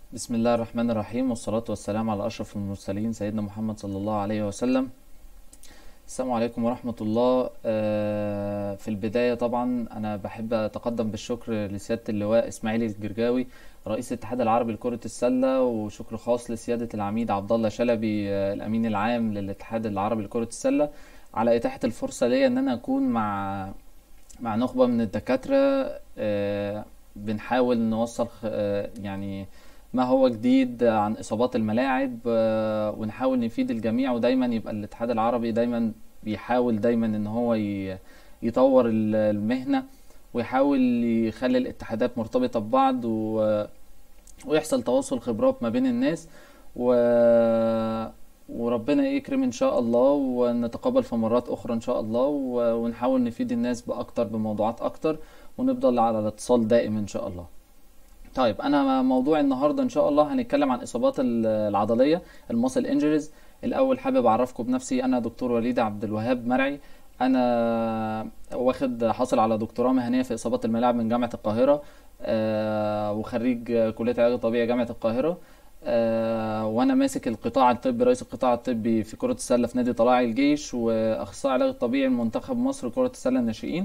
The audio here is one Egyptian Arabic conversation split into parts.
بسم الله الرحمن الرحيم والصلاة والسلام على أشرف المرسلين سيدنا محمد صلى الله عليه وسلم السلام عليكم ورحمة الله آه، في البداية طبعا أنا بحب أتقدم بالشكر لسيادة اللواء إسماعيل الجرجاوي رئيس الاتحاد العربي لكرة السلة وشكر خاص لسيادة العميد عبد الله شلبي آه، الأمين العام للاتحاد العربي لكرة السلة على إتاحة الفرصة ليا إن أنا أكون مع مع نخبة من الدكاترة آه، بنحاول نوصل خ- آه، يعني ما هو جديد عن إصابات الملاعب آه، ونحاول نفيد الجميع ودايما يبقى الاتحاد العربي دايما بيحاول دايما إن هو ي- يطور ال- المهنة ويحاول يخلي الاتحادات مرتبطة ببعض و- ويحصل تواصل خبرات ما بين الناس و... وربنا يكرم ان شاء الله ونتقابل في مرات اخرى ان شاء الله و... ونحاول نفيد الناس باكتر بموضوعات اكتر ونفضل على اتصال دائم ان شاء الله طيب انا موضوع النهارده ان شاء الله هنتكلم عن اصابات ال- العضليه الماسل انجريز الاول حابب اعرفكم بنفسي انا دكتور وليد عبد الوهاب مرعي انا واخد حاصل على دكتوراه مهنيه في اصابات الملاعب من جامعه القاهره آه، وخريج كليه علاج طبيعي جامعه القاهره آه، وانا ماسك القطاع الطبي رئيس القطاع الطبي في كره السله في نادي طلائع الجيش واخصائي علاج طبيعي منتخب مصر كره السله الناشئين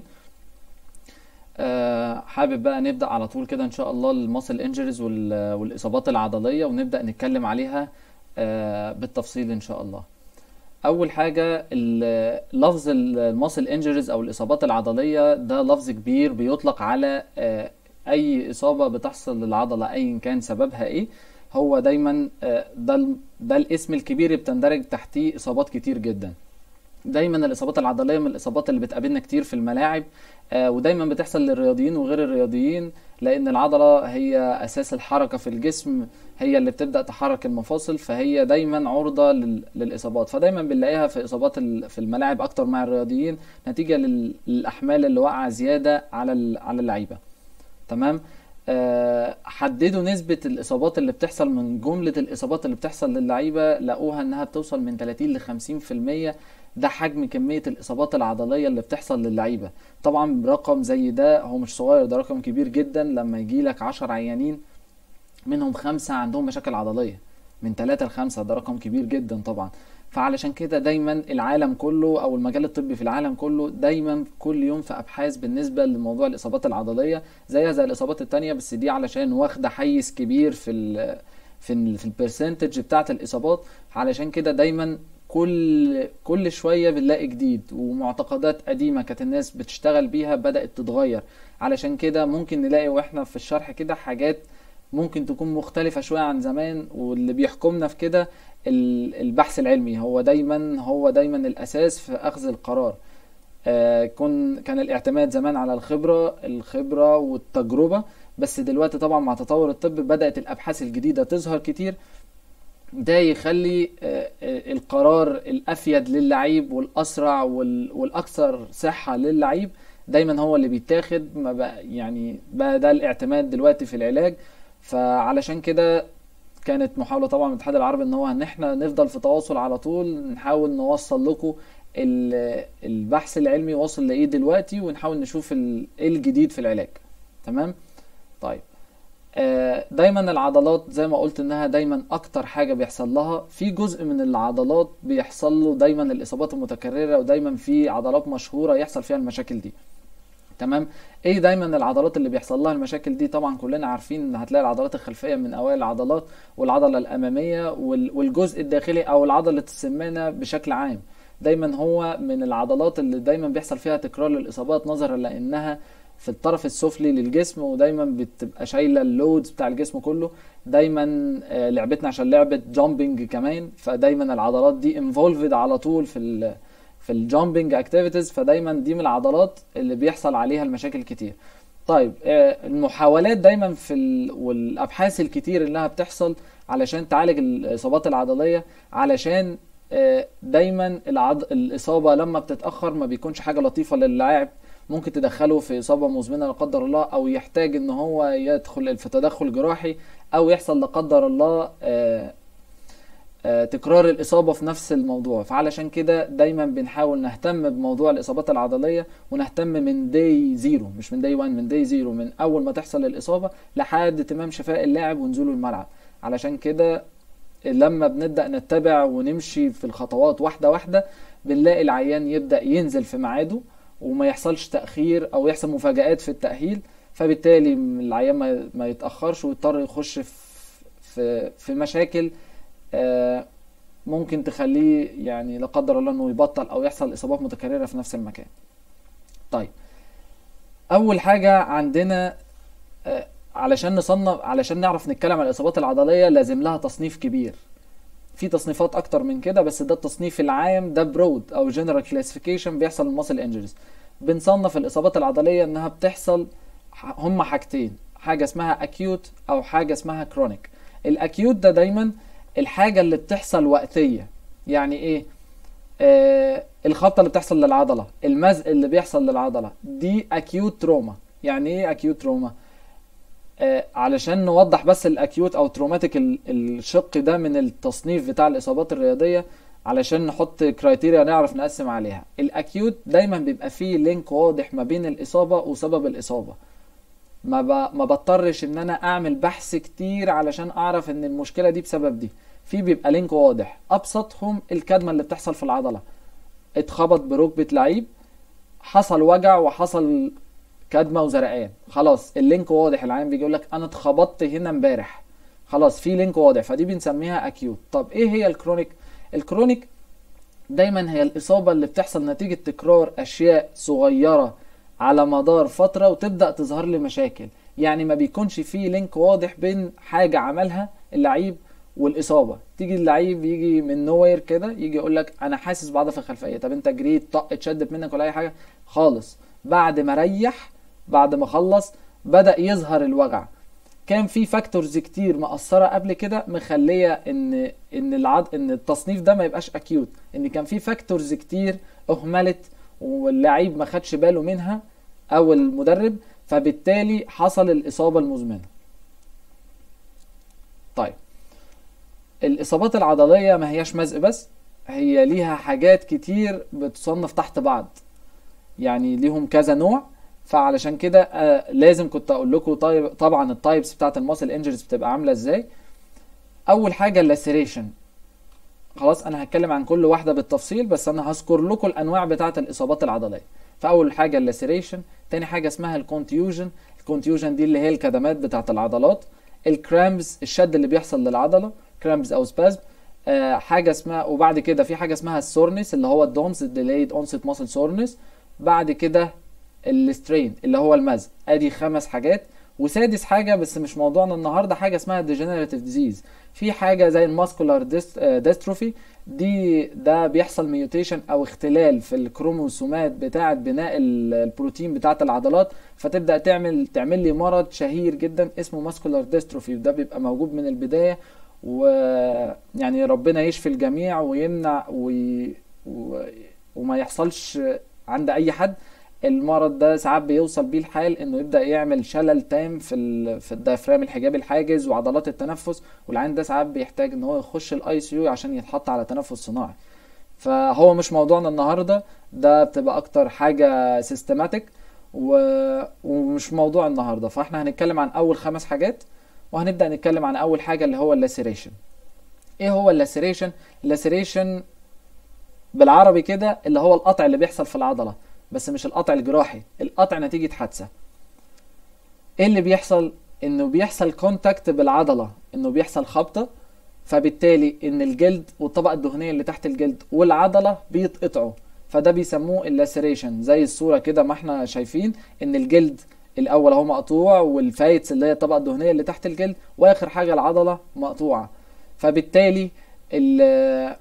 آه، حابب بقى نبدأ على طول كده إن شاء الله الماسل انجريز والإصابات العضلية ونبدأ نتكلم عليها آه، بالتفصيل إن شاء الله أول حاجة ال- لفظ الماسل انجريز أو الإصابات العضلية ده لفظ كبير بيطلق على آه، أي إصابة بتحصل للعضلة أيا كان سببها إيه هو دايما آه، ده ال- ده الاسم الكبير اللي بتندرج تحتيه إصابات كتير جدا دايما الاصابات العضليه من الاصابات اللي بتقابلنا كتير في الملاعب آه، ودايما بتحصل للرياضيين وغير الرياضيين لان العضله هي اساس الحركه في الجسم هي اللي بتبدا تحرك المفاصل فهي دايما عرضه لل- للاصابات فدايما بنلاقيها في اصابات ال- في الملاعب اكتر مع الرياضيين نتيجه لل- للاحمال اللي واقعه زياده على ال- على اللعيبه تمام آه، حددوا نسبة الإصابات اللي بتحصل من جملة الإصابات اللي بتحصل للعيبة لقوها إنها بتوصل من 30 ل 50% ده حجم كمية الإصابات العضلية اللي بتحصل للعيبة طبعا رقم زي ده هو مش صغير ده رقم كبير جدا لما يجيلك 10 عيانين منهم خمسة عندهم مشاكل عضلية من ثلاثة لخمسة ده رقم كبير جدا طبعا فعلشان كده دايما العالم كله او المجال الطبي في العالم كله دايما كل يوم في ابحاث بالنسبة لموضوع الاصابات العضلية زيها زي الاصابات التانية بس دي علشان واخدة حيز كبير في ال في ال في البرسنتج بتاعة الاصابات علشان كده دايما كل كل شوية بنلاقي جديد ومعتقدات قديمة كانت الناس بتشتغل بيها بدأت تتغير علشان كده ممكن نلاقي واحنا في الشرح كده حاجات ممكن تكون مختلفة شوية عن زمان واللي بيحكمنا في كده ال- البحث العلمي هو دايما هو دايما الأساس في أخذ القرار آه، كن كان الاعتماد زمان على الخبرة الخبرة والتجربة بس دلوقتي طبعا مع تطور الطب بدأت الأبحاث الجديدة تظهر كتير ده يخلي آه، آه، القرار الافيد للعيب والاسرع وال- والاكثر صحه للعيب دايما هو اللي بيتاخد ما بقى يعني بقى ده الاعتماد دلوقتي في العلاج فعلشان كده كانت محاولة طبعا من الاتحاد العربي ان هو ان احنا نفضل في تواصل على طول نحاول نوصل لكم ال- البحث العلمي واصل لايه دلوقتي ونحاول نشوف ال- ايه الجديد في العلاج تمام طيب آه، دايما العضلات زي ما قلت انها دايما اكتر حاجة بيحصل لها في جزء من العضلات بيحصل له دايما الاصابات المتكررة ودايما في عضلات مشهورة يحصل فيها المشاكل دي تمام ايه دايما العضلات اللي بيحصل لها المشاكل دي طبعا كلنا عارفين ان هتلاقي العضلات الخلفية من اوائل العضلات والعضلة الامامية وال- والجزء الداخلي او العضلة السمانة بشكل عام دايما هو من العضلات اللي دايما بيحصل فيها تكرار للاصابات نظرا لانها في الطرف السفلي للجسم ودايما بتبقى شايله اللودز بتاع الجسم كله دايما آه، لعبتنا عشان لعبه جامبنج كمان فدايما العضلات دي انفولفد على طول في ال في الجامبنج اكتيفيتيز فدايما دي من العضلات اللي بيحصل عليها المشاكل كتير طيب آه، المحاولات دايما في ال... والابحاث الكتير اللي بتحصل علشان تعالج الاصابات العضليه علشان آه، دايما العض... الاصابه لما بتتاخر ما بيكونش حاجه لطيفه للاعب ممكن تدخله في اصابه مزمنه لا قدر الله او يحتاج ان هو يدخل في تدخل جراحي او يحصل لا قدر الله آه، آه، تكرار الإصابة في نفس الموضوع فعلشان كده دايما بنحاول نهتم بموضوع الإصابات العضلية ونهتم من داي زيرو مش من داي وان من داي زيرو من أول ما تحصل الإصابة لحد تمام شفاء اللاعب ونزوله الملعب علشان كده لما بنبدأ نتبع ونمشي في الخطوات واحدة واحدة بنلاقي العيان يبدأ ينزل في ميعاده وما يحصلش تأخير أو يحصل مفاجآت في التأهيل فبالتالي العيان ما- ما يتأخرش ويضطر يخش في في في مشاكل آه، ممكن تخليه يعني لا قدر الله انه يبطل او يحصل اصابات متكررة في نفس المكان. طيب اول حاجة عندنا آه، علشان نصنف علشان نعرف نتكلم عن الاصابات العضلية لازم لها تصنيف كبير. في تصنيفات اكتر من كده بس ده التصنيف العام ده برود او جنرال كلاسيفيكيشن بيحصل للماسل انجريز بنصنف الاصابات العضليه انها بتحصل ح- هما حاجتين حاجه اسمها اكيوت او حاجه اسمها كرونيك الاكيوت ده دايما الحاجه اللي بتحصل وقتيه يعني ايه آه الخبطه اللي بتحصل للعضله المزق اللي بيحصل للعضله دي اكيوت تروما يعني ايه اكيوت تروما آه، علشان نوضح بس الاكيوت او تروماتيك ال- الشق ده من التصنيف بتاع الاصابات الرياضيه علشان نحط كرايتيريا نعرف نقسم عليها الاكيوت دايما بيبقى فيه لينك واضح ما بين الاصابه وسبب الاصابه ما ب... ما بضطرش ان انا اعمل بحث كتير علشان اعرف ان المشكله دي بسبب دي في بيبقى لينك واضح ابسطهم الكدمه اللي بتحصل في العضله اتخبط بركبه لعيب حصل وجع وحصل كدمه وزرقان خلاص اللينك واضح العيان بيجي يقول لك انا اتخبطت هنا امبارح خلاص في لينك واضح فدي بنسميها اكيوت طب ايه هي الكرونيك الكرونيك دايما هي الاصابه اللي بتحصل نتيجه تكرار اشياء صغيره على مدار فتره وتبدا تظهر لي مشاكل يعني ما بيكونش في لينك واضح بين حاجه عملها اللعيب والاصابه تيجي اللعيب يجي من نوير كده يجي يقول لك انا حاسس بعضله خلفيه طب انت جريت طق اتشدت منك ولا اي حاجه خالص بعد ما ريح بعد ما خلص بدأ يظهر الوجع كان في فاكتورز كتير مأثرة قبل كده مخلية ان ان العض ان التصنيف ده ما يبقاش اكيوت ان كان في فاكتورز كتير اهملت واللعيب ما خدش باله منها او المدرب فبالتالي حصل الاصابة المزمنة طيب الاصابات العضلية ما هياش مزق بس هي ليها حاجات كتير بتصنف تحت بعض يعني ليهم كذا نوع فعلشان كده آه لازم كنت اقول لكم طيب طبعا التايبس بتاعت الماسل انجريز بتبقى عامله ازاي اول حاجه اللاسيريشن خلاص انا هتكلم عن كل واحده بالتفصيل بس انا هذكر لكم الانواع بتاعت الاصابات العضليه فاول حاجه اللاسيريشن تاني حاجه اسمها الكونتيوجن الكونتيوجن دي اللي هي الكدمات بتاعت العضلات الكرامبز الشد اللي بيحصل للعضله كرامبز او سبازم آه حاجه اسمها وبعد كده في حاجه اسمها السورنس اللي هو الدونس ديلايد اونست ماسل سورنس بعد كده السترين اللي هو المزق ادي خمس حاجات وسادس حاجه بس مش موضوعنا النهارده حاجه اسمها ديجنراتيف ديزيز في حاجه زي الماسكولار ديستروفي دي ده بيحصل ميوتيشن او اختلال في الكروموسومات بتاعه بناء ال- البروتين بتاعه العضلات فتبدا تعمل تعمل لي مرض شهير جدا اسمه ماسكولار ديستروفي وده بيبقى موجود من البدايه ويعني ربنا يشفي الجميع ويمنع وي... و... وما يحصلش عند اي حد المرض ده ساعات بيوصل بيه الحال انه يبدا يعمل شلل تام في ال... في الدايفرام الحجاب الحاجز وعضلات التنفس والعين ده ساعات بيحتاج ان هو يخش الاي سي يو عشان يتحط على تنفس صناعي فهو مش موضوعنا النهارده ده بتبقى اكتر حاجه سيستماتيك و... ومش موضوع النهارده فاحنا هنتكلم عن اول خمس حاجات وهنبدا نتكلم عن اول حاجه اللي هو اللاسيريشن ايه هو اللاسيريشن اللاسيريشن بالعربي كده اللي هو القطع اللي بيحصل في العضله بس مش القطع الجراحي القطع نتيجه حادثه ايه اللي بيحصل انه بيحصل كونتاكت بالعضله انه بيحصل خبطه فبالتالي ان الجلد والطبقه الدهنيه اللي تحت الجلد والعضله بيتقطعوا فده بيسموه اللاسيريشن زي الصوره كده ما احنا شايفين ان الجلد الاول اهو مقطوع والفايتس اللي هي الطبقه الدهنيه اللي تحت الجلد واخر حاجه العضله مقطوعه فبالتالي ال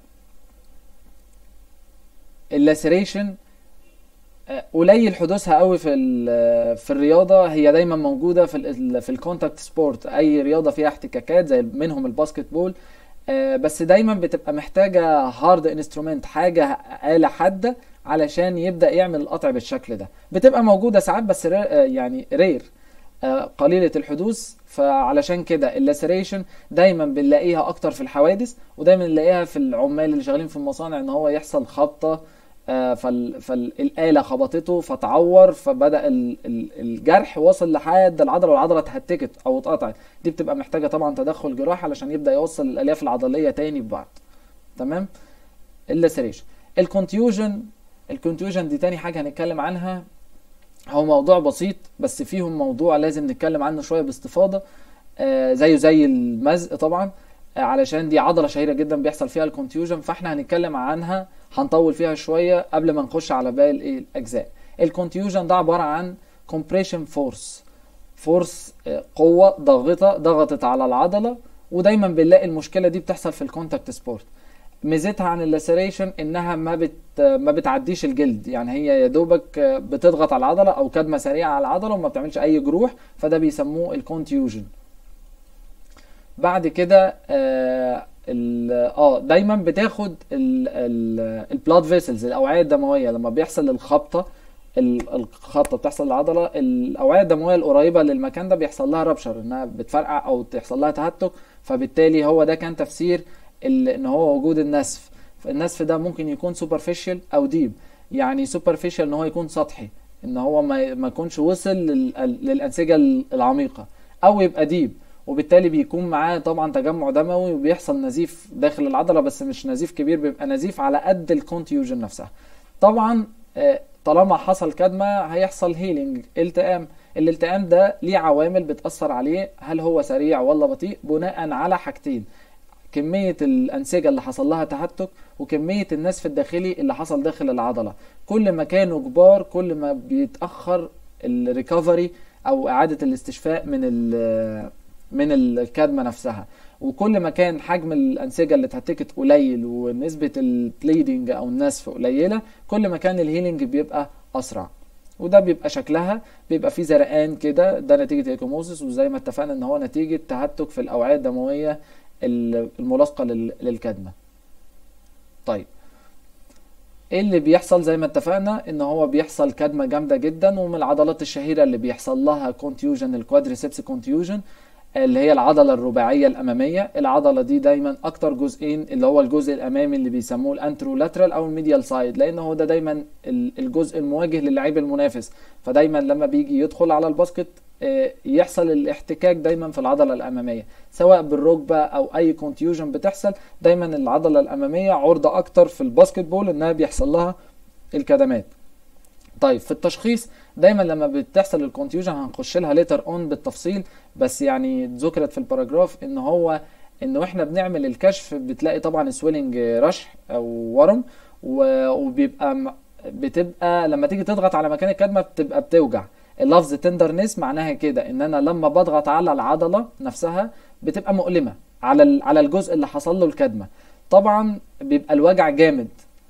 اللاسيريشن قليل حدوثها قوي في ال- في الرياضه هي دايما موجوده في ال في الكونتاكت سبورت اي رياضه فيها احتكاكات زي منهم الباسكت بول آه، بس دايما بتبقى محتاجه هارد انسترومنت حاجه آلة حاده علشان يبدأ يعمل القطع بالشكل ده بتبقى موجوده ساعات بس ري- آه، يعني رير قليلة الحدوث فعلشان كده اللاسيريشن دايما بنلاقيها اكتر في الحوادث ودايما نلاقيها في العمال اللي شغالين في المصانع ان هو يحصل خبطة آه، فال... فالآلة خبطته فتعور فبدأ ال... ال- الجرح وصل لحد العضلة والعضلة اتهتكت أو اتقطعت دي بتبقى محتاجة طبعا تدخل جراحي علشان يبدأ يوصل الألياف العضلية تاني ببعض تمام اللاسريشن الكونتيوجن الكونتيوجن دي تاني حاجة هنتكلم عنها هو موضوع بسيط بس فيهم موضوع لازم نتكلم عنه شوية باستفاضة آه زيه زي المزق طبعا آه علشان دي عضلة شهيرة جدا بيحصل فيها الكونتيوجن فاحنا هنتكلم عنها هنطول فيها شوية قبل ما نخش على باقي الايه الاجزاء الكونتيوجن ده عبارة عن compression فورس فورس قوة ضاغطة ضغطت على العضلة ودايما بنلاقي المشكلة دي بتحصل في الكونتاكت سبورت ميزتها عن اللاسريشن انها ما بت ما بتعديش الجلد يعني هي يا دوبك بتضغط على العضله او كدمه سريعه على العضله وما بتعملش اي جروح فده بيسموه الكونتيوجن بعد كده اه ال- آه، دايما بتاخد البلاد فيسلز الاوعيه الدمويه لما بيحصل الخبطه ال- الخبطه بتحصل للعضله الاوعيه الدمويه القريبه للمكان ده بيحصل لها ربشر انها بتفرقع او تحصل لها تهتك فبالتالي هو ده كان تفسير ال- ان هو وجود النسف النسف ده ممكن يكون سوبرفيشال او ديب يعني سوبرفيشال ان هو يكون سطحي ان هو ما ما يكونش وصل لل- للانسجه العميقه او يبقى ديب وبالتالي بيكون معاه طبعا تجمع دموي وبيحصل نزيف داخل العضله بس مش نزيف كبير بيبقى نزيف على قد الكونتيوجن نفسها طبعا آه، طالما حصل كدمه هيحصل هيلينج التئام الالتئام ده ليه عوامل بتأثر عليه هل هو سريع ولا بطيء بناء على حاجتين كمية الأنسجة اللي حصل لها تهتك وكمية النسف الداخلي اللي حصل داخل العضلة كل ما كانوا كبار كل ما بيتأخر الريكفري أو إعادة الاستشفاء من ال- من الكدمة نفسها وكل ما كان حجم الأنسجة اللي اتهتكت قليل ونسبة البليدنج أو النسف قليلة كل ما كان الهيلينج بيبقى أسرع وده بيبقى شكلها بيبقى فيه زرقان كده ده نتيجة ايكوموزيس وزي ما اتفقنا ان هو نتيجة تهتك في الأوعية الدموية ال- الملاصقة لل- للكدمة طيب ايه اللي بيحصل زي ما اتفقنا ان هو بيحصل كدمة جامدة جدا ومن العضلات الشهيرة اللي بيحصل لها كونتيوجن الكوادريسبس كونتيوجن اللي هي العضلة الرباعية الأمامية العضلة دي دايما أكتر جزئين اللي هو الجزء الأمامي اللي بيسموه الأنترولاترال أو الميديال سايد لأن هو ده دايما ال- الجزء المواجه للعيب المنافس فدايما لما بيجي يدخل على الباسكت آه، يحصل الاحتكاك دايما في العضلة الأمامية سواء بالركبة أو أي كونتيوجن بتحصل دايما العضلة الأمامية عرضة أكتر في الباسكت بول إنها بيحصل لها الكدمات طيب في التشخيص دايما لما بتحصل الكونتيوجن هنخش لها ليتر اون بالتفصيل بس يعني ذكرت في الباراجراف ان هو انه احنا بنعمل الكشف بتلاقي طبعا سويلنج رشح او ورم و- وبيبقى م- بتبقى لما تيجي تضغط على مكان الكدمه بتبقى بتوجع اللفظ تندرنس معناها كده ان انا لما بضغط على العضله نفسها بتبقى مؤلمه على ال- على الجزء اللي حصل له الكدمه طبعا بيبقى الوجع جامد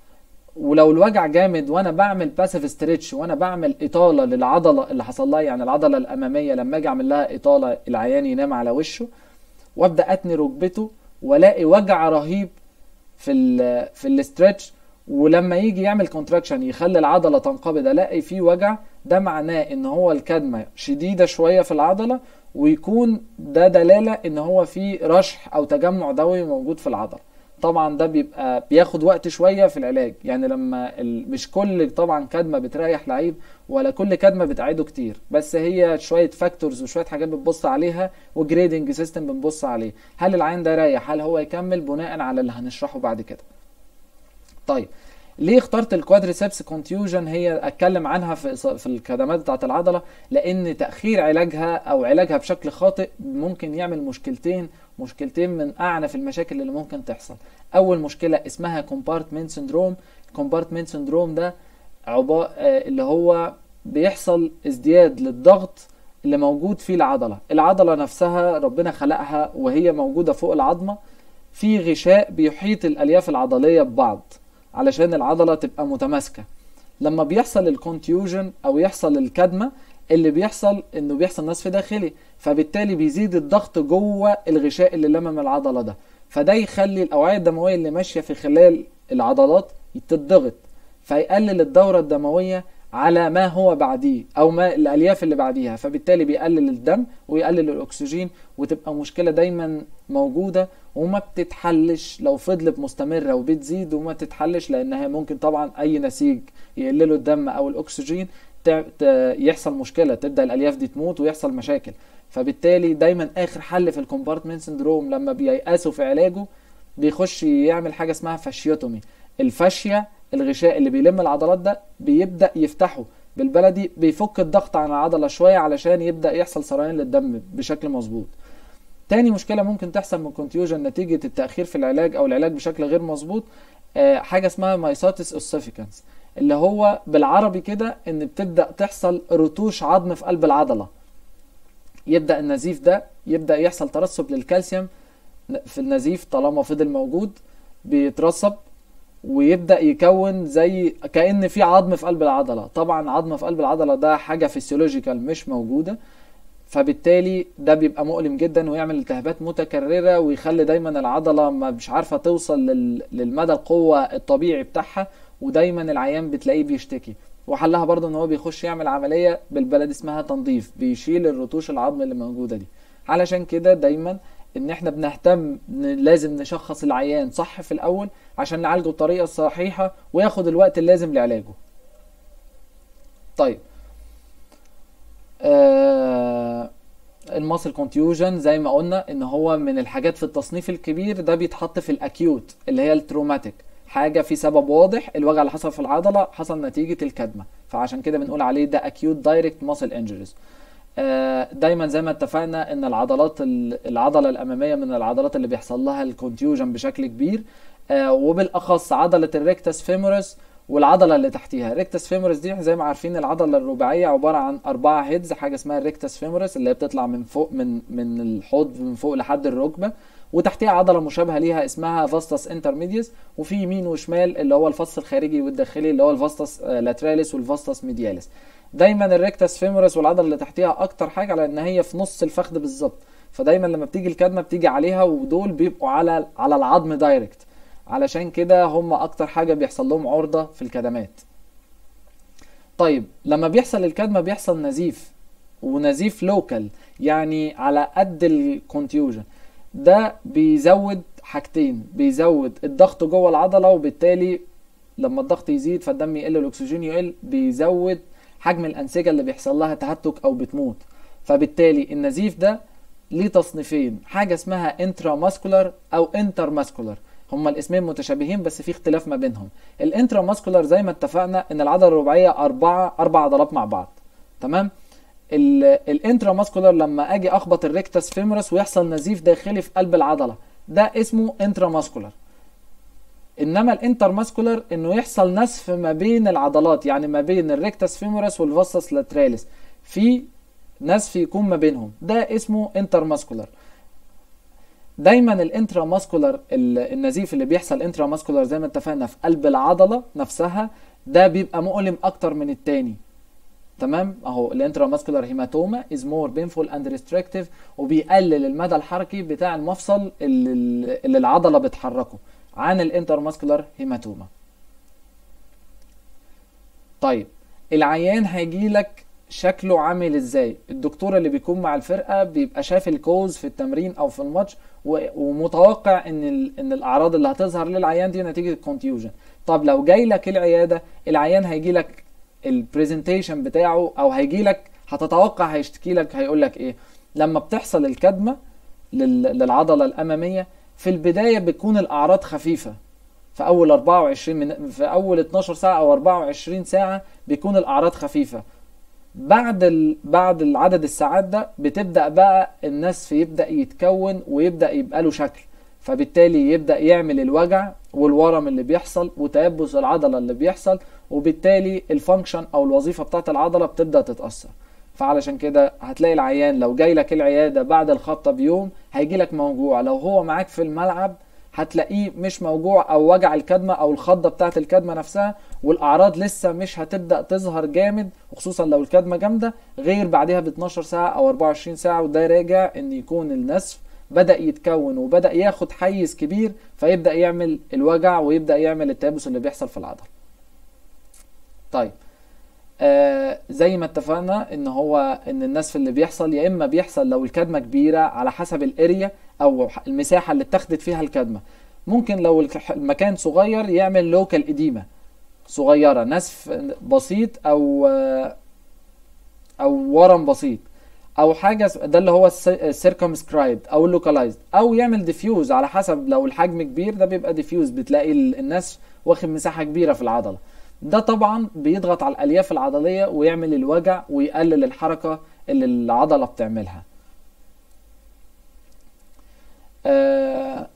ولو الوجع جامد وانا بعمل باسيف ستريتش وانا بعمل اطاله للعضله اللي حصل لها يعني العضله الاماميه لما اجي اعمل لها اطاله العيان ينام على وشه وابدا اتني ركبته والاقي وجع رهيب في ال في الاسترتش ولما يجي يعمل كونتراكشن يخلي العضله تنقبض الاقي فيه وجع ده معناه ان هو الكدمه شديده شويه في العضله ويكون ده دلاله ان هو في رشح او تجمع دموي موجود في العضله طبعا ده بيبقى بياخد وقت شويه في العلاج يعني لما ال... مش كل طبعا كدمه بتريح لعيب ولا كل كدمه بتعيده كتير بس هي شويه فاكتورز وشويه حاجات بتبص عليها وجريدنج سيستم بنبص عليه هل العين ده رايح هل هو يكمل بناء على اللي هنشرحه بعد كده طيب ليه اخترت الكوادريسبس كونتيوجن هي اتكلم عنها في في الكدمات بتاعه العضله لان تاخير علاجها او علاجها بشكل خاطئ ممكن يعمل مشكلتين مشكلتين من اعنف المشاكل اللي ممكن تحصل اول مشكله اسمها كومبارتمنت سندروم الكومبارتمنت سندروم ده عبا اللي هو بيحصل ازدياد للضغط اللي موجود في العضله العضله نفسها ربنا خلقها وهي موجوده فوق العظمه في غشاء بيحيط الالياف العضليه ببعض علشان العضله تبقى متماسكه لما بيحصل الكونتيوجن او يحصل الكدمه اللي بيحصل انه بيحصل نسف داخلي فبالتالي بيزيد الضغط جوه الغشاء اللي لمم العضله ده فده يخلي الاوعيه الدمويه اللي ماشيه في خلال العضلات تتضغط فيقلل الدوره الدمويه على ما هو بعديه او ما الالياف اللي بعديها فبالتالي بيقلل الدم ويقلل الاكسجين وتبقى مشكله دايما موجوده وما بتتحلش لو فضلت مستمره وبتزيد وما تتحلش لانها ممكن طبعا اي نسيج يقلله الدم او الاكسجين يحصل مشكله تبدا الالياف دي تموت ويحصل مشاكل فبالتالي دايما اخر حل في الكومبارتمنت سندروم لما بييأسوا في علاجه بيخش يعمل حاجه اسمها فاشيوتومي الفاشيه الغشاء اللي بيلم العضلات ده بيبدا يفتحه بالبلدي بيفك الضغط عن العضله شويه علشان يبدا يحصل سريان للدم بشكل مظبوط تاني مشكله ممكن تحصل من كونتيوجن نتيجه التاخير في العلاج او العلاج بشكل غير مظبوط آه حاجه اسمها مايساتس اوسيفيكانس اللي هو بالعربي كده ان بتبدا تحصل رتوش عظم في قلب العضله يبدا النزيف ده يبدا يحصل ترسب للكالسيوم في النزيف طالما فضل موجود بيترسب ويبدا يكون زي كان في عظم في قلب العضله طبعا عظم في قلب العضله ده حاجه فيسيولوجيكال مش موجوده فبالتالي ده بيبقى مؤلم جدا ويعمل التهابات متكرره ويخلي دايما العضله ما مش عارفه توصل للمدى القوه الطبيعي بتاعها ودايما العيان بتلاقيه بيشتكي وحلها برضه ان هو بيخش يعمل عمليه بالبلد اسمها تنظيف بيشيل الرتوش العظم اللي موجوده دي علشان كده دايما ان احنا بنهتم لازم نشخص العيان صح في الاول عشان نعالجه بطريقه صحيحه وياخد الوقت اللازم لعلاجه طيب آه الماسل كونتيوجن زي ما قلنا ان هو من الحاجات في التصنيف الكبير ده بيتحط في الاكيوت اللي هي التروماتيك حاجه في سبب واضح الوجع اللي حصل في العضله حصل نتيجه الكدمه فعشان كده بنقول عليه ده اكيوت دايركت ماسل انجريز دايما زي ما اتفقنا ان العضلات العضله الاماميه من العضلات اللي بيحصل لها الكونتيوجن بشكل كبير وبالاخص عضله الريكتس فيمورس والعضله اللي تحتيها ريكتس فيمورس دي زي ما عارفين العضله الرباعيه عباره عن اربعه هيدز حاجه اسمها الريكتس فيمورس اللي هي بتطلع من فوق من من الحوض من فوق لحد الركبه وتحتيها عضله مشابهه ليها اسمها فاستس انترميديس وفي يمين وشمال اللي هو الفص الخارجي والداخلي اللي هو الفاستس لاتراليس والفاستس ميدياليس دايما الريكتس فيمورس والعضله اللي تحتيها اكتر حاجه على ان هي في نص الفخذ بالظبط فدايما لما بتيجي الكدمه بتيجي عليها ودول بيبقوا على على العظم دايركت علشان كده هم اكتر حاجه بيحصل لهم عرضه في الكدمات طيب لما بيحصل الكدمه بيحصل نزيف ونزيف لوكال يعني على قد الكونتيوجن ده بيزود حاجتين بيزود الضغط جوه العضله وبالتالي لما الضغط يزيد فالدم يقل والاكسجين يقل بيزود حجم الانسجه اللي بيحصل لها تهتك او بتموت فبالتالي النزيف ده ليه تصنيفين حاجه اسمها انترا ماسكولار او انتر ماسكولار هما الاسمين متشابهين بس في اختلاف ما بينهم الانترا ماسكولار زي ما اتفقنا ان العضله الرباعيه اربعه اربع عضلات مع بعض تمام الانترا ماسكولار لما اجي اخبط الريكتس فيمورس ويحصل نزيف داخلي في قلب العضله ده اسمه انترا ماسكولار انما الانتر ماسكولار انه يحصل نسف ما بين العضلات يعني ما بين الريكتس فيمورس والفاسس لاتراليس في نسف يكون ما بينهم ده اسمه انتر ماسكولار دايما الانترا ماسكولار النزيف اللي بيحصل انترا ماسكولار زي ما اتفقنا في قلب العضله نفسها ده بيبقى مؤلم اكتر من التاني تمام اهو الانترا ماسكولار هيماتوما از مور بينفول اند ريستريكتيف وبيقلل المدى الحركي بتاع المفصل اللي, اللي العضله بتحركه عن الانتر ماسكولار هيماتوما طيب العيان هيجي لك شكله عامل ازاي الدكتور اللي بيكون مع الفرقه بيبقى شاف الكوز في التمرين او في الماتش ومتوقع ان ان الاعراض اللي هتظهر للعيان دي نتيجه الكونتيوجن طب لو جاي لك العياده العيان هيجي لك البرزنتيشن بتاعه او هيجي لك هتتوقع هيشتكي لك هيقول لك ايه لما بتحصل الكدمه للعضله الاماميه في البدايه بتكون الاعراض خفيفه في اول 24 من في اول 12 ساعه او 24 ساعه بيكون الاعراض خفيفه بعد ال... بعد العدد الساعات ده بتبدا بقى النسف يبدا يتكون ويبدا يبقى له شكل فبالتالي يبدا يعمل الوجع والورم اللي بيحصل وتيبس العضله اللي بيحصل وبالتالي الفانكشن او الوظيفه بتاعت العضله بتبدا تتاثر فعلشان كده هتلاقي العيان لو جاي لك العياده بعد الخبطه بيوم هيجي لك موجوع لو هو معاك في الملعب هتلاقيه مش موجوع او وجع الكدمه او الخضه بتاعه الكدمه نفسها والاعراض لسه مش هتبدا تظهر جامد وخصوصا لو الكدمه جامده غير بعدها ب 12 ساعه او 24 ساعه وده راجع ان يكون النسف بدا يتكون وبدا ياخد حيز كبير فيبدا يعمل الوجع ويبدا يعمل التيبس اللي بيحصل في العضله طيب آه زي ما اتفقنا ان هو ان النسف اللي بيحصل يا اما بيحصل لو الكدمه كبيره على حسب الاريا او المساحه اللي اتخذت فيها الكدمه ممكن لو الك- المكان صغير يعمل لوكال اديمه صغيره نسف بسيط او آه، او ورم بسيط او حاجه س- ده اللي هو السيركمسكرايبد او اللوكالايزد او يعمل ديفيوز على حسب لو الحجم كبير ده بيبقى ديفيوز بتلاقي ال- الناس واخد مساحه كبيره في العضله ده طبعا بيضغط على الالياف العضليه ويعمل الوجع ويقلل الحركه اللي العضله بتعملها آه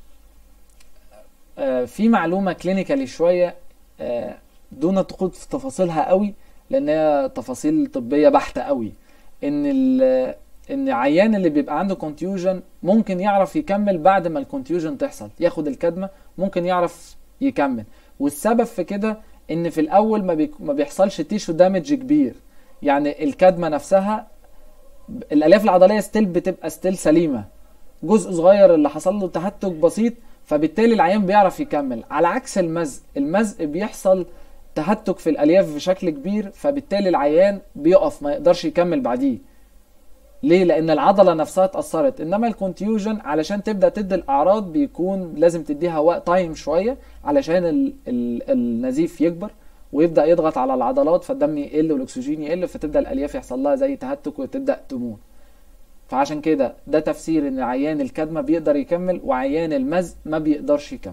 آه في معلومه كلينيكالي شويه آه دون الدخول في تفاصيلها قوي لان هي تفاصيل طبيه بحته قوي ان ال ان عيان اللي بيبقى عنده كونتيوجن ممكن يعرف يكمل بعد ما الكونتيوجن تحصل ياخد الكدمه ممكن يعرف يكمل والسبب في كده ان في الاول ما, بيك ما بيحصلش تيشو دامج كبير يعني الكدمه نفسها الالياف العضليه ستيل بتبقى ستيل سليمه جزء صغير اللي حصل له تهتك بسيط فبالتالي العيان بيعرف يكمل على عكس المزق المزق بيحصل تهتك في الالياف بشكل كبير فبالتالي العيان بيقف ما يقدرش يكمل بعديه ليه لان العضله نفسها اتاثرت انما الكونتيوجن علشان تبدا تدي الاعراض بيكون لازم تديها وقت تايم شويه علشان ال ال النزيف يكبر ويبدا يضغط على العضلات فالدم يقل والاكسجين يقل فتبدا الالياف يحصل لها زي تهتك وتبدا تموت فعشان كده ده تفسير ان عيان الكدمه بيقدر يكمل وعيان المزق ما بيقدرش يكمل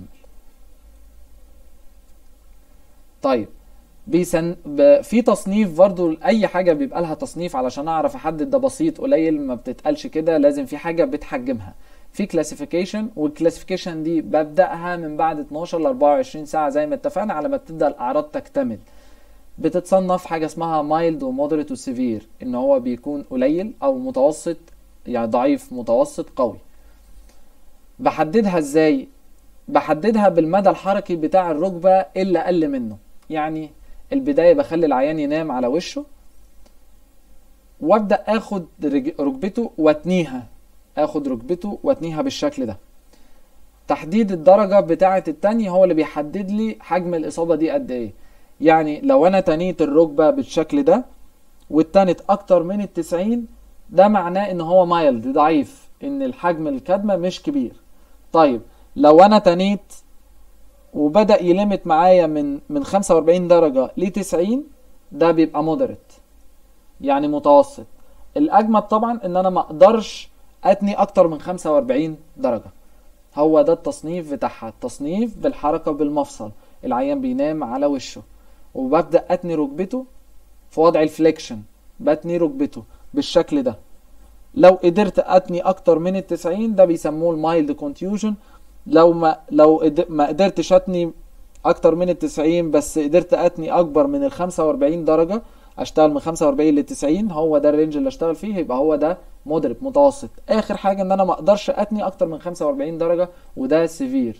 طيب بيسن... ب... في تصنيف برضو اي حاجه بيبقى لها تصنيف علشان اعرف احدد ده بسيط قليل ما بتتقالش كده لازم في حاجه بتحجمها في كلاسيفيكيشن والكلاسيفيكيشن دي ببداها من بعد 12 ل 24 ساعه زي ما اتفقنا على ما تبدا الاعراض تكتمل بتتصنف حاجه اسمها مايلد ومودريت وسيفير ان هو بيكون قليل او متوسط يعني ضعيف متوسط قوي بحددها ازاي بحددها بالمدى الحركي بتاع الركبه اللي اقل منه يعني البدايه بخلي العيان ينام على وشه وابدا اخد رج- ركبته واتنيها اخد ركبته واتنيها بالشكل ده تحديد الدرجه بتاعه التاني هو اللي بيحدد لي حجم الاصابه دي قد ايه يعني لو انا تنيت الركبه بالشكل ده والتانت اكتر من التسعين ده معناه ان هو مايلد ضعيف ان الحجم الكدمه مش كبير طيب لو انا تنيت وبدأ يلمت معايا من من 45 درجة ل 90 ده بيبقى مودريت يعني متوسط الأجمد طبعا إن أنا ما أقدرش أتني أكتر من 45 درجة هو ده التصنيف بتاعها التصنيف بالحركة بالمفصل العيان بينام على وشه وببدأ أتني ركبته في وضع الفليكشن بتني ركبته بالشكل ده لو قدرت أتني أكتر من التسعين ده بيسموه المايلد كونتيوجن لو ما لو قد- ما قدرتش اتني اكتر من التسعين بس قدرت اتني اكبر من ال 45 درجة اشتغل من 45 ل 90 هو ده الرينج اللي اشتغل فيه يبقى هو ده مودريت متوسط اخر حاجة ان انا ما اقدرش اتني اكتر من 45 درجة وده سيفير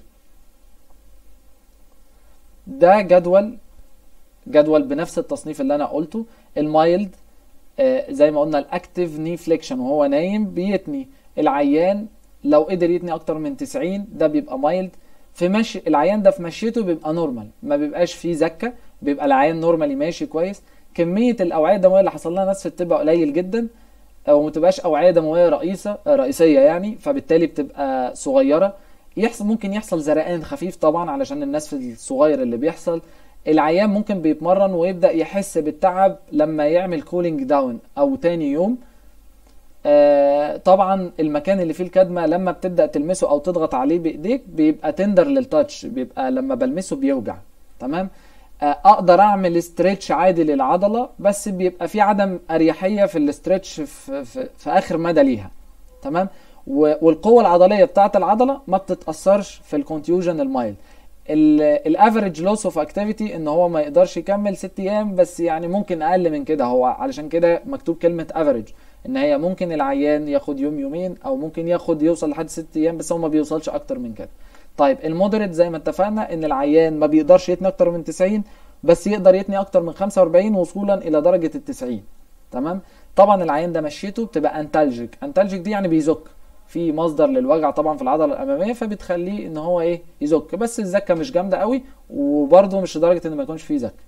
ده جدول جدول بنفس التصنيف اللي انا قلته المايلد آه، زي ما قلنا الاكتيف ني فليكشن وهو نايم بيتني العيان لو قدر يتني اكتر من 90 ده بيبقى مايلد في مشي العيان ده في مشيته بيبقى نورمال ما بيبقاش فيه زكه بيبقى العيان نورمالي ماشي كويس كميه الاوعيه الدمويه اللي حصل لها نسف بتبقى قليل جدا او ما تبقاش اوعيه دمويه رئيسه آه، رئيسيه يعني فبالتالي بتبقى صغيره يحصل ممكن يحصل زرقان خفيف طبعا علشان النسف الصغير اللي بيحصل العيان ممكن بيتمرن ويبدا يحس بالتعب لما يعمل كولينج داون او تاني يوم آه، طبعا المكان اللي فيه الكدمه لما بتبدا تلمسه او تضغط عليه بايديك بيبقى تندر للتاتش بيبقى لما بلمسه بيوجع تمام آه، اقدر اعمل استريتش عادي للعضله بس بيبقى في عدم اريحيه في الاستريتش في, في, في اخر مدى ليها تمام و- والقوه العضليه بتاعه العضله ما بتتاثرش في الكونتيوجن المايل الافريج لوس اوف اكتيفيتي ان هو ما يقدرش يكمل ست ايام بس يعني ممكن اقل من كده هو علشان كده مكتوب كلمه افريج ان هي ممكن العيان ياخد يوم يومين او ممكن ياخد يوصل لحد ست ايام بس هو ما بيوصلش اكتر من كده طيب المودريت زي ما اتفقنا ان العيان ما بيقدرش يتني اكتر من 90 بس يقدر يتني اكتر من 45 وصولا الى درجه ال 90 تمام طبعا العيان ده مشيته بتبقى انتالجيك انتالجيك دي يعني بيزك في مصدر للوجع طبعا في العضله الاماميه فبتخليه ان هو ايه يزك بس الزكه مش جامده قوي وبرده مش لدرجه ان ما يكونش فيه زكه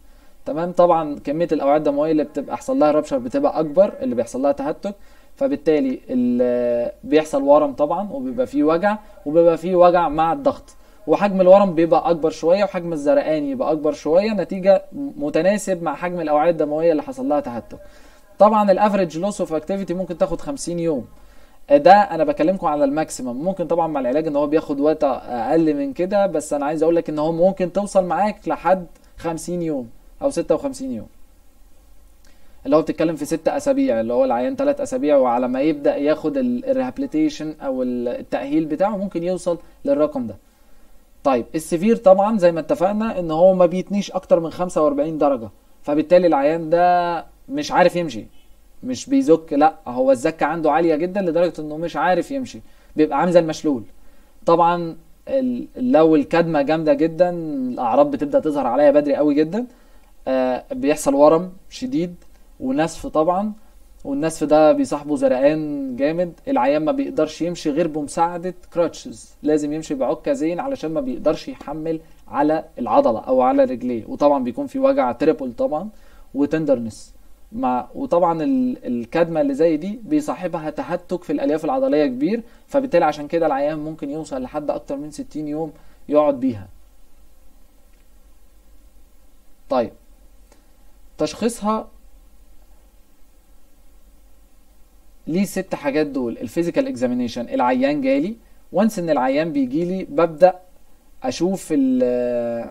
تمام طبعا كميه الاوعيه الدمويه اللي بتبقى حصل لها رابشر بتبقى اكبر اللي بيحصل لها تهتك فبالتالي ال- بيحصل ورم طبعا وبيبقى فيه وجع وبيبقى فيه وجع مع الضغط وحجم الورم بيبقى اكبر شويه وحجم الزرقان يبقى اكبر شويه نتيجه متناسب مع حجم الاوعيه الدمويه اللي حصل لها تهتك طبعا الافريج لوس اوف اكتيفيتي ممكن تاخد 50 يوم ده انا بكلمكم على الماكسيمم ممكن طبعا مع العلاج ان هو بياخد وقت اقل من كده بس انا عايز اقول لك ان هو ممكن توصل معاك لحد 50 يوم او 56 يوم اللي هو بتتكلم في ست اسابيع اللي هو العيان ثلاث اسابيع وعلى ما يبدا ياخد الريهابيليتيشن او التاهيل بتاعه ممكن يوصل للرقم ده طيب السيفير طبعا زي ما اتفقنا ان هو ما بيتنيش اكتر من 45 درجه فبالتالي العيان ده مش عارف يمشي مش بيزك لا هو الزكه عنده عاليه جدا لدرجه انه مش عارف يمشي بيبقى عامل زي المشلول طبعا ال- لو الكدمه جامده جدا الاعراض بتبدا تظهر عليا بدري قوي جدا آه، بيحصل ورم شديد ونسف طبعا والنسف ده بيصاحبه زرقان جامد العيان ما بيقدرش يمشي غير بمساعدة كراتشز لازم يمشي بعكازين علشان ما بيقدرش يحمل على العضلة او على رجليه وطبعا بيكون في وجع تريبل طبعا وتندرنس مع وطبعا ال- الكدمة اللي زي دي بيصاحبها تهتك في الالياف العضلية كبير فبالتالي عشان كده العيان ممكن يوصل لحد اكتر من 60 يوم يقعد بيها طيب تشخيصها ليه ست حاجات دول الفيزيكال اكزامينيشن العيان جالي وانس ان العيان بيجي لي ببدا اشوف ال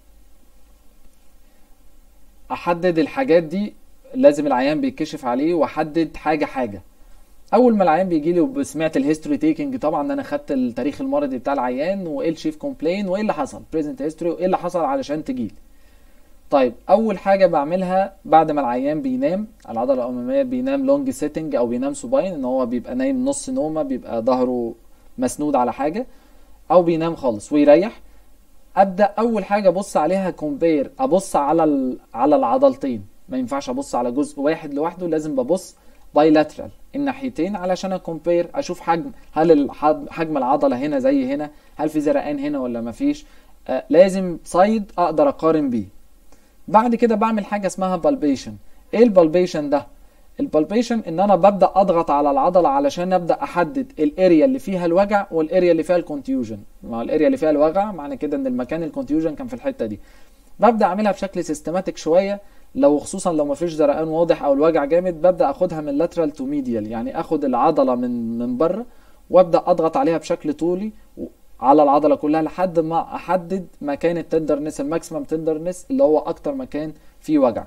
احدد الحاجات دي لازم العيان بيتكشف عليه واحدد حاجه حاجه اول ما العيان بيجي لي وسمعت الهيستوري تيكنج طبعا انا خدت التاريخ المرضي بتاع العيان وايه الشيف كومبلين وايه اللي حصل بريزنت هيستوري وايه اللي حصل علشان تجيلي طيب اول حاجه بعملها بعد ما العيان بينام العضله الاماميه بينام لونج سيتنج او بينام سوباين ان هو بيبقى نايم نص نومه بيبقى ظهره مسنود على حاجه او بينام خالص ويريح ابدا اول حاجه ابص عليها كومبير ابص على ال- على العضلتين ما ينفعش ابص على جزء واحد لوحده لازم ببص بايلاترال الناحيتين علشان اكومبير اشوف حجم هل الح- حجم العضله هنا زي هنا هل في زرقان هنا ولا مفيش آه لازم سايد اقدر اقارن بيه بعد كده بعمل حاجه اسمها بالبيشن ايه البالبيشن ده البالبيشن ان انا ببدا اضغط على العضله علشان ابدا احدد الاريا اللي فيها الوجع والاريا اللي فيها الكونتيوجن ما هو الاريا اللي فيها الوجع معنى كده ان المكان الكونتيوجن كان في الحته دي ببدا اعملها بشكل سيستماتيك شويه لو خصوصا لو مفيش زرقان واضح او الوجع جامد ببدا اخدها من لاترال تو ميديال يعني اخد العضله من من بره وابدا اضغط عليها بشكل طولي و- على العضله كلها لحد ما احدد مكان التندرنس الماكسيمم تندرنس اللي هو اكتر مكان فيه وجع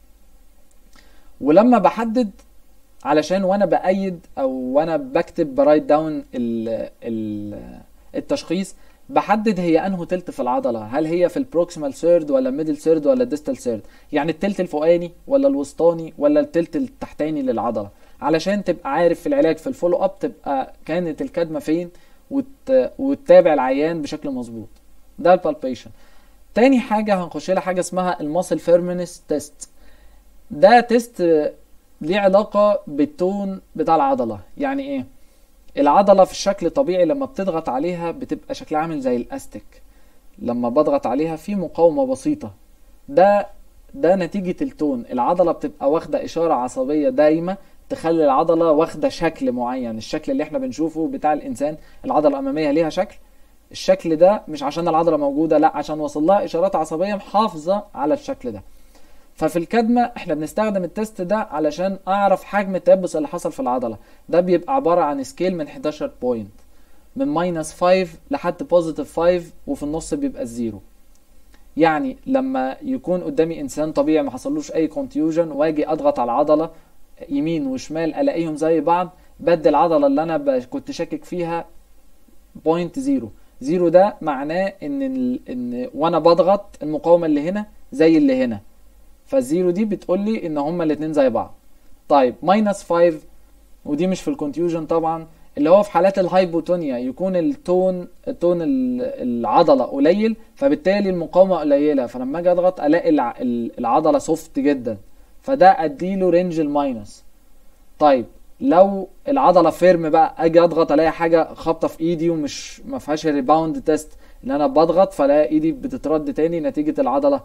ولما بحدد علشان وانا بايد او وانا بكتب برايت داون ال ال التشخيص بحدد هي انه تلت في العضله هل هي في البروكسيمال سيرد ولا الميدل سيرد ولا الديستال سيرد يعني التلت الفوقاني ولا الوسطاني ولا التلت التحتاني للعضله علشان تبقى عارف في العلاج في الفولو اب تبقى كانت الكدمه فين وت... وتتابع العيان بشكل مظبوط ده البالبيشن تاني حاجه هنخش لها حاجه اسمها الماسل فيرمنس تيست ده تيست ليه علاقه بالتون بتاع العضله يعني ايه العضله في الشكل الطبيعي لما بتضغط عليها بتبقى شكلها عامل زي الاستيك لما بضغط عليها في مقاومه بسيطه ده ده نتيجه التون العضله بتبقى واخده اشاره عصبيه دايمه تخلي العضله واخده شكل معين الشكل اللي احنا بنشوفه بتاع الانسان العضله الاماميه ليها شكل الشكل ده مش عشان العضله موجوده لا عشان وصل لها اشارات عصبيه محافظه على الشكل ده ففي الكدمه احنا بنستخدم التست ده علشان اعرف حجم التيبس اللي حصل في العضله ده بيبقى عباره عن سكيل من 11 بوينت من ماينس 5 لحد بوزيتيف 5 وفي النص بيبقى الزيرو يعني لما يكون قدامي انسان طبيعي ما حصلوش اي كونتيوجن واجي اضغط على العضله يمين وشمال الاقيهم زي بعض بدي العضله اللي انا ب- كنت شاكك فيها بوينت زيرو زيرو ده معناه ان ال... ان وانا بضغط المقاومه اللي هنا زي اللي هنا فالزيرو دي بتقول لي ان هما الاتنين زي بعض طيب ماينس 5 ودي مش في الكونتيوجن طبعا اللي هو في حالات الهايبوتونيا يكون التون تون ال- العضله قليل فبالتالي المقاومه قليله فلما اجي اضغط الاقي الع- ال- العضله سوفت جدا فده اديله رينج الماينس طيب لو العضله فيرم بقى اجي اضغط الاقي حاجه خابطه في ايدي ومش ما فيهاش ريباوند تيست ان انا بضغط فلاقي ايدي بتترد تاني نتيجه العضله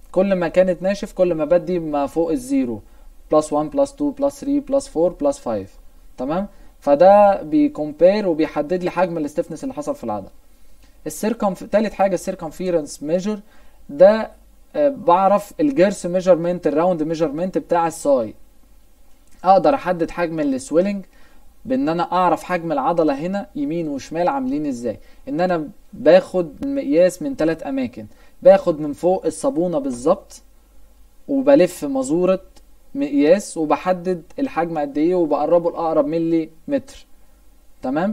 كل ما كانت ناشف كل ما بدي ما فوق الزيرو بلس 1 بلس 2 بلس 3 بلس 4 بلس 5 تمام فده بيكومبير وبيحدد لي حجم الاستفنس اللي حصل في العضله السيركم تالت حاجه السيركمفيرنس ميجر ده آه، بعرف الجيرس ميجرمنت الراوند ميجرمنت بتاع الساي اقدر احدد حجم السويلنج بان انا اعرف حجم العضله هنا يمين وشمال عاملين ازاي ان انا باخد المقياس من ثلاث اماكن باخد من فوق الصابونه بالظبط وبلف مزوره مقياس وبحدد الحجم قد ايه وبقربه لاقرب ملي متر تمام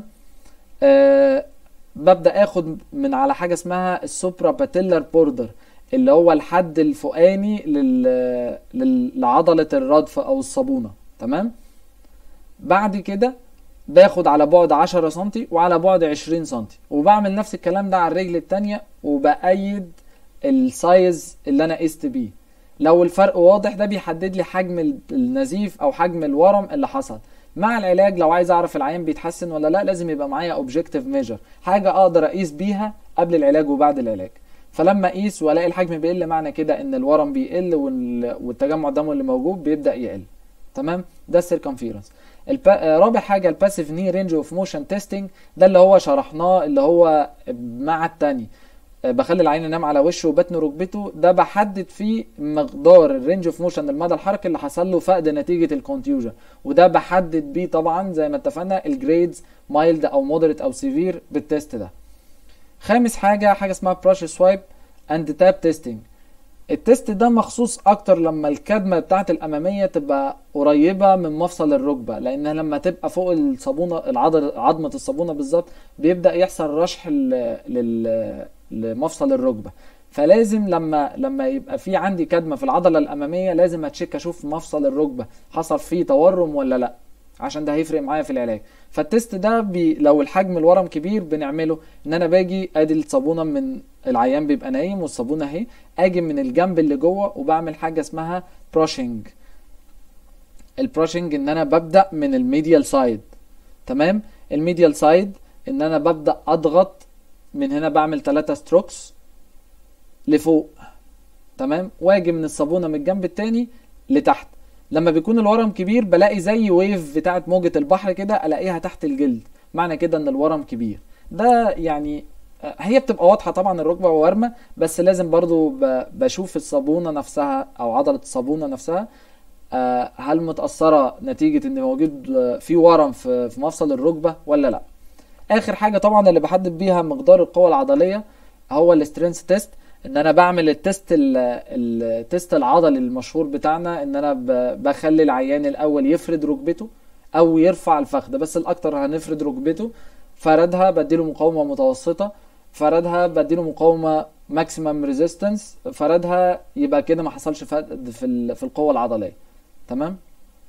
آه ببدا اخد من على حاجه اسمها السوبرا باتيلر بوردر اللي هو الحد الفوقاني لل... لل... لعضله الردف او الصابونه تمام بعد كده باخد على بعد 10 سم وعلى بعد 20 سم وبعمل نفس الكلام ده على الرجل التانية وبأيد السايز اللي انا قست بيه لو الفرق واضح ده بيحدد لي حجم النزيف او حجم الورم اللي حصل مع العلاج لو عايز اعرف العيان بيتحسن ولا لا لازم يبقى معايا اوبجكتيف ميجر حاجه اقدر اقيس بيها قبل العلاج وبعد العلاج فلما اقيس والاقي الحجم بيقل معنى كده ان الورم بيقل والتجمع الدموي اللي موجود بيبدا يقل تمام ده السيركمفيرنس الب... رابع حاجه الباسيف ني رينج اوف موشن تيستنج ده اللي هو شرحناه اللي هو مع التاني بخلي العين ينام على وشه وبطن ركبته ده بحدد فيه مقدار الرينج اوف موشن المدى الحركي اللي حصل له فقد نتيجه الكونتيوجن وده بحدد بيه طبعا زي ما اتفقنا الجريدز مايلد او مودريت او سيفير بالتيست ده خامس حاجه حاجه اسمها براش سوايب اند تاب تيستنج التيست ده مخصوص اكتر لما الكدمه بتاعت الاماميه تبقى قريبه من مفصل الركبه لانها لما تبقى فوق الصابونه العضل عظمه الصابونه بالظبط بيبدا يحصل رشح لل لمفصل الركبه فلازم لما لما يبقى في عندي كدمه في العضله الاماميه لازم اتشيك اشوف مفصل الركبه حصل فيه تورم ولا لا عشان ده هيفرق معايا في العلاج فالتست ده بي لو الحجم الورم كبير بنعمله ان انا باجي ادي الصابونه من العيان بيبقى نايم والصابونه اهي اجي من الجنب اللي جوه وبعمل حاجه اسمها بروشنج البروشنج ان انا ببدا من الميديال سايد تمام الميديال سايد ان انا ببدا اضغط من هنا بعمل 3 ستروكس لفوق تمام واجي من الصابونه من الجنب التاني لتحت لما بيكون الورم كبير بلاقي زي ويف بتاعت موجة البحر كده الاقيها تحت الجلد معنى كده ان الورم كبير ده يعني هي بتبقى واضحه طبعا الركبه وارمه بس لازم برضو بشوف الصابونه نفسها او عضله الصابونه نفسها هل متاثره نتيجه ان موجود في ورم في مفصل الركبه ولا لا اخر حاجه طبعا اللي بحدد بيها مقدار القوه العضليه هو السترينث تيست ان انا بعمل التست التست العضلي المشهور بتاعنا ان انا بخلي العيان الاول يفرد ركبته او يرفع الفخذ بس الاكتر هنفرد ركبته فردها بديله مقاومه متوسطه فردها بديله مقاومه ماكسيمم ريزيستنس فردها يبقى كده ما حصلش فقد في في القوه العضليه تمام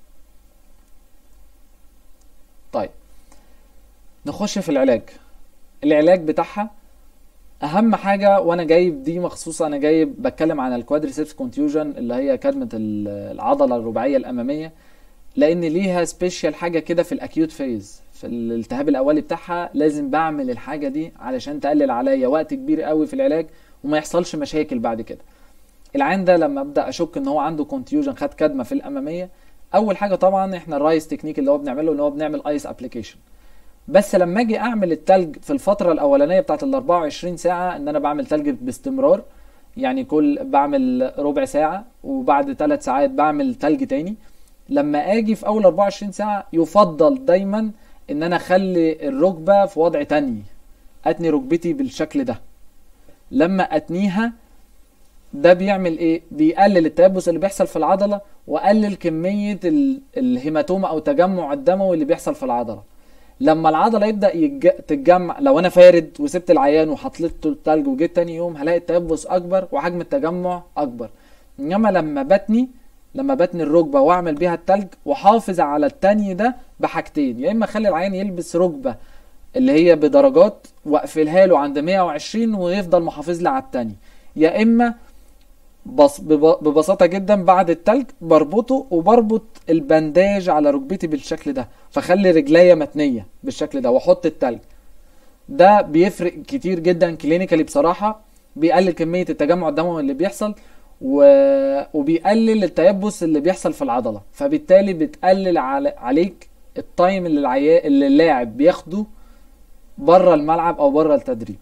طيب نخش في العلاج العلاج بتاعها اهم حاجه وانا جايب دي مخصوصه انا جايب بتكلم عن الكوادريسيبس كونتيوجن اللي هي كدمه العضله الرباعيه الاماميه لان ليها سبيشال حاجه كده في الاكيوت فيز في الالتهاب الاولي بتاعها لازم بعمل الحاجه دي علشان تقلل عليا وقت كبير قوي في العلاج وما يحصلش مشاكل بعد كده العين ده لما ابدا اشك ان هو عنده كونتيوجن خد كدمه في الاماميه اول حاجه طبعا احنا الرايس تكنيك اللي هو بنعمله اللي هو بنعمل ايس ابلكيشن بس لما اجي اعمل التلج في الفتره الاولانيه بتاعت ال 24 ساعه ان انا بعمل تلج باستمرار يعني كل بعمل ربع ساعه وبعد ثلاث ساعات بعمل تلج تاني لما اجي في اول 24 ساعه يفضل دايما ان انا اخلي الركبه في وضع تاني اتني ركبتي بالشكل ده لما اتنيها ده بيعمل ايه بيقلل التيبس اللي بيحصل في العضله وقلل كميه الهيماتوما او تجمع الدموي اللي بيحصل في العضله لما العضله يبدا يج... تتجمع لو انا فارد وسبت العيان وحطيت له التلج وجيت تاني يوم هلاقي التيبس اكبر وحجم التجمع اكبر انما لما بتني لما بتني الركبه واعمل بيها التلج واحافظ على التاني ده بحاجتين يا اما اخلي العيان يلبس ركبه اللي هي بدرجات واقفلها له عند 120 ويفضل محافظ لي على التاني يا اما بص ببساطه جدا بعد التلج بربطه وبربط البنداج على ركبتي بالشكل ده فخلي رجليا متنيه بالشكل ده واحط التلج ده بيفرق كتير جدا كلينيكالي بصراحه بيقلل كميه التجمع الدموي اللي بيحصل و... وبيقلل التيبس اللي بيحصل في العضله فبالتالي بتقلل على... عليك التايم اللي العيا... اللي اللاعب بياخده بره الملعب او بره التدريب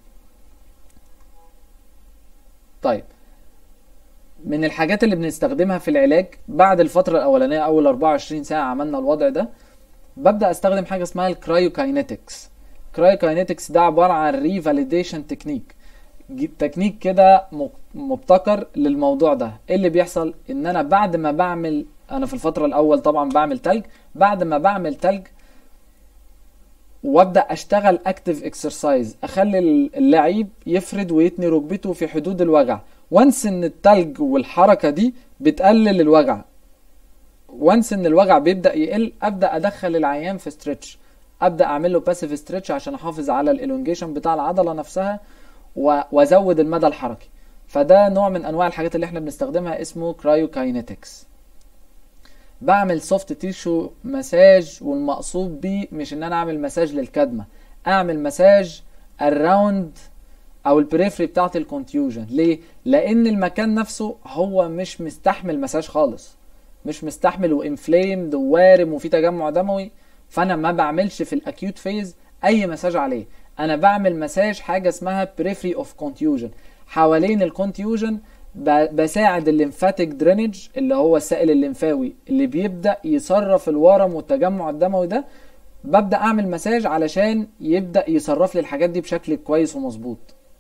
طيب من الحاجات اللي بنستخدمها في العلاج بعد الفترة الأولانية أول 24 ساعة عملنا الوضع ده ببدأ أستخدم حاجة اسمها الكرايوكاينetics كرايوكاينetics ده عبارة عن ريفاليديشن تكنيك تكنيك كده مبتكر للموضوع ده ايه اللي بيحصل ان انا بعد ما بعمل انا في الفترة الاول طبعا بعمل تلج بعد ما بعمل تلج وابدا اشتغل اكتف اكسرسايز اخلي اللعيب يفرد ويتني ركبته في حدود الوجع وانس ان التلج والحركه دي بتقلل الوجع وانس ان الوجع بيبدا يقل ابدا ادخل العيان في ستريتش ابدا اعمل له باسيف ستريتش عشان احافظ على الالونجيشن بتاع العضله نفسها وازود المدى الحركي فده نوع من انواع الحاجات اللي احنا بنستخدمها اسمه كرايوكاينetics بعمل سوفت تيشو مساج والمقصود بيه مش ان انا اعمل مساج للكدمه اعمل مساج الراوند او البريفري بتاعت الكونتيوجن ليه لان المكان نفسه هو مش مستحمل مساج خالص مش مستحمل وانفليمد ووارم وفي تجمع دموي فانا ما بعملش في الاكيوت فيز اي مساج عليه انا بعمل مساج حاجه اسمها بريفري اوف كونتيوجن حوالين الكونتيوجن بساعد الليمفاتيك درينج اللي هو السائل الليمفاوي اللي بيبدا يصرف الورم والتجمع الدموي ده ببدا اعمل مساج علشان يبدا يصرف لي الحاجات دي بشكل كويس ومظبوط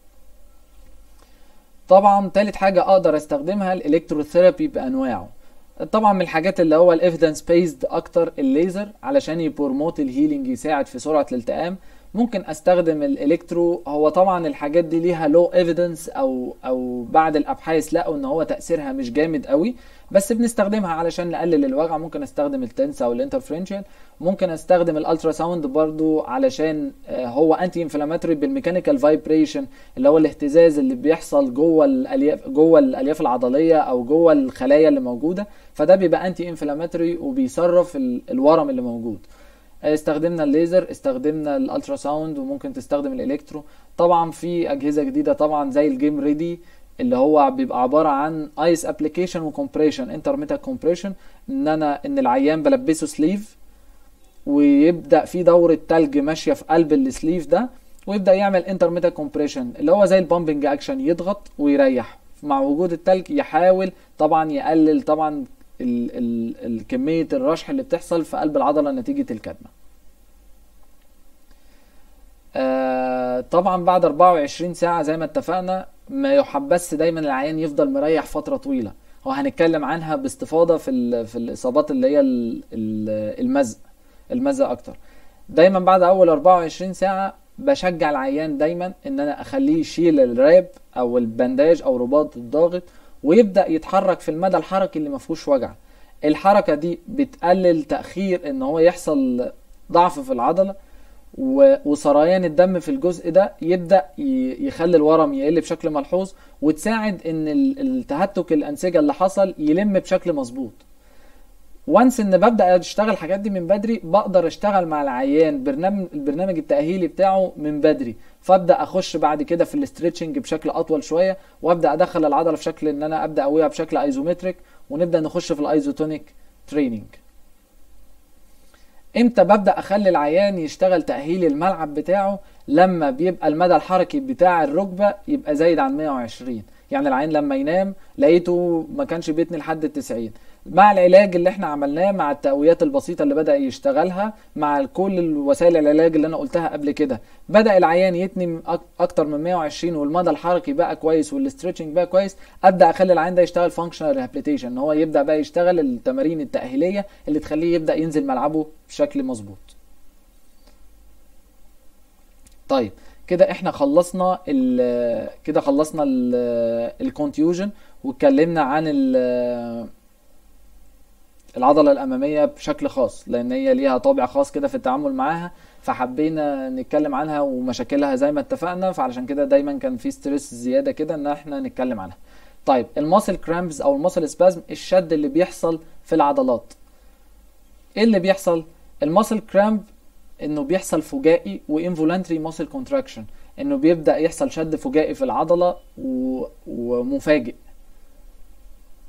طبعا تالت حاجه اقدر استخدمها الالكتروثيرابي بانواعه طبعا من الحاجات اللي هو الايفيدنس بيزد اكتر الليزر علشان يبروموت الهيلينج يساعد في سرعه الالتئام ممكن استخدم الالكترو هو طبعا الحاجات دي ليها لو ايفيدنس او او بعد الابحاث لقوا ان هو تاثيرها مش جامد قوي بس بنستخدمها علشان نقلل الوجع ممكن استخدم التنس او الانترفرنشال ممكن استخدم الالترا ساوند برضو علشان هو انتي انفلاماتوري بالميكانيكال فايبريشن اللي هو الاهتزاز اللي بيحصل جوه الالياف جوه الالياف العضليه او جوه الخلايا اللي موجوده فده بيبقى انتي انفلاماتوري وبيصرف الورم اللي موجود استخدمنا الليزر استخدمنا الالترا ساوند وممكن تستخدم الالكترو طبعا في اجهزه جديده طبعا زي الجيم ريدي اللي هو بيبقى عباره عن ايس ابلكيشن وكمبريشن انترميتا كومبريشن ان انا ان العيان بلبسه سليف ويبدا في دوره تلج ماشيه في قلب السليف ده ويبدا يعمل انترميتا كومبريشن اللي هو زي البامبنج اكشن يضغط ويريح مع وجود التلج يحاول طبعا يقلل طبعا ال ال الكمية الرشح اللي بتحصل في قلب العضلة نتيجة الكدمة آه طبعا بعد 24 ساعة زي ما اتفقنا ما يحبس دايما العيان يفضل مريح فترة طويلة هو هنتكلم عنها باستفاضة في, في الإصابات اللي هي المزق المزق أكتر دايما بعد أول 24 ساعة بشجع العيان دايما ان انا اخليه يشيل الراب او البنداج او رباط الضاغط ويبدا يتحرك في المدى الحركي اللي ما فيهوش وجع الحركه دي بتقلل تاخير ان هو يحصل ضعف في العضله وسريان الدم في الجزء ده يبدا يخلي الورم يقل بشكل ملحوظ وتساعد ان التهتك الانسجه اللي حصل يلم بشكل مظبوط وانس ان ببدا اشتغل الحاجات دي من بدري بقدر اشتغل مع العيان برنامج البرنامج التاهيلي بتاعه من بدري فابدا اخش بعد كده في الاسترتشنج بشكل اطول شويه وابدا ادخل العضله في شكل ان انا ابدا اقويها بشكل ايزومتريك ونبدا نخش في الايزوتونيك تريننج امتى ببدا اخلي العيان يشتغل تاهيل الملعب بتاعه لما بيبقى المدى الحركي بتاع الركبه يبقى زايد عن 120 يعني العين لما ينام لقيته ما كانش بيتني لحد ال 90 مع العلاج اللي احنا عملناه مع التقويات البسيطة اللي بدأ يشتغلها مع كل الوسائل العلاج اللي انا قلتها قبل كده بدأ العيان يتني اكتر من 120 والمدى الحركي بقى كويس والاسترتشنج بقى كويس ابدا اخلي العيان ده يشتغل فانكشنال ريهابيليتيشن ان هو يبدا بقى يشتغل التمارين التأهيلية اللي تخليه يبدأ ينزل ملعبه بشكل مظبوط طيب كده احنا خلصنا ال كده خلصنا الكونتيوجن واتكلمنا عن العضله الاماميه بشكل خاص لان هي ليها طابع خاص كده في التعامل معاها فحبينا نتكلم عنها ومشاكلها زي ما اتفقنا فعلشان كده دايما كان في ستريس زياده كده ان احنا نتكلم عنها طيب الماسل كرامبز او الماسل سبازم الشد اللي بيحصل في العضلات ايه اللي بيحصل الماسل كرامب انه بيحصل فجائي وانفولانتري ماسل كونتراكشن انه بيبدا يحصل شد فجائي في العضله و... ومفاجئ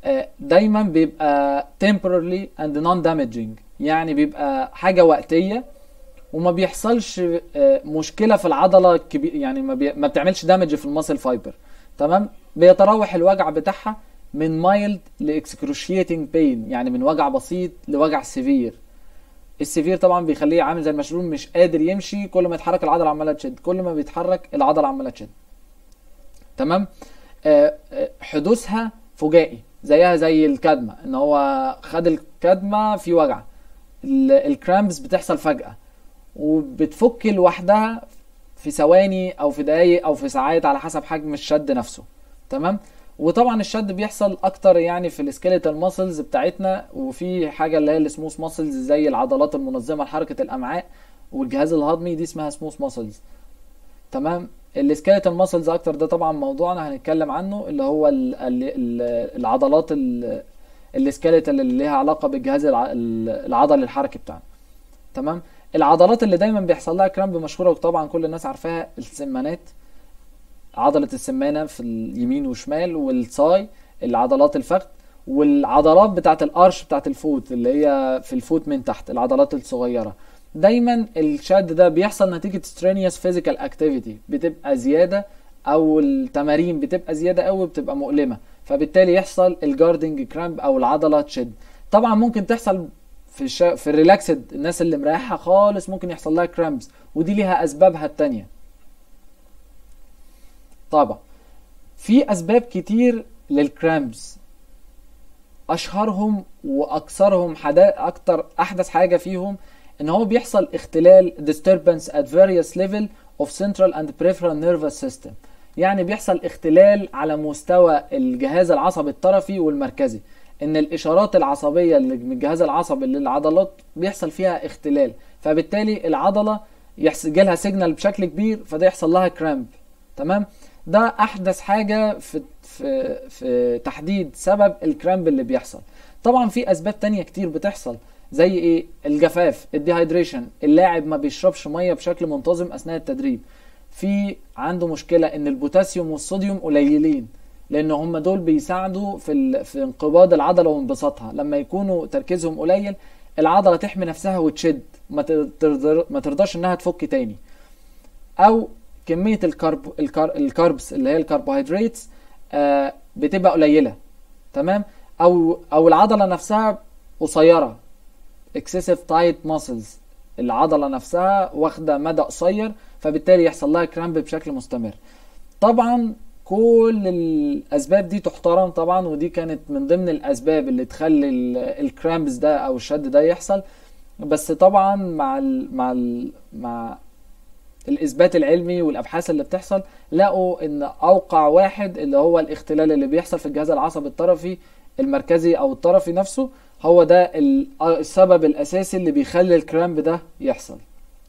آه، دايما بيبقى temporarily and non damaging يعني بيبقى حاجة وقتية وما بيحصلش آه، مشكلة في العضلة الكبير يعني ما, بي... ما بتعملش دامج في الماسل فايبر تمام بيتراوح الوجع بتاعها من مايلد لاكسكروشيتنج بين يعني من وجع بسيط لوجع سيفير السيفير طبعا بيخليه عامل زي المشلول مش قادر يمشي كل ما يتحرك العضله عماله تشد كل ما بيتحرك العضله عماله تشد تمام آه، آه، حدوثها فجائي زيها زي الكدمه ان هو خد الكدمه في وجع ال- الكرامبس بتحصل فجاه وبتفك لوحدها في ثواني او في دقايق او في ساعات على حسب حجم الشد نفسه تمام وطبعا الشد بيحصل اكتر يعني في السكيليتال ماسلز بتاعتنا وفي حاجه اللي هي السموث ماسلز زي العضلات المنظمه لحركه الامعاء والجهاز الهضمي دي اسمها سموث ماسلز تمام السكيليتال ماسلز اكتر ده طبعا موضوعنا هنتكلم عنه اللي هو ال ال ال العضلات السكيليتال اللي ليها علاقه بالجهاز الع- العضلي الحركي بتاعنا تمام العضلات اللي دايما بيحصل لها كرامب مشهوره وطبعا كل الناس عارفاها السمانات عضله السمانه في اليمين وشمال والصاي العضلات الفخذ والعضلات بتاعت الارش بتاعت الفوت اللي هي في الفوت من تحت العضلات الصغيره دايما الشد ده بيحصل نتيجه strenuous physical activity بتبقى زياده او التمارين بتبقى زياده قوي بتبقى مؤلمه فبالتالي يحصل الجاردنج كرامب او العضله تشد طبعا ممكن تحصل في الش... في الريلاكسد الناس اللي مريحه خالص ممكن يحصل لها كرامبس ودي ليها اسبابها التانية طبعا في اسباب كتير للكرامبس اشهرهم واكثرهم حدا اكتر احدث حاجه فيهم ان هو بيحصل اختلال disturbance at various level of central and peripheral nervous system يعني بيحصل اختلال على مستوى الجهاز العصبي الطرفي والمركزي ان الاشارات العصبيه اللي من الجهاز العصبي للعضلات بيحصل فيها اختلال فبالتالي العضله يحصل لها سيجنال بشكل كبير فده يحصل لها كرامب تمام ده احدث حاجه في في في تحديد سبب الكرامب اللي بيحصل طبعا في اسباب تانية كتير بتحصل زي ايه الجفاف الديهايدريشن اللاعب ما بيشربش ميه بشكل منتظم اثناء التدريب في عنده مشكله ان البوتاسيوم والصوديوم قليلين لان هم دول بيساعدوا في ال... في انقباض العضله وانبساطها لما يكونوا تركيزهم قليل العضله تحمي نفسها وتشد ما ترضر... ما ترضاش انها تفك تاني او كميه الكرب الكار... الكاربس اللي هي الكربوهيدرات آه بتبقى قليله تمام او او العضله نفسها قصيره excessive tight muscles العضله نفسها واخده مدى قصير فبالتالي يحصل لها كرامب بشكل مستمر طبعا كل الاسباب دي تحترم طبعا ودي كانت من ضمن الاسباب اللي تخلي الكرامبس ده او الشد ده يحصل بس طبعا مع ال مع ال مع الاثبات العلمي والابحاث اللي بتحصل لقوا ان اوقع واحد اللي هو الاختلال اللي بيحصل في الجهاز العصبي الطرفي المركزي او الطرفي نفسه هو ده السبب الاساسي اللي بيخلي الكرامب ده يحصل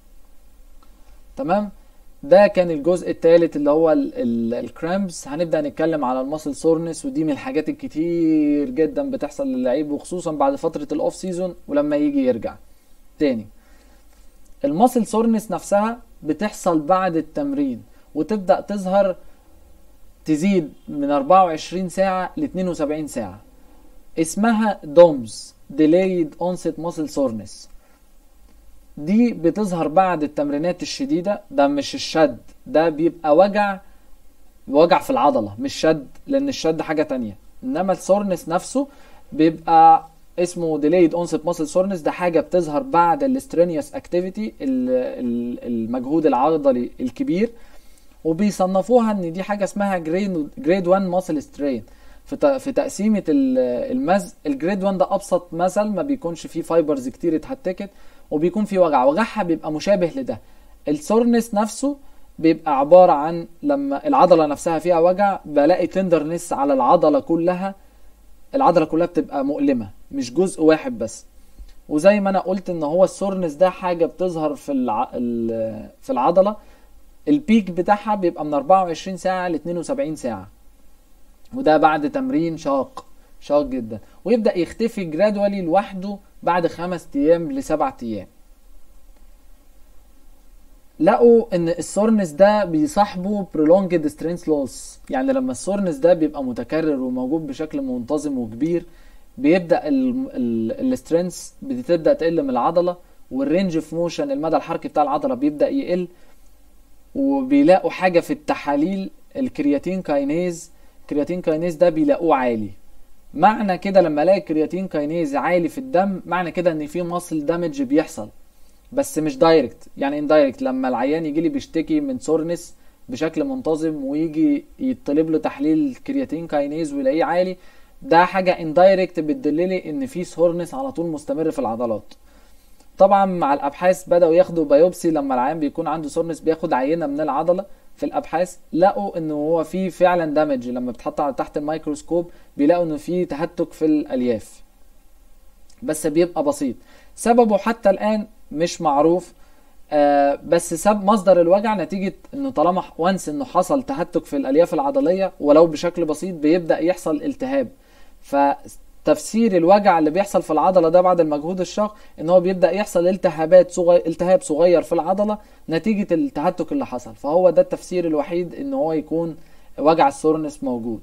تمام ده كان الجزء الثالث اللي هو الكرامبس هنبدا نتكلم على الماسل سورنس ودي من الحاجات الكتير جدا بتحصل للعيب وخصوصا بعد فتره الاوف سيزون ولما يجي يرجع تاني الماسل سورنس نفسها بتحصل بعد التمرين وتبدا تظهر تزيد من 24 ساعه ل 72 ساعه اسمها دومز delayed onset muscle soreness دي بتظهر بعد التمرينات الشديدة ده مش الشد ده بيبقى وجع وجع في العضلة مش شد لأن الشد حاجة تانية إنما السورنس نفسه بيبقى اسمه delayed onset muscle soreness ده حاجة بتظهر بعد الاسترينيوس اكتيفيتي المجهود العضلي الكبير وبيصنفوها ان دي حاجة اسمها جريد جريد 1 muscle strain في في تقسيمه المزق الجريد 1 ده ابسط مثل ما بيكونش فيه فايبرز كتير اتهتكت وبيكون فيه وجع وجعها بيبقى مشابه لده السورنس نفسه بيبقى عباره عن لما العضله نفسها فيها وجع بلاقي تندرنس على العضله كلها العضله كلها بتبقى مؤلمه مش جزء واحد بس وزي ما انا قلت ان هو السورنس ده حاجه بتظهر في الع... في العضله البيك بتاعها بيبقى من 24 ساعه ل 72 ساعه وده بعد تمرين شاق شاق جدا ويبدا يختفي جرادولي لوحده بعد خمس ايام لسبع ايام لقوا ان السورنس ده بيصاحبه prolonged strength loss يعني لما السورنس ده بيبقى متكرر وموجود بشكل منتظم وكبير بيبدا السترينث بتبدا تقل من العضله والرينج اوف موشن المدى الحركي بتاع العضله بيبدا يقل وبيلاقوا حاجه في التحاليل الكرياتين كاينيز الكرياتين كاينيز ده بيلاقوه عالي معنى كده لما الاقي الكرياتين كاينيز عالي في الدم معنى كده ان في ماسل دامج بيحصل بس مش دايركت يعني اندايركت لما العيان يجي لي بيشتكي من سورنس بشكل منتظم ويجي يطلب له تحليل كرياتين كاينيز ويلاقيه عالي ده حاجه اندايركت بتدللي ان في سورنس على طول مستمر في العضلات طبعا مع الابحاث بداوا ياخدوا بايوبسي لما العيان بيكون عنده سورنس بياخد عينه من العضله في الابحاث لقوا ان هو في فعلا دامج لما بتحط على تحت الميكروسكوب بيلاقوا انه في تهتك في الالياف بس بيبقى بسيط سببه حتى الان مش معروف آه بس سبب مصدر الوجع نتيجة انه طالما وانس انه حصل تهتك في الالياف العضلية ولو بشكل بسيط بيبدأ يحصل التهاب فتفسير الوجع اللي بيحصل في العضلة ده بعد المجهود الشاق ان هو بيبدأ يحصل التهابات صغير التهاب صغير في العضلة نتيجة التهتك اللي حصل فهو ده التفسير الوحيد ان هو يكون وجع السورنس موجود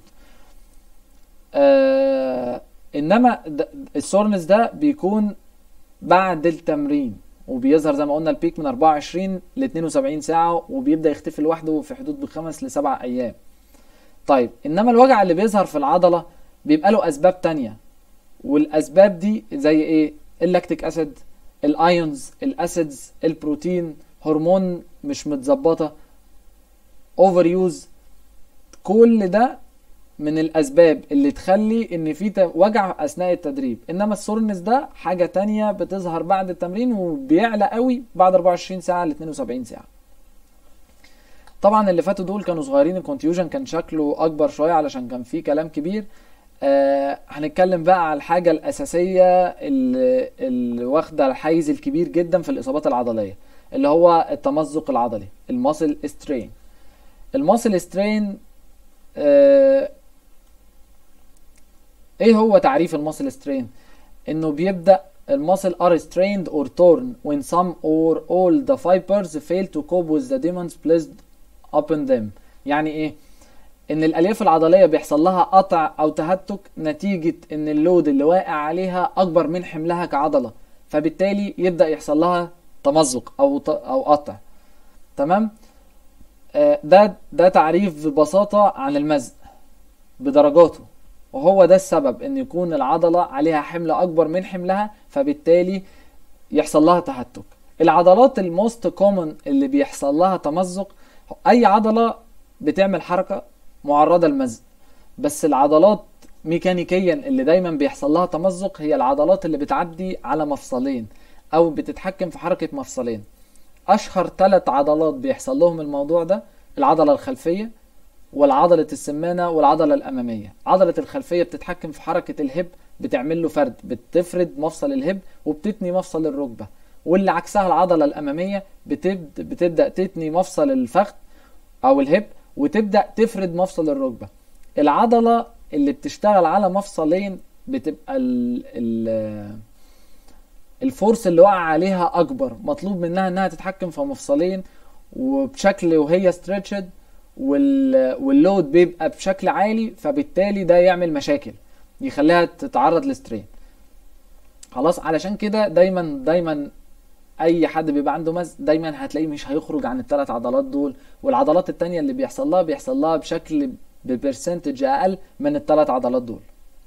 آه انما السورنس ده بيكون بعد التمرين وبيظهر زي ما قلنا البيك من 24 ل 72 ساعة وبيبدأ يختفي لوحده في حدود بخمس لسبع أيام. طيب إنما الوجع اللي بيظهر في العضلة بيبقى له أسباب تانية والأسباب دي زي إيه؟ اللاكتيك أسيد الأيونز الأسيدز البروتين هرمون مش متظبطة أوفر يوز كل ده من الاسباب اللي تخلي ان في وجع اثناء التدريب انما السورنس ده حاجه تانية بتظهر بعد التمرين وبيعلى قوي بعد 24 ساعه ل 72 ساعه طبعا اللي فاتوا دول كانوا صغيرين الكونتيوجن كان شكله اكبر شويه علشان كان فيه كلام كبير آه هنتكلم بقى على الحاجه الاساسيه اللي, اللي واخده الحيز الكبير جدا في الاصابات العضليه اللي هو التمزق العضلي الماسل سترين الماسل سترين آه ايه هو تعريف الماسل سترين انه بيبدا الماسل are strained or torn when some or all the fibers fail to cope with the demands placed upon them يعني ايه ان الالياف العضليه بيحصل لها قطع او تهتك نتيجه ان اللود اللي واقع عليها اكبر من حملها كعضله فبالتالي يبدا يحصل لها تمزق او او قطع تمام آه ده ده تعريف ببساطه عن المزق بدرجاته وهو ده السبب ان يكون العضله عليها حمل اكبر من حملها فبالتالي يحصل لها تهتك العضلات الموست كومن اللي بيحصل لها تمزق اي عضله بتعمل حركه معرضه للمزق بس العضلات ميكانيكيا اللي دايما بيحصل لها تمزق هي العضلات اللي بتعدي على مفصلين او بتتحكم في حركه مفصلين اشهر ثلاث عضلات بيحصل لهم الموضوع ده العضله الخلفيه والعضلة السمانة والعضلة الأمامية عضلة الخلفية بتتحكم في حركة الهب بتعمل له فرد بتفرد مفصل الهب وبتتني مفصل الركبة واللي عكسها العضلة الأمامية بتبد بتبدأ تتني مفصل الفخذ أو الهب وتبدأ تفرد مفصل الركبة العضلة اللي بتشتغل على مفصلين بتبقى ال ال الفورس اللي وقع عليها أكبر مطلوب منها إنها تتحكم في مفصلين وبشكل وهي ستريتشد واللود بيبقى بشكل عالي فبالتالي ده يعمل مشاكل يخليها تتعرض لسترين خلاص علشان كده دايما دايما اي حد بيبقى عنده مز دايما هتلاقيه مش هيخرج عن الثلاث عضلات دول والعضلات التانية اللي بيحصل لها بيحصل لها بشكل ببرسنتج اقل من الثلاث عضلات دول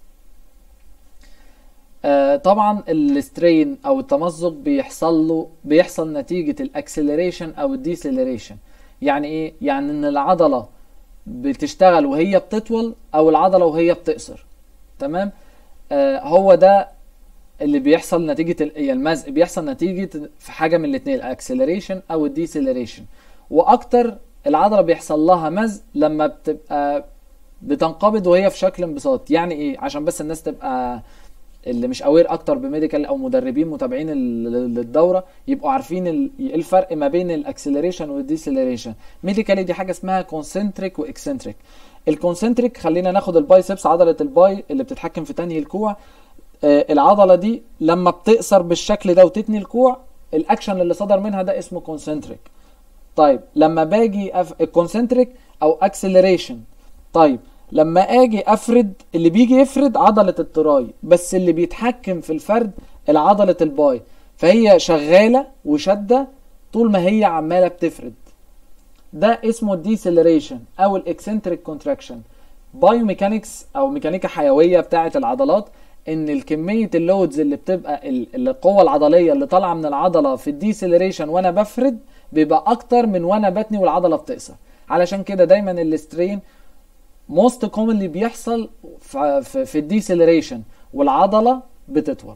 آه طبعا السترين او التمزق بيحصل له بيحصل نتيجة الاكسلريشن او الديسلريشن يعني ايه يعني ان العضله بتشتغل وهي بتطول او العضله وهي بتقصر تمام آه هو ده اللي بيحصل نتيجه المزق بيحصل نتيجه في حاجه من الاثنين الاكسلريشن او الديسلريشن واكتر العضله بيحصل لها مزق لما بتبقى بتنقبض وهي في شكل انبساط يعني ايه عشان بس الناس تبقى اللي مش اوير اكتر بميديكال او مدربين متابعين للدوره يبقوا عارفين ايه الفرق ما بين الاكسلريشن والديسلريشن ميديكالي دي حاجه اسمها كونسنتريك واكسنتريك الكونسنتريك خلينا ناخد البايسبس عضله الباي اللي بتتحكم في تنهي الكوع آه العضله دي لما بتقصر بالشكل ده وتتني الكوع الاكشن اللي صدر منها ده اسمه كونسنتريك طيب لما باجي أف... الكونسنتريك او اكسلريشن طيب لما اجي افرد اللي بيجي يفرد عضلة التراي بس اللي بيتحكم في الفرد العضلة الباي فهي شغالة وشدة طول ما هي عمالة بتفرد ده اسمه الديسلريشن او الاكسنتريك كونتراكشن بايوميكانكس او ميكانيكا حيويه بتاعه العضلات ان الكميه اللودز اللي بتبقى ال- القوه العضليه اللي طالعه من العضله في الديسلريشن وانا بفرد بيبقى اكتر من وانا بتني والعضله بتقصر علشان كده دايما السترين موست كومنلي بيحصل ف- في, في الديسلريشن والعضله بتطول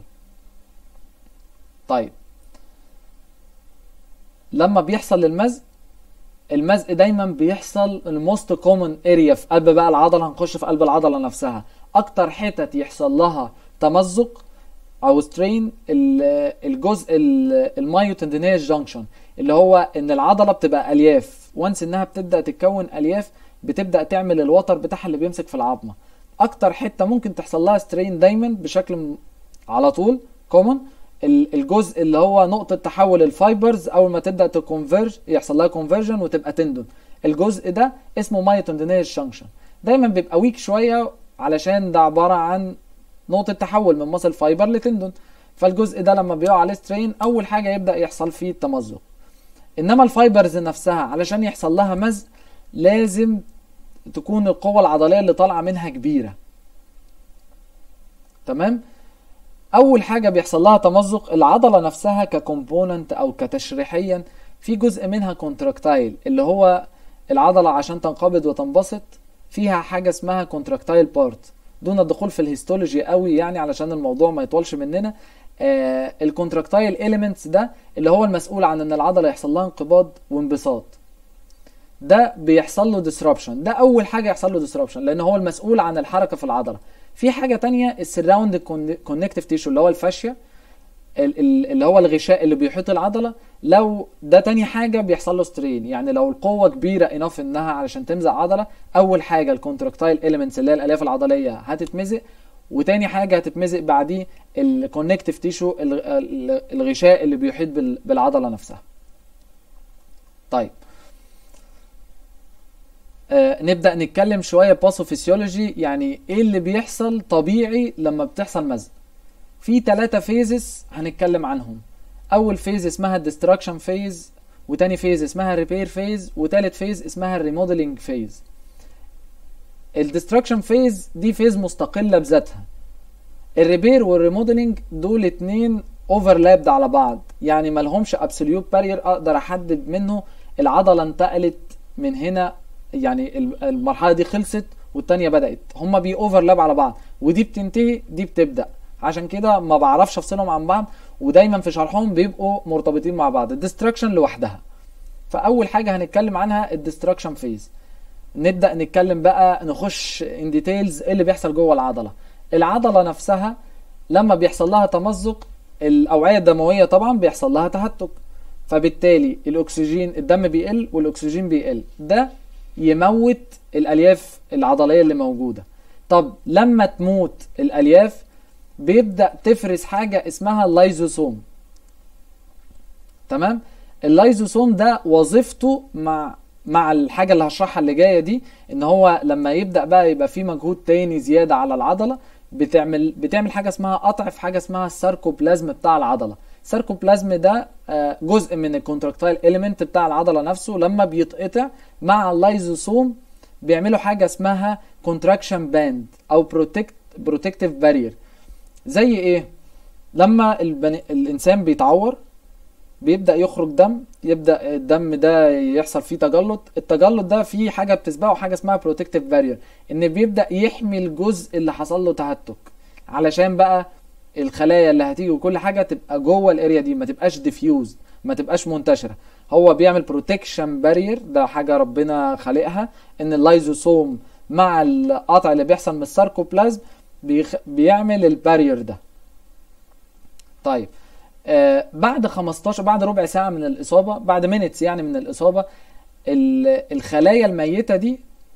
طيب لما بيحصل للمزق المزق دايما بيحصل الموست كومن اريا في قلب بقى العضله هنخش في قلب العضله نفسها اكتر حتت يحصل لها تمزق او سترين الجزء المايوتندينيس جانكشن اللي هو ان العضله بتبقى الياف وانس انها بتبدا تتكون الياف بتبدا تعمل الوتر بتاعها اللي بيمسك في العظمه اكتر حته ممكن تحصل لها سترين دايما بشكل م- على طول كومن الجزء اللي هو نقطة تحول الفايبرز أول ما تبدأ تكونفيرج يحصل لها كونفرجن وتبقى تندون الجزء ده اسمه مايوتندينيس جانكشن دايما بيبقى ويك شوية علشان ده عبارة عن نقطة تحول من ماسل فايبر لتندون فالجزء ده لما بيقع عليه سترين أول حاجة يبدأ يحصل فيه التمزق إنما الفايبرز نفسها علشان يحصل لها مزق لازم تكون القوة العضلية اللي طالعة منها كبيرة تمام اول حاجه بيحصل لها تمزق العضله نفسها ككومبوننت او كتشريحيا في جزء منها كونتراكتايل اللي هو العضله عشان تنقبض وتنبسط فيها حاجه اسمها كونتراكتايل بارت دون الدخول في الهيستولوجي قوي يعني علشان الموضوع ما يطولش مننا آه الكونتراكتايل اليمنتس ده اللي هو المسؤول عن ان العضله يحصل لها انقباض وانبساط ده بيحصل له ديسربشن ده اول حاجه يحصل له ديسربشن لان هو المسؤول عن الحركه في العضله في حاجه تانية السراوند كونكتيف تيشو اللي هو الفاشيه ال- ال- اللي هو الغشاء اللي بيحيط العضله لو ده تاني حاجه بيحصل له سترين يعني لو القوه كبيره انف انها علشان تمزق عضله اول حاجه الكونتراكتايل اليمنتس اللي هي الالياف العضليه هتتمزق وتاني حاجه هتتمزق بعديه الكونكتيف تيشو الغشاء اللي بيحيط بال- بالعضله نفسها طيب آه، نبدأ نتكلم شوية باثوفيسيولوجي يعني ايه اللي بيحصل طبيعي لما بتحصل مزق في ثلاثة فيزز هنتكلم عنهم اول فيز اسمها الديستراكشن فيز وتاني فيز اسمها الريبير فيز وتالت فيز اسمها الريموديلنج فيز الديستراكشن فيز دي فيز مستقلة بذاتها الريبير والريموديلنج دول اتنين اوفرلابد على بعض يعني ملهمش ابسوليوت بارير اقدر احدد منه العضلة انتقلت من هنا يعني ال- المرحله دي خلصت والتانيه بدات هما بي اوفرلاب على بعض ودي بتنتهي دي بتبدا عشان كده ما بعرفش افصلهم عن بعض ودايما في شرحهم بيبقوا مرتبطين مع بعض الديستراكشن لوحدها فاول حاجه هنتكلم عنها الديستراكشن فيز نبدا نتكلم بقى نخش ان ديتيلز ايه اللي بيحصل جوه العضله العضله نفسها لما بيحصل لها تمزق الاوعيه الدمويه طبعا بيحصل لها تهتك فبالتالي الاكسجين الدم بيقل والاكسجين بيقل ده يموت الالياف العضليه اللي موجوده طب لما تموت الالياف بيبدا تفرز حاجه اسمها اللايزوسوم تمام اللايزوسوم ده وظيفته مع مع الحاجه اللي هشرحها اللي جايه دي ان هو لما يبدا بقى يبقى في مجهود تاني زياده على العضله بتعمل بتعمل حاجه اسمها قطع في حاجه اسمها الساركوبلازم بتاع العضله الساركوبلازم ده آه، جزء من الكونتراكتايل اليمنت بتاع العضله نفسه لما بيتقطع مع اللايزوسوم بيعملوا حاجه اسمها كونتراكشن باند او بروتكت بروتكتيف بارير زي ايه لما البني... الانسان بيتعور بيبدا يخرج دم يبدا الدم ده يحصل فيه تجلط التجلط ده فيه حاجه بتسبقه حاجه اسمها بروتكتيف بارير ان بيبدا يحمي الجزء اللي حصل له تهتك علشان بقى الخلايا اللي هتيجي وكل حاجه تبقى جوه الاريا دي ما تبقاش ديفيوز ما تبقاش منتشره هو بيعمل بروتكشن بارير ده حاجه ربنا خالقها ان اللايزوسوم مع القطع اللي بيحصل من الساركوبلازم بيخ... بيعمل البارير ده طيب آه بعد 15 بعد ربع ساعه من الاصابه بعد مينتس يعني من الاصابه ال- الخلايا الميته دي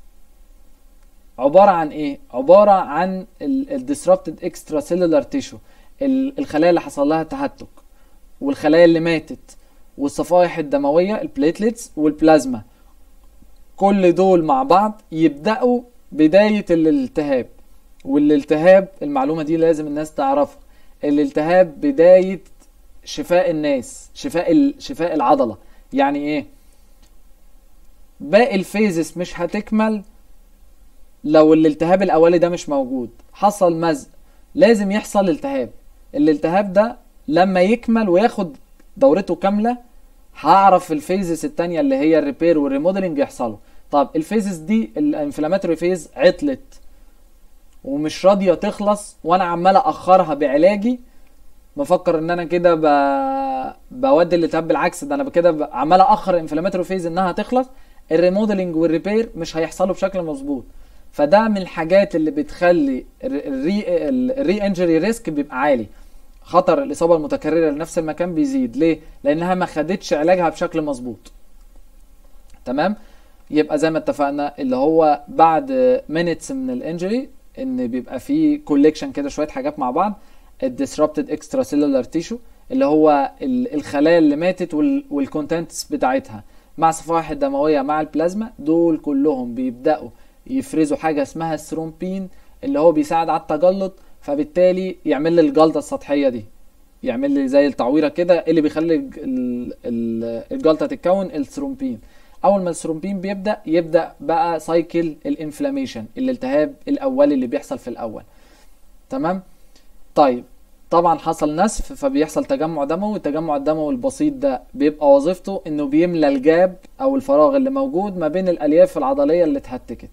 عباره عن ايه عباره عن الديسربتد اكسترا سيلولار تيشو الخلايا اللي حصل لها تهتك والخلايا اللي ماتت والصفائح الدمويه البليتلتس والبلازما كل دول مع بعض يبداوا بدايه الالتهاب والالتهاب المعلومه دي لازم الناس تعرفها الالتهاب بدايه شفاء الناس شفاء شفاء العضله يعني ايه باقي الفيزس مش هتكمل لو الالتهاب الاولي ده مش موجود حصل مزق لازم يحصل التهاب الالتهاب ده لما يكمل وياخد دورته كامله هعرف الفيزس التانية اللي هي الريبير والريموديلنج يحصلوا طب الفيزس دي الانفلاماتوري فيز عطلت ومش راضيه تخلص وانا عمال اخرها بعلاجي بفكر ان انا كده ب... بودي الالتهاب بالعكس ده انا كده عمال اخر الانفلاماتوري فيز انها تخلص الريموديلنج والريبير مش هيحصلوا بشكل مظبوط فده من الحاجات اللي بتخلي الري الري انجري ريسك بيبقى عالي خطر الاصابه المتكرره لنفس المكان بيزيد ليه لانها ما خدتش علاجها بشكل مظبوط تمام يبقى زي ما اتفقنا اللي هو بعد مينتس من الانجري ان بيبقى في كوليكشن كده شويه حاجات مع بعض الديسربتد اكسترا سيلولار تيشو اللي هو الخلايا اللي ماتت والكونتنتس بتاعتها مع الصفائح الدمويه مع البلازما دول كلهم بيبداوا يفرزوا حاجه اسمها الثرومبين اللي هو بيساعد على التجلط فبالتالي يعمل لي الجلطه السطحيه دي يعمل لي زي التعويره كده اللي بيخلي الجلطه تتكون الثرومبين اول ما الثرومبين بيبدا يبدا بقى سايكل الانفلاميشن الالتهاب الاولي اللي بيحصل في الاول تمام طيب طبعا حصل نسف فبيحصل تجمع دموي التجمع الدموي البسيط ده بيبقى وظيفته انه بيملى الجاب او الفراغ اللي موجود ما بين الالياف العضليه اللي اتهتكت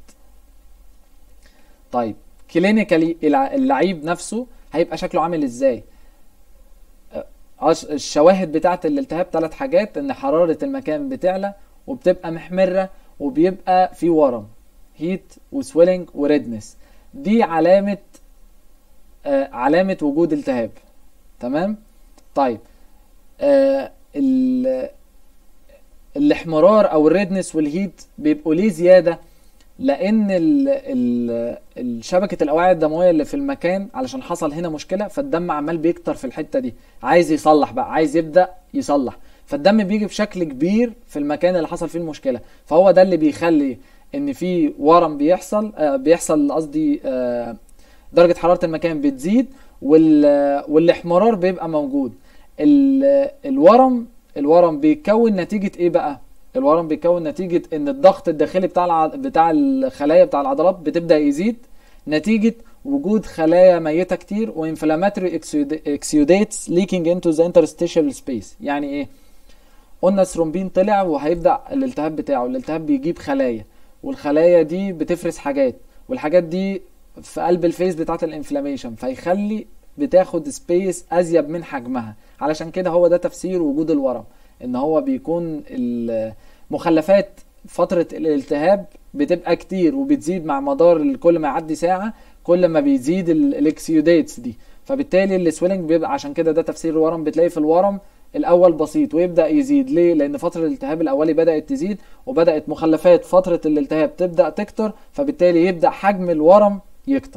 طيب كلينيكالي اللعيب نفسه هيبقى شكله عامل ازاي الشواهد بتاعه الالتهاب ثلاث حاجات ان حراره المكان بتعلى وبتبقى محمره وبيبقى في ورم هيت وسويلنج وريدنس دي علامه آه علامه وجود التهاب تمام طيب آه الاحمرار او الريدنس والهيت بيبقوا ليه زياده لان ال ال الشبكه الاوعيه الدمويه اللي في المكان علشان حصل هنا مشكله فالدم عمال بيكتر في الحته دي عايز يصلح بقى عايز يبدا يصلح فالدم بيجي بشكل كبير في المكان اللي حصل فيه المشكله فهو ده اللي بيخلي ان في ورم بيحصل آه بيحصل قصدي آه درجه حراره المكان بتزيد والاحمرار بيبقى موجود الورم الورم بيتكون نتيجه ايه بقى الورم بيتكون نتيجه ان الضغط الداخلي بتاع الع... بتاع الخلايا بتاع العضلات بتبدا يزيد نتيجه وجود خلايا ميته كتير وانفلاماتوري اكسيوديتس ليكينج انتو ذا انترستيشال سبيس يعني ايه قلنا الثرومبين طلع وهيبدا الالتهاب بتاعه الالتهاب بيجيب خلايا والخلايا دي بتفرز حاجات والحاجات دي في قلب الفيس بتاعه الانفلاميشن فيخلي بتاخد سبيس ازيد من حجمها علشان كده هو ده تفسير وجود الورم ان هو بيكون مخلفات فترة الالتهاب بتبقى كتير وبتزيد مع مدار كل ما يعدي ساعة كل ما بيزيد الاكسيوديتس دي فبالتالي السويلنج بيبقى عشان كده ده تفسير الورم بتلاقي في الورم الاول بسيط ويبدا يزيد ليه لان فتره الالتهاب الاولي بدات تزيد وبدات مخلفات فتره الالتهاب تبدا تكتر فبالتالي يبدا حجم الورم يكتر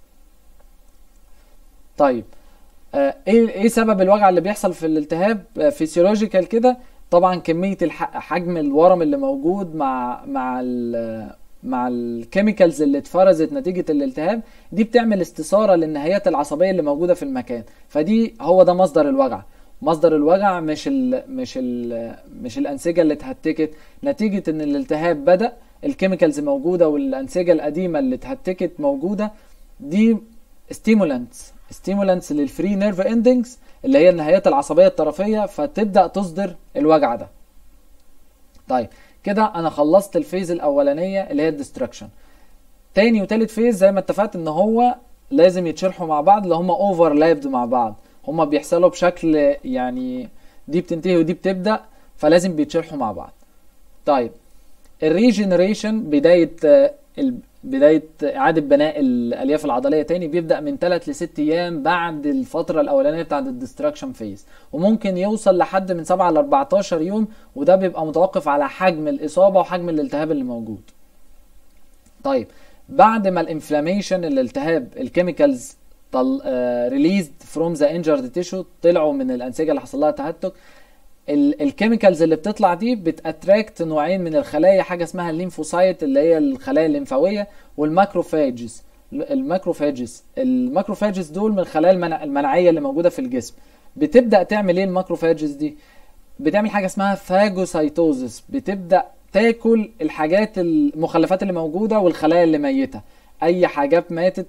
طيب آه ايه ايه سبب الوجع اللي بيحصل في الالتهاب آه فيسيولوجيكال كده طبعا كميه حجم الورم اللي موجود مع مع ال مع الكيميكالز اللي اتفرزت نتيجه الالتهاب دي بتعمل استثاره للنهايات العصبيه اللي موجوده في المكان فدي هو ده مصدر الوجع مصدر الوجع مش ال مش ال مش الانسجه اللي اتهتكت نتيجه ان الالتهاب بدا الكيميكالز موجوده والانسجه القديمه اللي اتهتكت موجوده دي ستيمولانتس ستيمولانتس للفري نيرف اندنجز اللي هي النهايات العصبيه الطرفيه فتبدا تصدر الوجع ده طيب كده انا خلصت الفيز الاولانيه اللي هي الديستراكشن تاني وتالت فيز زي ما اتفقت ان هو لازم يتشرحوا مع بعض اللي هم اوفرلابد مع بعض هما بيحصلوا بشكل يعني دي بتنتهي ودي بتبدا فلازم بيتشرحوا مع بعض طيب الريجنريشن بدايه بدايه اعاده بناء الالياف العضليه تاني بيبدا من 3 ل 6 ايام بعد الفتره الاولانيه بتاعه الديستراكشن فيز وممكن يوصل لحد من 7 ل 14 يوم وده بيبقى متوقف على حجم الاصابه وحجم الالتهاب اللي موجود طيب بعد ما الانفلاميشن الالتهاب الكيميكالز ريليزد فروم ذا انجرد تيشو طلعوا من الانسجه اللي حصل لها تهتك الكيميكالز اللي بتطلع دي بتاتراكت نوعين من الخلايا حاجه اسمها الليمفوسايت اللي هي الخلايا الليمفاويه والماكروفاجز الماكروفاجز الماكروفاجز دول من الخلايا المنع المناعيه اللي موجوده في الجسم بتبدا تعمل ايه الماكروفاجز دي بتعمل حاجه اسمها فاجوسايتوزس بتبدا تاكل الحاجات المخلفات اللي موجوده والخلايا اللي ميته اي حاجات ماتت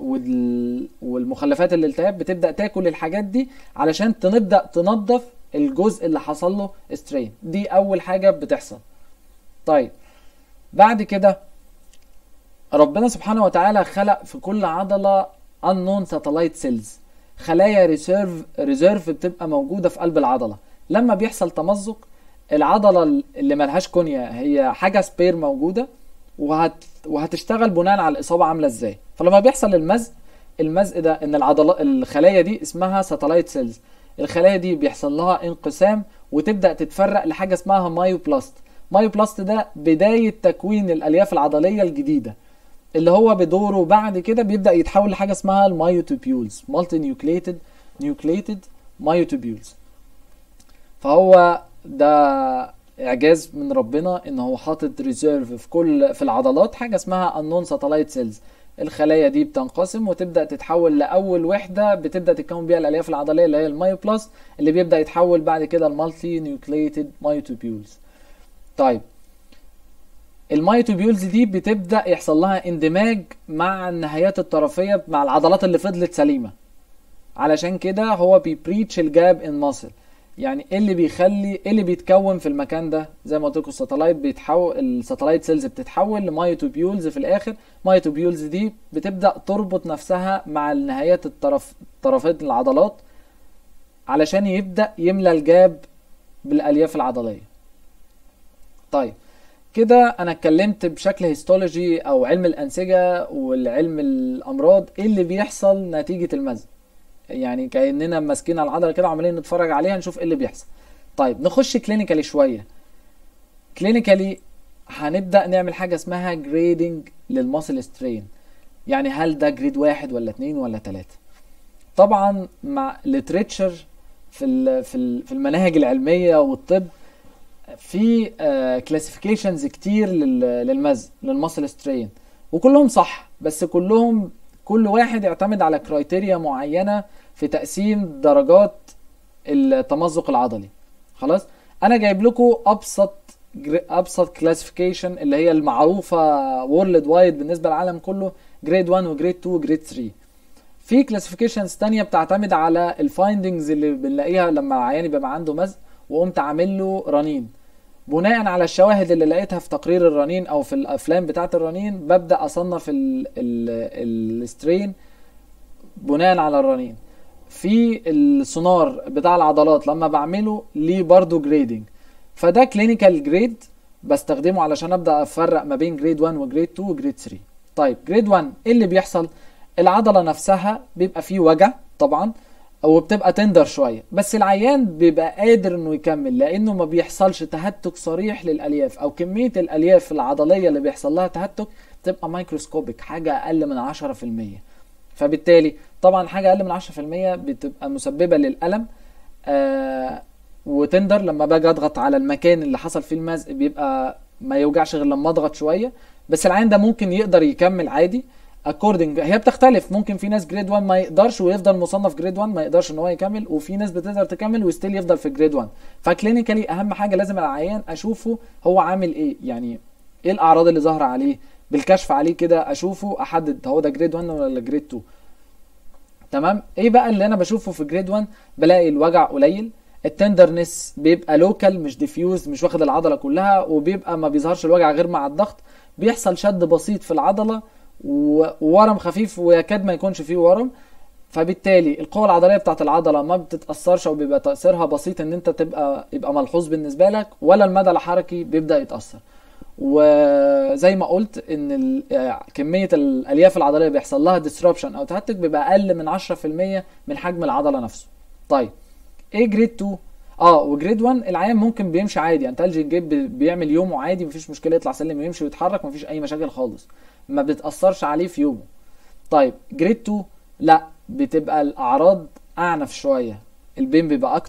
والمخلفات الالتهاب بتبدا تاكل الحاجات دي علشان تبدا تنظف الجزء اللي حصل له سترين دي اول حاجه بتحصل طيب بعد كده ربنا سبحانه وتعالى خلق في كل عضله unknown satellite cells خلايا ريسيرف ريزيرف بتبقى موجوده في قلب العضله لما بيحصل تمزق العضله اللي ملهاش كونيا هي حاجه سبير موجوده وهت وهتشتغل بناء على الاصابه عامله ازاي فلما بيحصل المزق المزق ده ان العضلات الخلايا دي اسمها ساتلايت سيلز الخلايا دي بيحصل لها انقسام وتبدا تتفرق لحاجه اسمها مايوبلاست مايوبلاست ده بدايه تكوين الالياف العضليه الجديده اللي هو بدوره بعد كده بيبدا يتحول لحاجه اسمها المايوتوبيولز مالتي نيوكليتد نيوكليتد مايوتوبيولز فهو ده اعجاز من ربنا ان هو حاطط ريزيرف في كل في العضلات حاجه اسمها النون ساتلايت سيلز الخلايا دي بتنقسم وتبدا تتحول لاول وحده بتبدا تتكون بيها الالياف العضليه اللي هي المايوبلاست اللي بيبدا يتحول بعد كده المالتي نيوكليتد مايوتوبيولز طيب المايوتوبيولز دي بتبدا يحصل لها اندماج مع النهايات الطرفيه مع العضلات اللي فضلت سليمه علشان كده هو بيبريتش الجاب ان ماسل يعني ايه اللي بيخلي ايه اللي بيتكون في المكان ده زي ما قلت لكم الساتلايت بيتحول الساتلايت سيلز بتتحول لمايوتوبيولز في الاخر مايوتوبيولز دي بتبدا تربط نفسها مع النهايات الطرف طرفين العضلات علشان يبدا يملى الجاب بالالياف العضليه طيب كده انا اتكلمت بشكل هيستولوجي او علم الانسجه والعلم الامراض ايه اللي بيحصل نتيجه المزق يعني كاننا ماسكين العضله كده وعمالين نتفرج عليها نشوف ايه اللي بيحصل طيب نخش كلينيكالي شويه كلينيكالي هنبدا نعمل حاجه اسمها جريدنج للماسل سترين يعني هل ده جريد واحد ولا اتنين ولا تلاته طبعا مع ليتريتشر في ال في ال في المناهج العلميه والطب في كلاسيفيكيشنز كتير للمزق للماسل سترين وكلهم صح بس كلهم كل واحد يعتمد على كرايتيريا معينة في تقسيم درجات التمزق العضلي خلاص انا جايب لكم ابسط ابسط كلاسيفيكيشن اللي هي المعروفة وورلد وايد بالنسبة للعالم كله جريد 1 وجريد 2 وجريد 3 في كلاسيفيكيشنز تانية بتعتمد على الفايندنجز اللي بنلاقيها لما العيان يبقى عنده مزق وقمت عامل له رنين بناء على الشواهد اللي لقيتها في تقرير الرنين او في الافلام بتاعه الرنين ببدا اصنف السترين بناء على الرنين في السونار بتاع العضلات لما بعمله ليه برضو جريدنج فده كلينيكال جريد بستخدمه علشان ابدا افرق ما بين جريد 1 وجريد 2 وجريد 3 طيب جريد 1 ايه اللي بيحصل العضله نفسها بيبقى فيه وجع طبعا وبتبقى تندر شويه بس العيان بيبقى قادر انه يكمل لانه ما بيحصلش تهتك صريح للالياف او كميه الالياف العضليه اللي بيحصل لها تهتك بتبقى مايكروسكوبيك حاجه اقل من 10% فبالتالي طبعا حاجه اقل من 10% بتبقى مسببه للالم آه وتندر لما باجي اضغط على المكان اللي حصل فيه المزق بيبقى ما يوجعش غير لما اضغط شويه بس العيان ده ممكن يقدر يكمل عادي اكوردنج هي بتختلف ممكن في ناس جريد 1 ما يقدرش ويفضل مصنف جريد 1 ما يقدرش ان هو يكمل وفي ناس بتقدر تكمل وستيل يفضل في جريد 1 فكلينيكالي اهم حاجه لازم العيان اشوفه هو عامل ايه يعني ايه الاعراض اللي ظاهره عليه بالكشف عليه كده اشوفه احدد هو ده جريد 1 ولا جريد 2 تمام ايه بقى اللي انا بشوفه في جريد 1 بلاقي الوجع قليل التندرنس بيبقى لوكال مش ديفيوز مش واخد العضله كلها وبيبقى ما بيظهرش الوجع غير مع الضغط بيحصل شد بسيط في العضله وورم خفيف ويكاد ما يكونش فيه ورم فبالتالي القوة العضلية بتاعت العضلة ما بتتأثرش أو بيبقى تأثيرها بسيط إن أنت تبقى يبقى ملحوظ بالنسبة لك ولا المدى الحركي بيبدأ يتأثر وزي ما قلت إن كمية الألياف العضلية بيحصل لها ديسربشن أو تهتك بيبقى أقل من 10% من حجم العضلة نفسه. طيب إيه جريد 2؟ اه وجريد 1 العيان ممكن بيمشي عادي يعني تلجي جيب بيعمل يومه عادي مفيش مشكله يطلع سلم ويمشي ويتحرك مفيش اي مشاكل خالص ما بتاثرش عليه في يومه طيب جريد 2 لا بتبقى الاعراض اعنف شويه البين بيبقى اكتر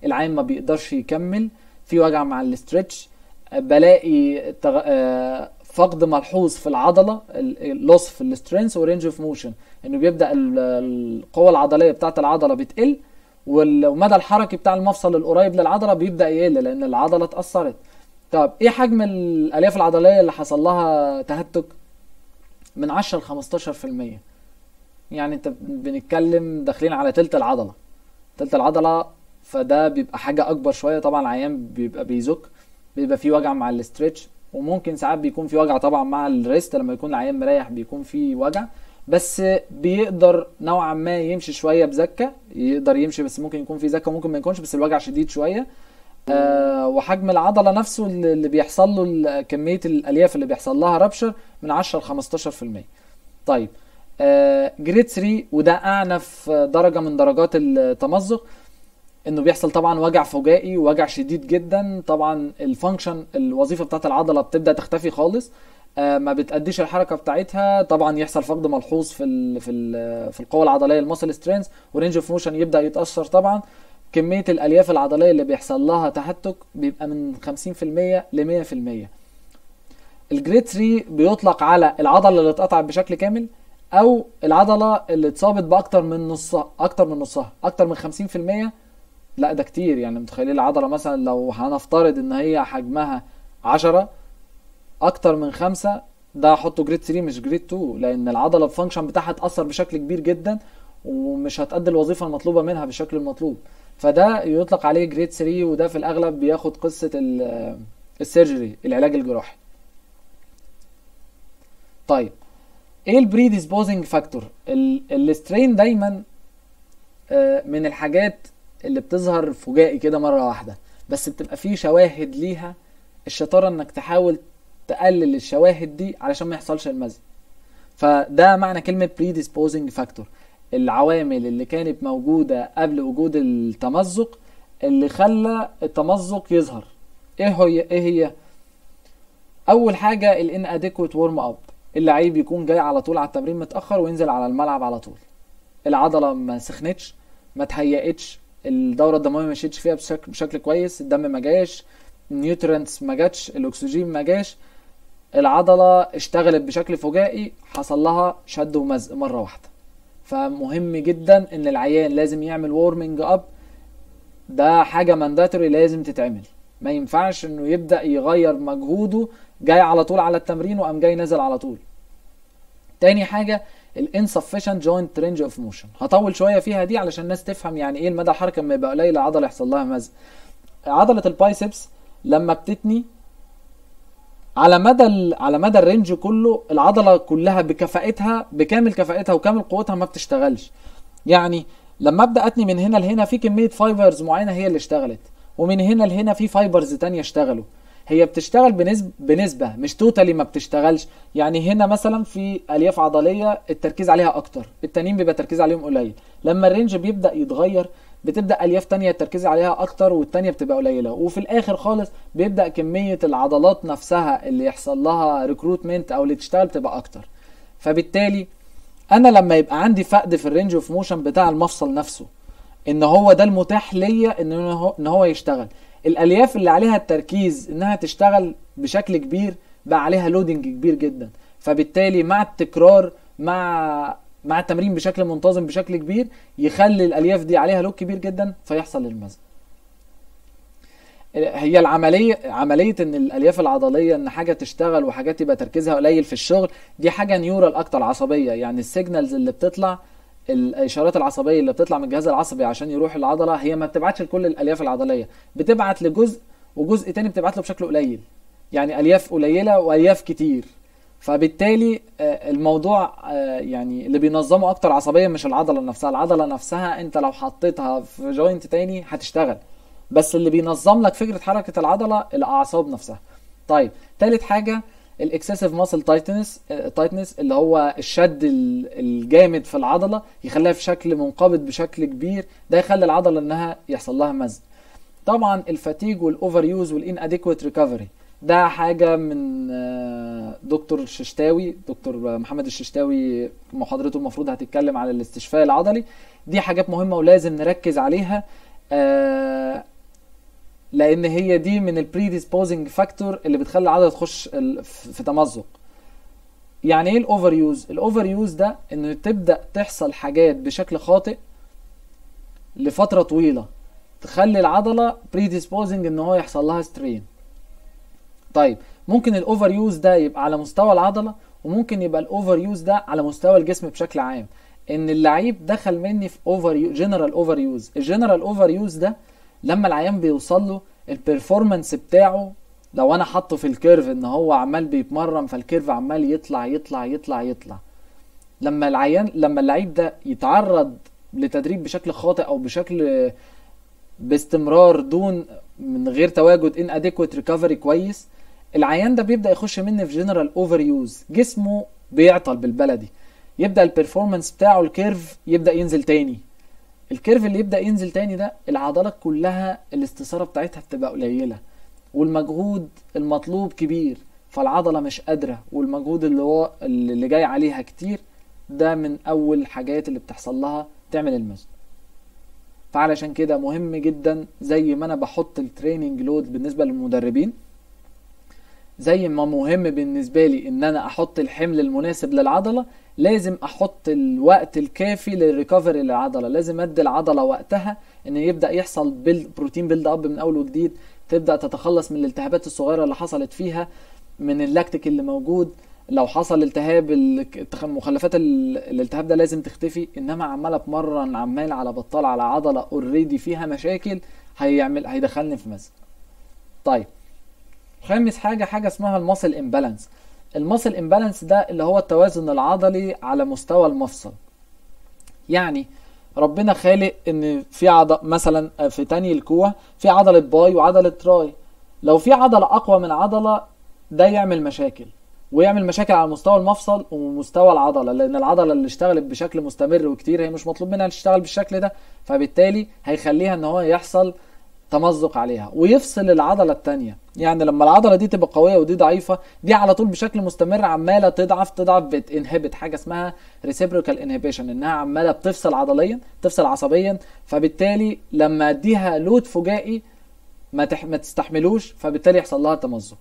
العين ما بيقدرش يكمل في وجع مع الاسترتش بلاقي تغ... آه، فقد ملحوظ في العضله اللوس في السترينث ورينج اوف موشن انه بيبدا ال- القوه العضليه بتاعه العضله بتقل وال- والمدى الحركي بتاع المفصل القريب للعضله بيبدا يقل لان العضله اتاثرت طب ايه حجم الالياف العضليه اللي حصل لها تهتك من 10 ل 15% يعني انت بنتكلم داخلين على تلت العضله تلت العضله فده بيبقى حاجه اكبر شويه طبعا العيان بيبقى بيزك بيبقى فيه وجع مع الاسترتش وممكن ساعات بيكون في وجع طبعا مع الريست لما يكون العيان مريح بيكون في وجع بس بيقدر نوعا ما يمشي شويه بزكه يقدر يمشي بس ممكن يكون في زكه ممكن ما يكونش بس الوجع شديد شويه آه وحجم العضله نفسه اللي اللي بيحصل له ال- كميه الالياف اللي بيحصل لها رابشر من 10 ل 15% طيب آه جريد 3 وده اعنف درجه من درجات التمزق انه بيحصل طبعا وجع فجائي وجع شديد جدا طبعا الفانكشن الوظيفه بتاعت العضله بتبدا تختفي خالص آه، ما بتأديش الحركه بتاعتها طبعا يحصل فقد ملحوظ في ل في ال في القوه العضليه الماسل سترينث ورينج اوف موشن يبدا يتاثر طبعا كميه الالياف العضليه اللي بيحصل لها تهتك بيبقى من 50% ل 100% الجريد 3 بيطلق على العضله اللي اتقطعت بشكل كامل او العضله اللي اتصابت باكتر من نصها اكتر من نصها اكتر من 50% لا ده كتير يعني متخيلين العضله مثلا لو هنفترض ان هي حجمها 10 اكتر من خمسة ده احطه جريد 3 مش جريد 2 لان العضله الفانكشن بتاعها اتاثر بشكل كبير جدا ومش هتأدي الوظيفه المطلوبه منها بالشكل المطلوب فده يطلق عليه جريد 3 وده في الاغلب بياخد قصه ال- السيرجري العلاج الجراحي طيب ايه البريديسبوزنج فاكتور السترين دايما آه، من الحاجات اللي بتظهر فجائي كده مره واحده بس بتبقى فيه شواهد ليها الشطاره انك تحاول تقلل الشواهد دي علشان ما يحصلش المزق فده معنى كلمه predisposing factor العوامل اللي كانت موجوده قبل وجود التمزق اللي خلى التمزق يظهر ايه هي ايه هي اول حاجه الان اديكويت ورم اب اللعيب يكون جاي على طول على التمرين متاخر وينزل على الملعب على طول العضله ما سخنتش ما تهيأتش الدوره الدمويه ما مشيتش فيها بشكل, بشكل كويس الدم ما جاش النيوترينتس ما جاتش الاكسجين ما جاش العضله اشتغلت بشكل فجائي حصل لها شد ومزق مره واحده فمهم جدا ان العيان لازم يعمل وورمنج اب ده حاجه مانداتوري لازم تتعمل ما ينفعش انه يبدا يغير مجهوده جاي على طول على التمرين وقام جاي نازل على طول تاني حاجه الانسفشنت جوينت رينج اوف موشن هطول شويه فيها دي علشان الناس تفهم يعني ايه المدى الحركه لما يبقى قليل العضله يحصل لها مزق عضله البايسبس لما بتتني على مدى ال... على مدى الرينج كله العضله كلها بكفاءتها بكامل كفاءتها وكامل قوتها ما بتشتغلش يعني لما ابدا اتني من هنا لهنا في كميه فايبرز معينه هي اللي اشتغلت ومن هنا لهنا في فايبرز تانية اشتغلوا هي بتشتغل بنسبة, بنسبة مش توتالي ما بتشتغلش يعني هنا مثلا في الياف عضلية التركيز عليها اكتر التانيين بيبقى التركيز عليهم قليل لما الرينج بيبدأ يتغير بتبدأ الياف تانية التركيز عليها اكتر والتانية بتبقى قليلة وفي الاخر خالص بيبدأ كمية العضلات نفسها اللي يحصل لها ريكروتمنت او اللي تشتغل تبقى اكتر فبالتالي انا لما يبقى عندي فقد في الرينج اوف موشن بتاع المفصل نفسه ان هو ده المتاح ليا ان هو ان هو يشتغل الالياف اللي عليها التركيز انها تشتغل بشكل كبير بقى عليها لودنج كبير جدا فبالتالي مع التكرار مع مع التمرين بشكل منتظم بشكل كبير يخلي الالياف دي عليها لود كبير جدا فيحصل المزق هي العمليه عمليه ان الالياف العضليه ان حاجه تشتغل وحاجات يبقى تركيزها قليل في الشغل دي حاجه نيورال اكتر عصبيه يعني السيجنالز اللي بتطلع الاشارات العصبيه اللي بتطلع من الجهاز العصبي عشان يروح العضله هي ما بتبعتش لكل الالياف العضليه بتبعت لجزء وجزء تاني بتبعت له بشكل قليل يعني الياف قليله والياف كتير فبالتالي الموضوع يعني اللي بينظمه اكتر عصبيا مش العضله نفسها العضله نفسها انت لو حطيتها في جوينت تاني هتشتغل بس اللي بينظم لك فكره حركه العضله الاعصاب نفسها طيب تالت حاجه الاكسسيف ماسل تايتنس تايتنس اللي هو الشد الجامد في العضله يخليها في شكل منقبض بشكل كبير ده يخلي العضله انها يحصل لها مزق طبعا الفاتيج والاوفر يوز والان اديكويت ريكفري ده حاجه من دكتور الششتاوي دكتور محمد الششتاوي محاضرته المفروض هتتكلم على الاستشفاء العضلي دي حاجات مهمه ولازم نركز عليها لان هي دي من البريديسبوزنج فاكتور اللي بتخلي العضله تخش ال- في في تمزق يعني ايه الاوفر يوز الاوفر يوز ده انه تبدا تحصل حاجات بشكل خاطئ لفتره طويله تخلي العضله بريديسبوزنج ان هو يحصل لها سترين طيب ممكن الاوفر يوز ده يبقى على مستوى العضله وممكن يبقى الاوفر يوز ده على مستوى الجسم بشكل عام ان اللعيب دخل مني في اوفر جنرال اوفر يوز الجنرال اوفر يوز ده لما العيان بيوصل له البرفورمانس بتاعه لو انا حاطه في الكيرف ان هو عمال بيتمرن فالكيرف عمال يطلع يطلع يطلع يطلع لما العيان لما اللعيب ده يتعرض لتدريب بشكل خاطئ او بشكل باستمرار دون من غير تواجد ان اديكويت ريكفري كويس العيان ده بيبدا يخش مني في جنرال اوفر يوز جسمه بيعطل بالبلدي يبدا البرفورمانس بتاعه الكيرف يبدا ينزل تاني الكيرف اللي يبدا ينزل تاني ده العضلات كلها الاستثاره بتاعتها بتبقى قليله والمجهود المطلوب كبير فالعضله مش قادره والمجهود اللي هو اللي جاي عليها كتير ده من اول حاجات اللي بتحصل لها تعمل المزق فعلشان كده مهم جدا زي ما انا بحط التريننج لود بالنسبه للمدربين زي ما مهم بالنسبه لي ان انا احط الحمل المناسب للعضله لازم احط الوقت الكافي للريكفري للعضله لازم ادي العضله وقتها ان يبدا يحصل بيلد بروتين بيلد اب من اول وجديد تبدا تتخلص من الالتهابات الصغيره اللي حصلت فيها من اللاكتيك اللي موجود لو حصل التهاب ال- مخلفات ال- الالتهاب ده لازم تختفي انما عمال اتمرن عمال على بطال على عضله اوريدي فيها مشاكل هيعمل هيدخلني في مزق طيب خامس حاجه حاجه اسمها الماسل امبالانس الماسل امبالانس ده اللي هو التوازن العضلي على مستوى المفصل يعني ربنا خالق ان في عضل مثلا في تاني الكوع في عضله باي وعضله تراي لو في عضله اقوى من عضله ده يعمل مشاكل ويعمل مشاكل على مستوى المفصل ومستوى العضله لان العضله اللي اشتغلت بشكل مستمر وكتير هي مش مطلوب منها تشتغل بالشكل ده فبالتالي هيخليها ان هو يحصل تمزق عليها ويفصل العضله التانية يعني لما العضله دي تبقى قويه ودي ضعيفه دي على طول بشكل مستمر عماله تضعف تضعف بتنهبت حاجه اسمها ريسيبروكال انهبيشن انها عماله بتفصل عضليا بتفصل عصبيا فبالتالي لما اديها لود فجائي ما, تح... ما تستحملوش فبالتالي يحصل لها تمزق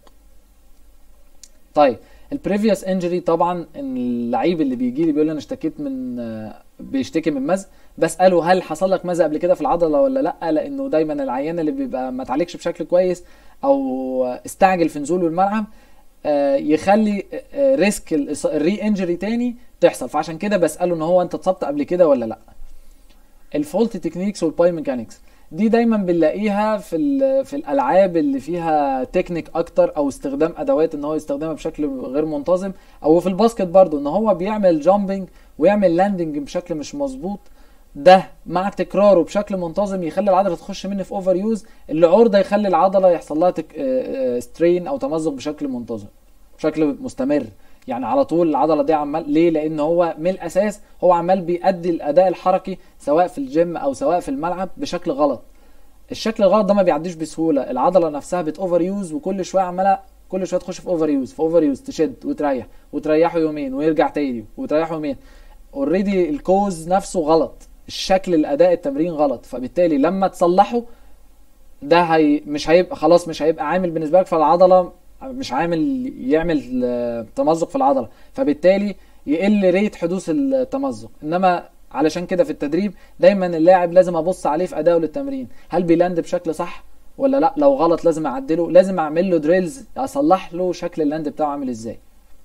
طيب البريفيوس انجري طبعا إن اللعيب اللي بيجي لي بيقول لي انا اشتكيت من آه، بيشتكي من مزق بساله هل حصل لك مزق قبل كده في العضله ولا لا لانه دايما العيان اللي بيبقى ما اتعالجش بشكل كويس او استعجل في نزوله الملعب آه، يخلي آه، ريسك الإص- الري انجري تاني تحصل فعشان كده بساله ان هو انت اتصبت قبل كده ولا لا الفولت تكنيكس والباي ميكانكس دي دايما بنلاقيها في ال- في الالعاب اللي فيها تكنيك اكتر او استخدام ادوات ان هو يستخدمها بشكل غير منتظم او في الباسكت برضو ان هو بيعمل جامبنج ويعمل لاندنج بشكل مش مظبوط ده مع تكراره بشكل منتظم يخلي العضله تخش مني في اوفر يوز اللي عرضه يخلي العضله يحصل لها تك... سترين او تمزق بشكل منتظم بشكل مستمر يعني على طول العضله دي عمال ليه لان هو من الاساس هو عمال بيأدي الاداء الحركي سواء في الجيم او سواء في الملعب بشكل غلط الشكل الغلط ده ما بيعديش بسهوله العضله نفسها بتوفر يوز وكل شويه عماله كل شويه تخش في اوفر يوز في اوفر يوز تشد وتريح وتريحه يومين ويرجع تاني وتريحه يومين اوريدي الكوز نفسه غلط الشكل الاداء التمرين غلط فبالتالي لما تصلحه ده هي مش هيبقى خلاص مش هيبقى عامل بالنسبه لك فالعضله مش عامل يعمل آه، تمزق في العضله فبالتالي يقل ريت حدوث التمزق انما علشان كده في التدريب دايما اللاعب لازم ابص عليه في ادائه للتمرين هل بيلاند بشكل صح ولا لا لو غلط لازم اعدله لازم اعمل له دريلز اصلح له شكل اللاند بتاعه عامل ازاي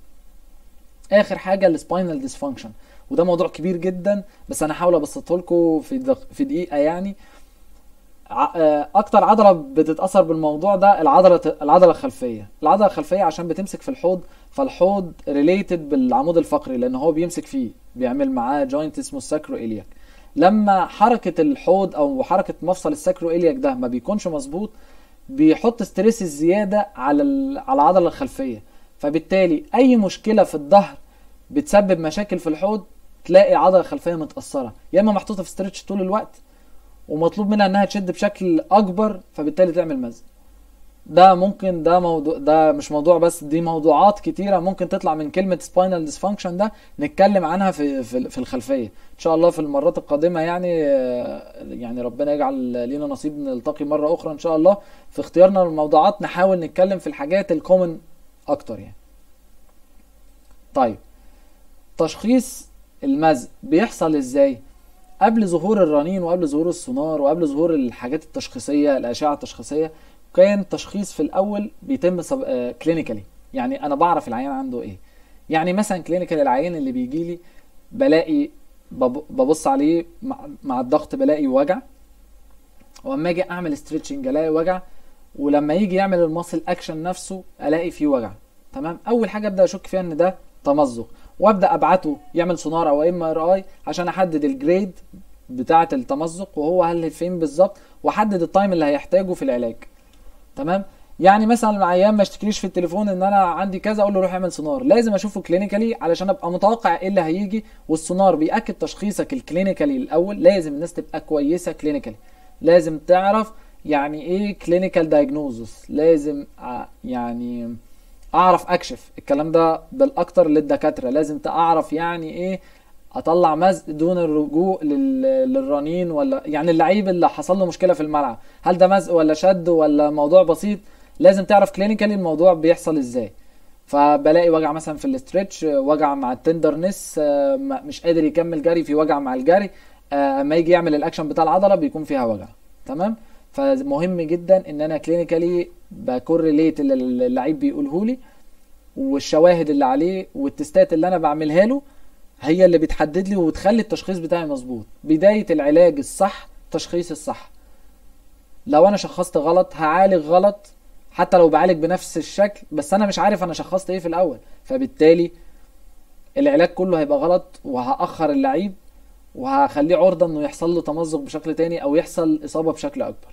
اخر حاجه السباينال ديسفانكشن وده موضوع كبير جدا بس انا هحاول ابسطه لكم في دق- في دقيقه يعني ع- آه، اكتر عضله بتتاثر بالموضوع ده العضله العضله الخلفيه العضله الخلفيه عشان بتمسك في الحوض فالحوض ريليتد بالعمود الفقري لان هو بيمسك فيه بيعمل معاه جوينت اسمه الساكرو الياك لما حركه الحوض او حركه مفصل الساكرو الياك ده ما بيكونش مظبوط بيحط ستريس الزياده على ال- على العضله الخلفيه فبالتالي اي مشكله في الظهر بتسبب مشاكل في الحوض تلاقي العضله الخلفيه متاثره يا اما محطوطه في ستريتش طول الوقت ومطلوب منها انها تشد بشكل اكبر فبالتالي تعمل مزق ده ممكن ده موضوع ده مش موضوع بس دي موضوعات كتيرة ممكن تطلع من كلمة سباينال ديسفانكشن ده نتكلم عنها في في في الخلفية ان شاء الله في المرات القادمة يعني يعني ربنا يجعل لينا نصيب نلتقي مرة اخرى ان شاء الله في اختيارنا للموضوعات نحاول نتكلم في الحاجات الكومن اكتر يعني طيب تشخيص المزق بيحصل ازاي قبل ظهور الرنين وقبل ظهور السونار وقبل ظهور الحاجات التشخيصيه الاشعه التشخيصيه كان تشخيص في الاول بيتم سب... آه كلينيكالي يعني انا بعرف العيان عنده ايه يعني مثلا كلينيكال العيان اللي بيجي لي بلاقي بب... ببص عليه مع... مع الضغط بلاقي وجع واما اجي اعمل ستريتشنج الاقي وجع ولما يجي يعمل الماسل اكشن نفسه الاقي فيه وجع تمام اول حاجه ابدا اشك فيها ان ده تمزق وابدا ابعته يعمل سونار او ام ار اي عشان احدد الجريد بتاعه التمزق وهو هل فين بالظبط واحدد التايم اللي هيحتاجه في العلاج تمام يعني مثلا العيان ما اشتكيليش في التليفون ان انا عندي كذا اقول له روح اعمل سونار لازم اشوفه كلينيكالي علشان ابقى متوقع ايه اللي هيجي والسونار بياكد تشخيصك الكلينيكالي الاول لازم الناس تبقى كويسه كلينيكالي لازم تعرف يعني ايه كلينيكال دايجنوزس لازم يعني اعرف اكشف الكلام ده بالاكتر للدكاتره لازم تعرف يعني ايه اطلع مزق دون الرجوع للرنين ولا يعني اللعيب اللي حصل له مشكله في الملعب هل ده مزق ولا شد ولا موضوع بسيط لازم تعرف كلينيكالي الموضوع بيحصل ازاي فبلاقي وجع مثلا في الاسترتش وجع مع التندرنس مش قادر يكمل جري في وجع مع الجري اما يجي يعمل الاكشن بتاع العضله بيكون فيها وجع تمام فمهم جدا ان انا كلينيكالي بكورليت اللي اللعيب بيقوله لي والشواهد اللي عليه والتستات اللي انا بعملها له هي اللي بتحدد لي وتخلي التشخيص بتاعي مظبوط بدايه العلاج الصح تشخيص الصح لو انا شخصت غلط هعالج غلط حتى لو بعالج بنفس الشكل بس انا مش عارف انا شخصت ايه في الاول فبالتالي العلاج كله هيبقى غلط وهاخر اللعيب وهخليه عرضه انه يحصل له تمزق بشكل تاني او يحصل اصابه بشكل اكبر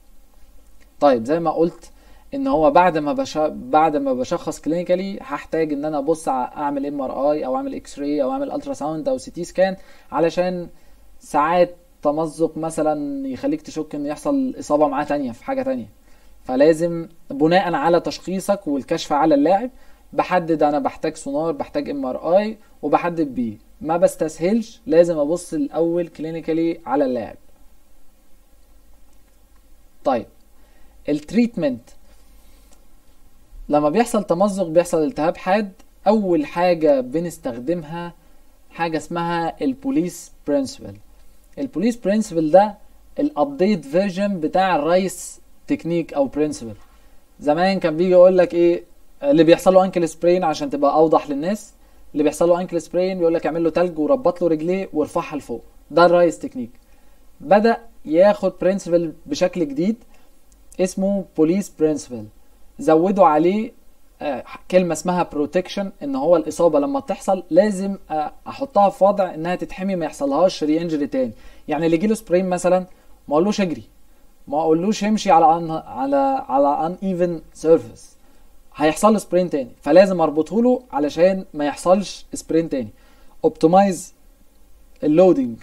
طيب زي ما قلت ان هو بعد ما بش... بعد ما بشخص كلينيكالي هحتاج ان انا ابص اعمل ام ار اي او اعمل اكس راي او اعمل الترا ساوند او سي تي سكان علشان ساعات تمزق مثلا يخليك تشك ان يحصل اصابه معاه تانية في حاجه تانية فلازم بناء على تشخيصك والكشف على اللاعب بحدد انا بحتاج سونار بحتاج ام ار اي وبحدد بيه ما بستسهلش لازم ابص الاول كلينيكالي على اللاعب طيب التريتمنت لما بيحصل تمزق بيحصل التهاب حاد اول حاجه بنستخدمها حاجه اسمها البوليس برنسبل البوليس برنسبل ده الابديت فيرجن بتاع الرايس تكنيك او برنسبل زمان كان بيجي يقول لك ايه اللي بيحصل له انكل سبرين عشان تبقى اوضح للناس اللي بيحصل له انكل سبرين بيقول لك اعمل له تلج وربط له رجليه وارفعها لفوق ده الرايس تكنيك بدا ياخد برنسبل بشكل جديد اسمه بوليس برنسبل زودوا عليه آه كلمة اسمها بروتكشن ان هو الاصابة لما تحصل لازم آه احطها في وضع انها تتحمي ما يحصلهاش ري انجري تاني يعني اللي يجيله سبرين مثلا ما اقولوش اجري ما اقولوش امشي على أن على على ان ايفن سيرفيس هيحصل له سبرين تاني فلازم اربطه له علشان ما يحصلش سبرين تاني اوبتمايز اللودنج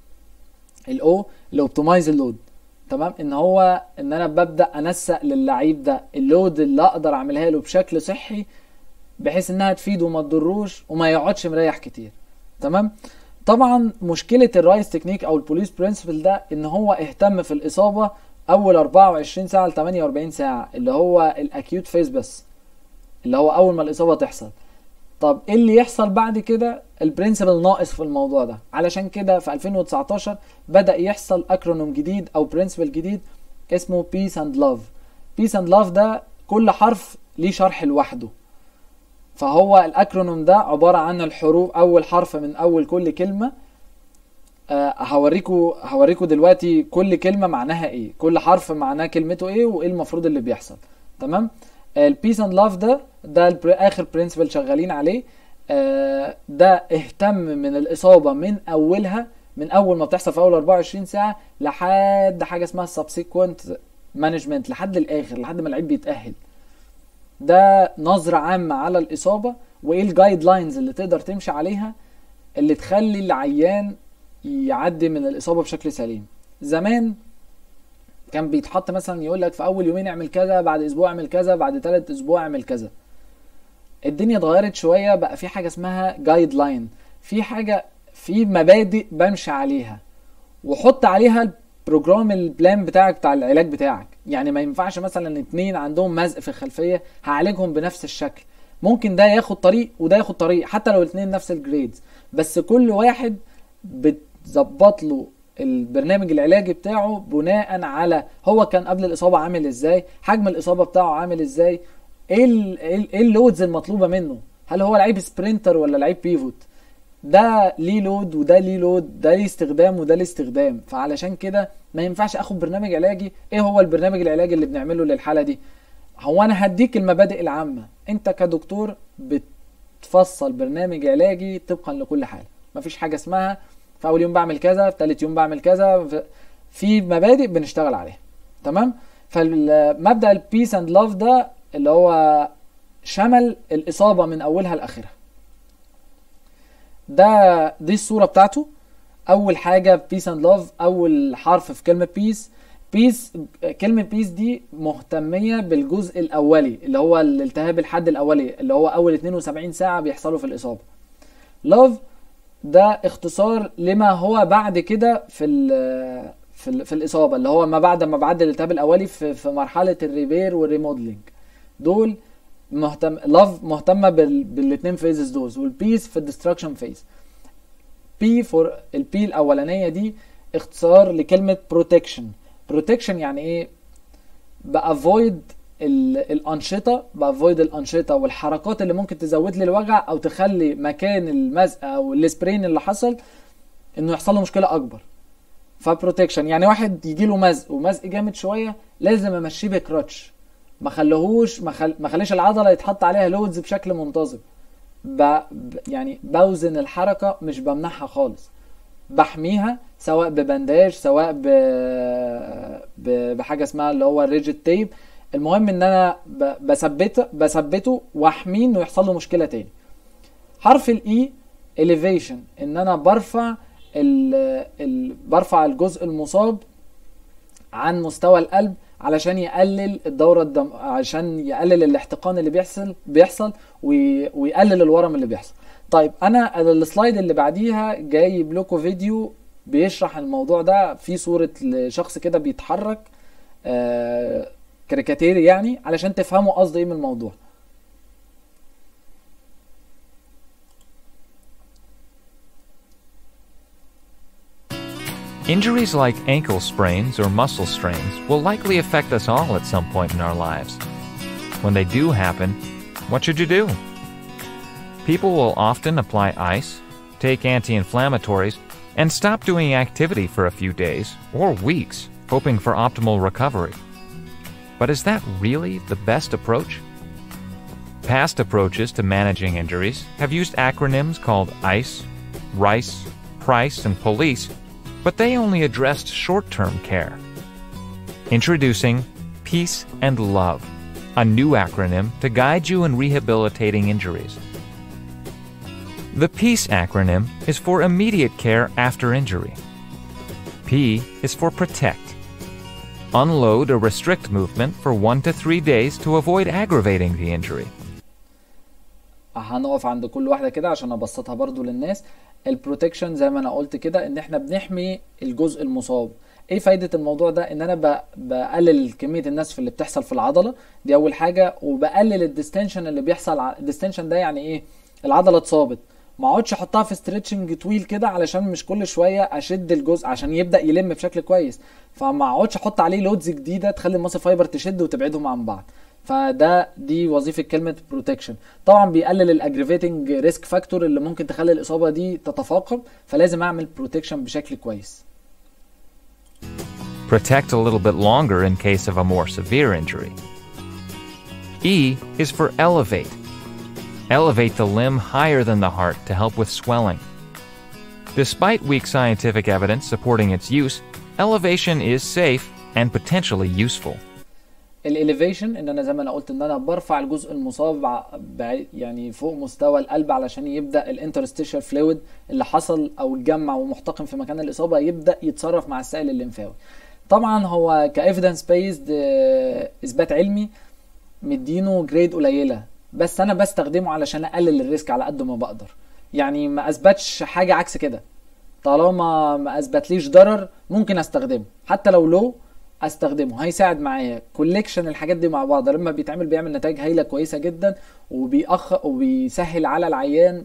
الاو اللي اوبتمايز اللود تمام ان هو ان انا ببدا انسق للعيب ده اللود اللي اقدر اعملها له بشكل صحي بحيث انها تفيده وما تضروش وما يقعدش مريح كتير تمام طبعا مشكله الرايس تكنيك او البوليس برنسبل ده ان هو اهتم في الاصابه اول 24 ساعه ل 48 ساعه اللي هو الاكيوت فيز بس اللي هو اول ما الاصابه تحصل طب ايه اللي يحصل بعد كده البرنسبل ناقص في الموضوع ده علشان كده في 2019 بدا يحصل اكرونوم جديد او برنسبل جديد اسمه بيس اند لاف بيس اند لاف ده كل حرف ليه شرح لوحده فهو الاكرونوم ده عباره عن الحروف اول حرف من اول كل كلمه أه هوريكم هوريكم دلوقتي كل كلمه معناها ايه كل حرف معناه كلمته ايه وايه المفروض اللي بيحصل تمام البيس اند لاف ده ده اخر برنسبل شغالين عليه آه ده اهتم من الاصابه من اولها من اول ما بتحصل في اول 24 ساعه لحد حاجه اسمها سبسيكوينت مانجمنت لحد الاخر لحد ما اللعيب بيتاهل ده نظره عامه على الاصابه وايه الجايد لاينز اللي تقدر تمشي عليها اللي تخلي العيان يعدي من الاصابه بشكل سليم زمان كان بيتحط مثلا يقول لك في اول يومين اعمل كذا بعد اسبوع اعمل كذا بعد ثلاث اسبوع اعمل كذا الدنيا اتغيرت شويه بقى في حاجه اسمها جايد لاين في حاجه في مبادئ بمشي عليها وحط عليها البروجرام البلان بتاعك بتاع العلاج بتاعك يعني ما ينفعش مثلا اتنين عندهم مزق في الخلفيه هعالجهم بنفس الشكل ممكن ده ياخد طريق وده ياخد طريق حتى لو الاتنين نفس الجريدز بس كل واحد بتظبط له البرنامج العلاجي بتاعه بناء على هو كان قبل الاصابه عامل ازاي حجم الاصابه بتاعه عامل ازاي ايه ال- ايه ايه اللودز المطلوبه منه هل هو لعيب سبرينتر ولا لعيب بيفوت ده ليه لود وده ليه لود ده ليه استخدام وده ليه استخدام فعلشان كده ما ينفعش اخد برنامج علاجي ايه هو البرنامج العلاجي اللي بنعمله للحاله دي هو انا هديك المبادئ العامه انت كدكتور بتفصل برنامج علاجي طبقا لكل حاله مفيش حاجه اسمها في اول يوم بعمل كذا في تالت يوم بعمل كذا في- في مبادئ بنشتغل عليها تمام فمبدا البيس اند لاف ده اللي هو شمل الاصابه من اولها لاخرها ده دي الصوره بتاعته اول حاجه بيس اند لاف اول حرف في كلمه بيس بيس كلمه بيس دي مهتميه بالجزء الاولي اللي هو الالتهاب الحد الاولي اللي هو اول 72 ساعه بيحصلوا في الاصابه لاف ده اختصار لما هو بعد كده في ال في, ال في الاصابه اللي هو ما بعد ما بعد الالتهاب الاولي في, في مرحله الريبير والريموديلنج دول مهتم لاف مهتمه بال... بالاثنين فيزز دول والبيس في الديستراكشن فيز بي فور البي الاولانيه دي اختصار لكلمه بروتكشن بروتكشن يعني ايه بافويد الانشطه بافويد الانشطه والحركات اللي ممكن تزود لي الوجع او تخلي مكان المزق او السبرين اللي حصل انه يحصل له مشكله اكبر فبروتكشن يعني واحد يجي له مزق ومزق جامد شويه لازم امشيه بكراتش ما خليهوش ما خل... ما خليش العضله يتحط عليها لودز بشكل منتظم ب... ب... يعني بوزن الحركه مش بمنعها خالص بحميها سواء ببنداج سواء ب... ب... بحاجه اسمها اللي هو الريجيد تيب المهم ان انا ب... بثبته بثبته واحميه انه يحصل له مشكله تاني حرف الاي elevation ان انا برفع ال... ال... برفع الجزء المصاب عن مستوى القلب علشان يقلل الدورة الدم عشان يقلل الاحتقان اللي بيحصل بيحصل وي... ويقلل الورم اللي بيحصل طيب انا السلايد اللي بعديها جايب لكم فيديو بيشرح الموضوع ده في صورة لشخص كده بيتحرك آه كاريكاتيري يعني علشان تفهموا قصدي ايه من الموضوع Injuries like ankle sprains or muscle strains will likely affect us all at some point in our lives. When they do happen, what should you do? People will often apply ice, take anti inflammatories, and stop doing activity for a few days or weeks, hoping for optimal recovery. But is that really the best approach? Past approaches to managing injuries have used acronyms called ICE, RICE, PRICE, and POLICE but they only addressed short term care. Introducing Peace and Love, a new acronym to guide you in rehabilitating injuries. The PEACE acronym is for immediate care after injury. P is for protect. Unload or restrict movement for one to three days to avoid aggravating the injury. هنقف عند كل واحده كده عشان ابسطها برضو للناس البروتكشن زي ما انا قلت كده ان احنا بنحمي الجزء المصاب ايه فايدة الموضوع ده ان انا ب- بقلل كمية النسف اللي بتحصل في العضلة دي اول حاجة وبقلل الديستنشن اللي بيحصل ع- الديستنشن ده يعني ايه العضلة اتصابت ما اقعدش احطها في ستريتشنج طويل كده علشان مش كل شويه اشد الجزء عشان يبدا يلم بشكل كويس فما اقعدش احط عليه لودز جديده تخلي الماسل فايبر تشد وتبعدهم عن بعض فده دي وظيفه كلمه بروتكشن طبعا بيقلل الاجريفيتنج ريسك فاكتور اللي ممكن تخلي الاصابه دي تتفاقم فلازم اعمل بروتكشن بشكل كويس Protect a little bit longer in case of a more severe injury. E is for elevate. Elevate the limb higher than the heart to help with swelling. Despite weak scientific evidence supporting its use, elevation is safe and potentially useful. الاليفيشن ان انا زي ما انا قلت ان انا برفع الجزء المصاب ع- بعي- يعني فوق مستوى القلب علشان يبدا الانترستيشال فلويد اللي حصل او اتجمع ومحتقن في مكان الاصابه يبدا يتصرف مع السائل الليمفاوي طبعا هو كايفيدنس بيزد اثبات علمي مدينه جريد قليله بس انا بستخدمه علشان اقلل الريسك على قد ما بقدر يعني ما اثبتش حاجه عكس كده طالما ما اثبتليش ضرر ممكن استخدمه حتى لو لو استخدمه هيساعد معايا كوليكشن الحاجات دي مع بعض لما بيتعمل بيعمل نتائج هايله كويسه جدا وبيأخ وبيسهل على العيان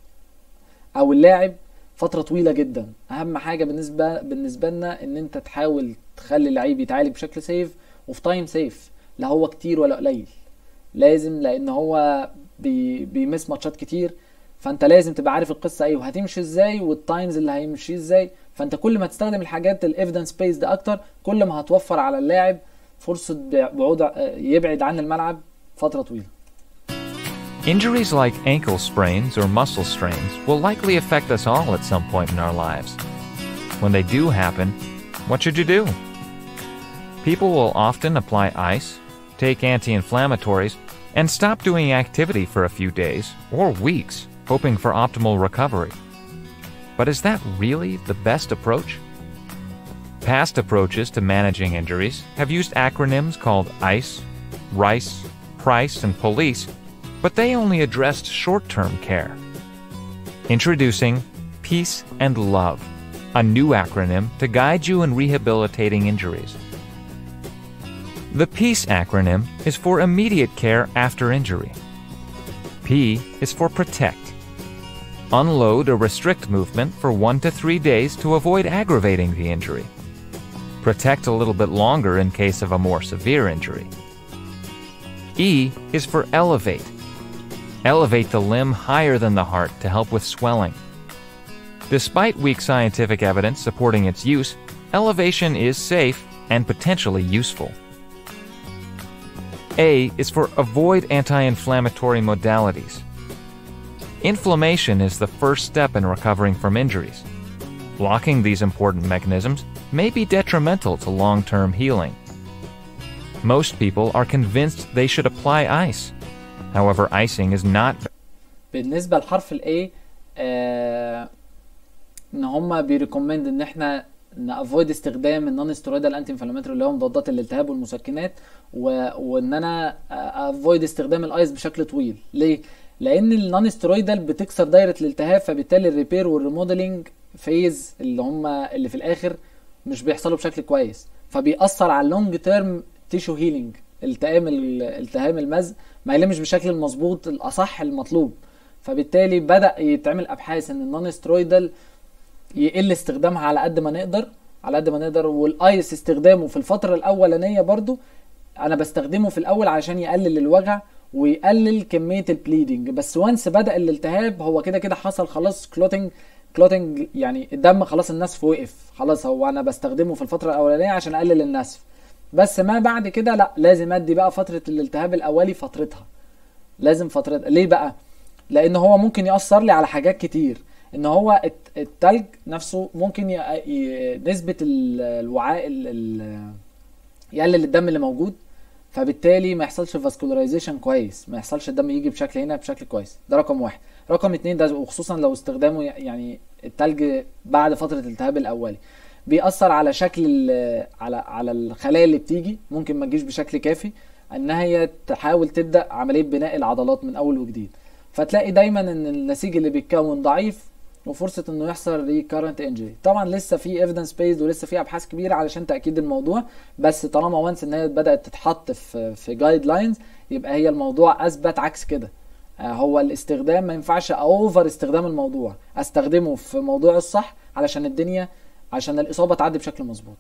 او اللاعب فتره طويله جدا اهم حاجه بالنسبه بالنسبه لنا ان انت تحاول تخلي اللعيب يتعالج بشكل سيف وفي تايم سيف لا هو كتير ولا قليل لازم لان هو بي بيمس ماتشات كتير فانت لازم تبقى عارف القصه ايه وهتمشي ازاي والتايمز اللي هيمشي ازاي فانت كل ما تستخدم الحاجات الايفيدنس بيس ده اكتر كل ما هتوفر على اللاعب فرصه بعود يبعد عن الملعب فتره طويله Injuries like ankle sprains or muscle strains will likely affect us all at some point in our lives. When they do happen, what should you do? People will often apply ice, take anti inflammatories, and stop doing activity for a few days or weeks, hoping for optimal recovery. But is that really the best approach? Past approaches to managing injuries have used acronyms called ICE, RICE, PRICE, and POLICE, but they only addressed short term care. Introducing Peace and Love, a new acronym to guide you in rehabilitating injuries. The PEACE acronym is for immediate care after injury. P is for protect. Unload or restrict movement for one to three days to avoid aggravating the injury. Protect a little bit longer in case of a more severe injury. E is for elevate. Elevate the limb higher than the heart to help with swelling. Despite weak scientific evidence supporting its use, elevation is safe and potentially useful. A is for avoid anti inflammatory modalities. Inflammation is the first step in recovering from injuries. Blocking these important mechanisms may be detrimental to long term healing. Most people are convinced they should apply ice. However, icing is not بالنسبه لحرف الاي آه ان هم بيريكومند ان احنا نافويد استخدام النون ستيرويدال انتي انفلاماتوري اللي هو مضادات الالتهاب والمسكنات و... وان انا افويد استخدام الايس بشكل طويل ليه لان النون ستيرويدال بتكسر دايره الالتهاب فبالتالي الريبير والريموديلنج فيز اللي هم اللي في الاخر مش بيحصلوا بشكل كويس فبيأثر على اللونج تيرم تيشو هيلينج التئام التهام المزق ما يلمش بشكل المظبوط الاصح المطلوب فبالتالي بدا يتعمل ابحاث ان النون سترويدال يقل استخدامها على قد ما نقدر على قد ما نقدر والايس استخدامه في الفتره الاولانيه برضو انا بستخدمه في الاول عشان يقلل الوجع ويقلل كميه البليدنج بس وانس بدا الالتهاب هو كده كده حصل خلاص كلوتنج كلوتنج يعني الدم خلاص النسف وقف خلاص هو انا بستخدمه في الفتره الاولانيه عشان اقلل النسف بس ما بعد كده لا لازم ادي بقى فتره الالتهاب الاولي فترتها لازم فتره ليه بقى لان هو ممكن ياثر لي على حاجات كتير ان هو التلج نفسه ممكن ي... ي... نسبه الوعاء ال... ال... يقلل الدم اللي موجود فبالتالي ما يحصلش فاسكولاريزيشن كويس ما يحصلش الدم يجي بشكل هنا بشكل كويس ده رقم واحد رقم اتنين ده وخصوصا لو استخدامه يعني التلج بعد فتره الالتهاب الاولي بيأثر على شكل على على الخلايا اللي بتيجي ممكن ما تجيش بشكل كافي انها هي تحاول تبدا عمليه بناء العضلات من اول وجديد فتلاقي دايما ان النسيج اللي بيتكون ضعيف وفرصه انه يحصل ريكارنت انجري طبعا لسه في ايفيدنس بيز ولسه في ابحاث كبيره علشان تاكيد الموضوع بس طالما وانس ان هي بدات تتحط في في جايد لاينز يبقى هي الموضوع اثبت عكس كده هو الاستخدام ما ينفعش اوفر استخدام الموضوع استخدمه في موضوع الصح علشان الدنيا عشان الإصابة تعدي بشكل مظبوط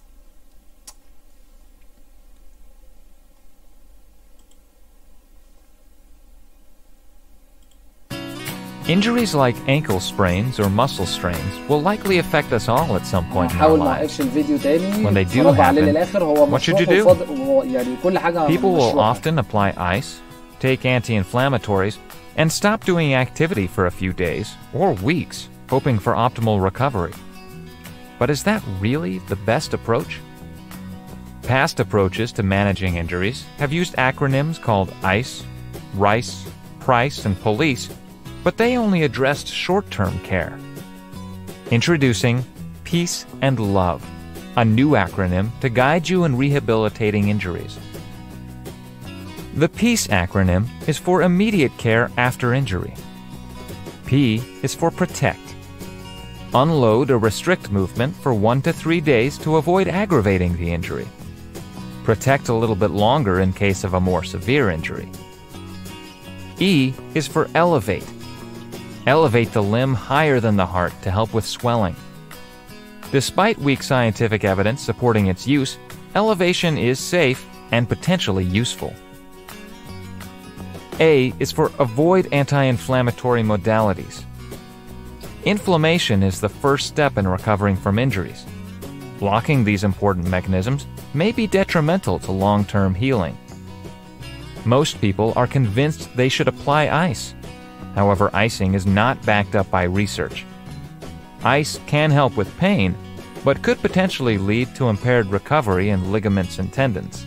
Injuries like ankle sprains or muscle strains will likely affect us all at some point in our هحاول ما lives. اوقفش الفيديو تاني When they do اتفرجوا عليه happen, للاخر هو what should you مشروح do? وفاض- وهو يعني كل حاجه People will مشروحة. often apply ice, take anti inflammatories, and stop doing activity for a few days or weeks, hoping for optimal recovery. But is that really the best approach? Past approaches to managing injuries have used acronyms called ICE, RICE, PRICE, and POLICE, but they only addressed short term care. Introducing Peace and Love, a new acronym to guide you in rehabilitating injuries. The PEACE acronym is for immediate care after injury. P is for protect. Unload or restrict movement for one to three days to avoid aggravating the injury. Protect a little bit longer in case of a more severe injury. E is for elevate. Elevate the limb higher than the heart to help with swelling. Despite weak scientific evidence supporting its use, elevation is safe and potentially useful. A is for avoid anti inflammatory modalities. Inflammation is the first step in recovering from injuries. Blocking these important mechanisms may be detrimental to long term healing. Most people are convinced they should apply ice. However, icing is not backed up by research. Ice can help with pain, but could potentially lead to impaired recovery in ligaments and tendons.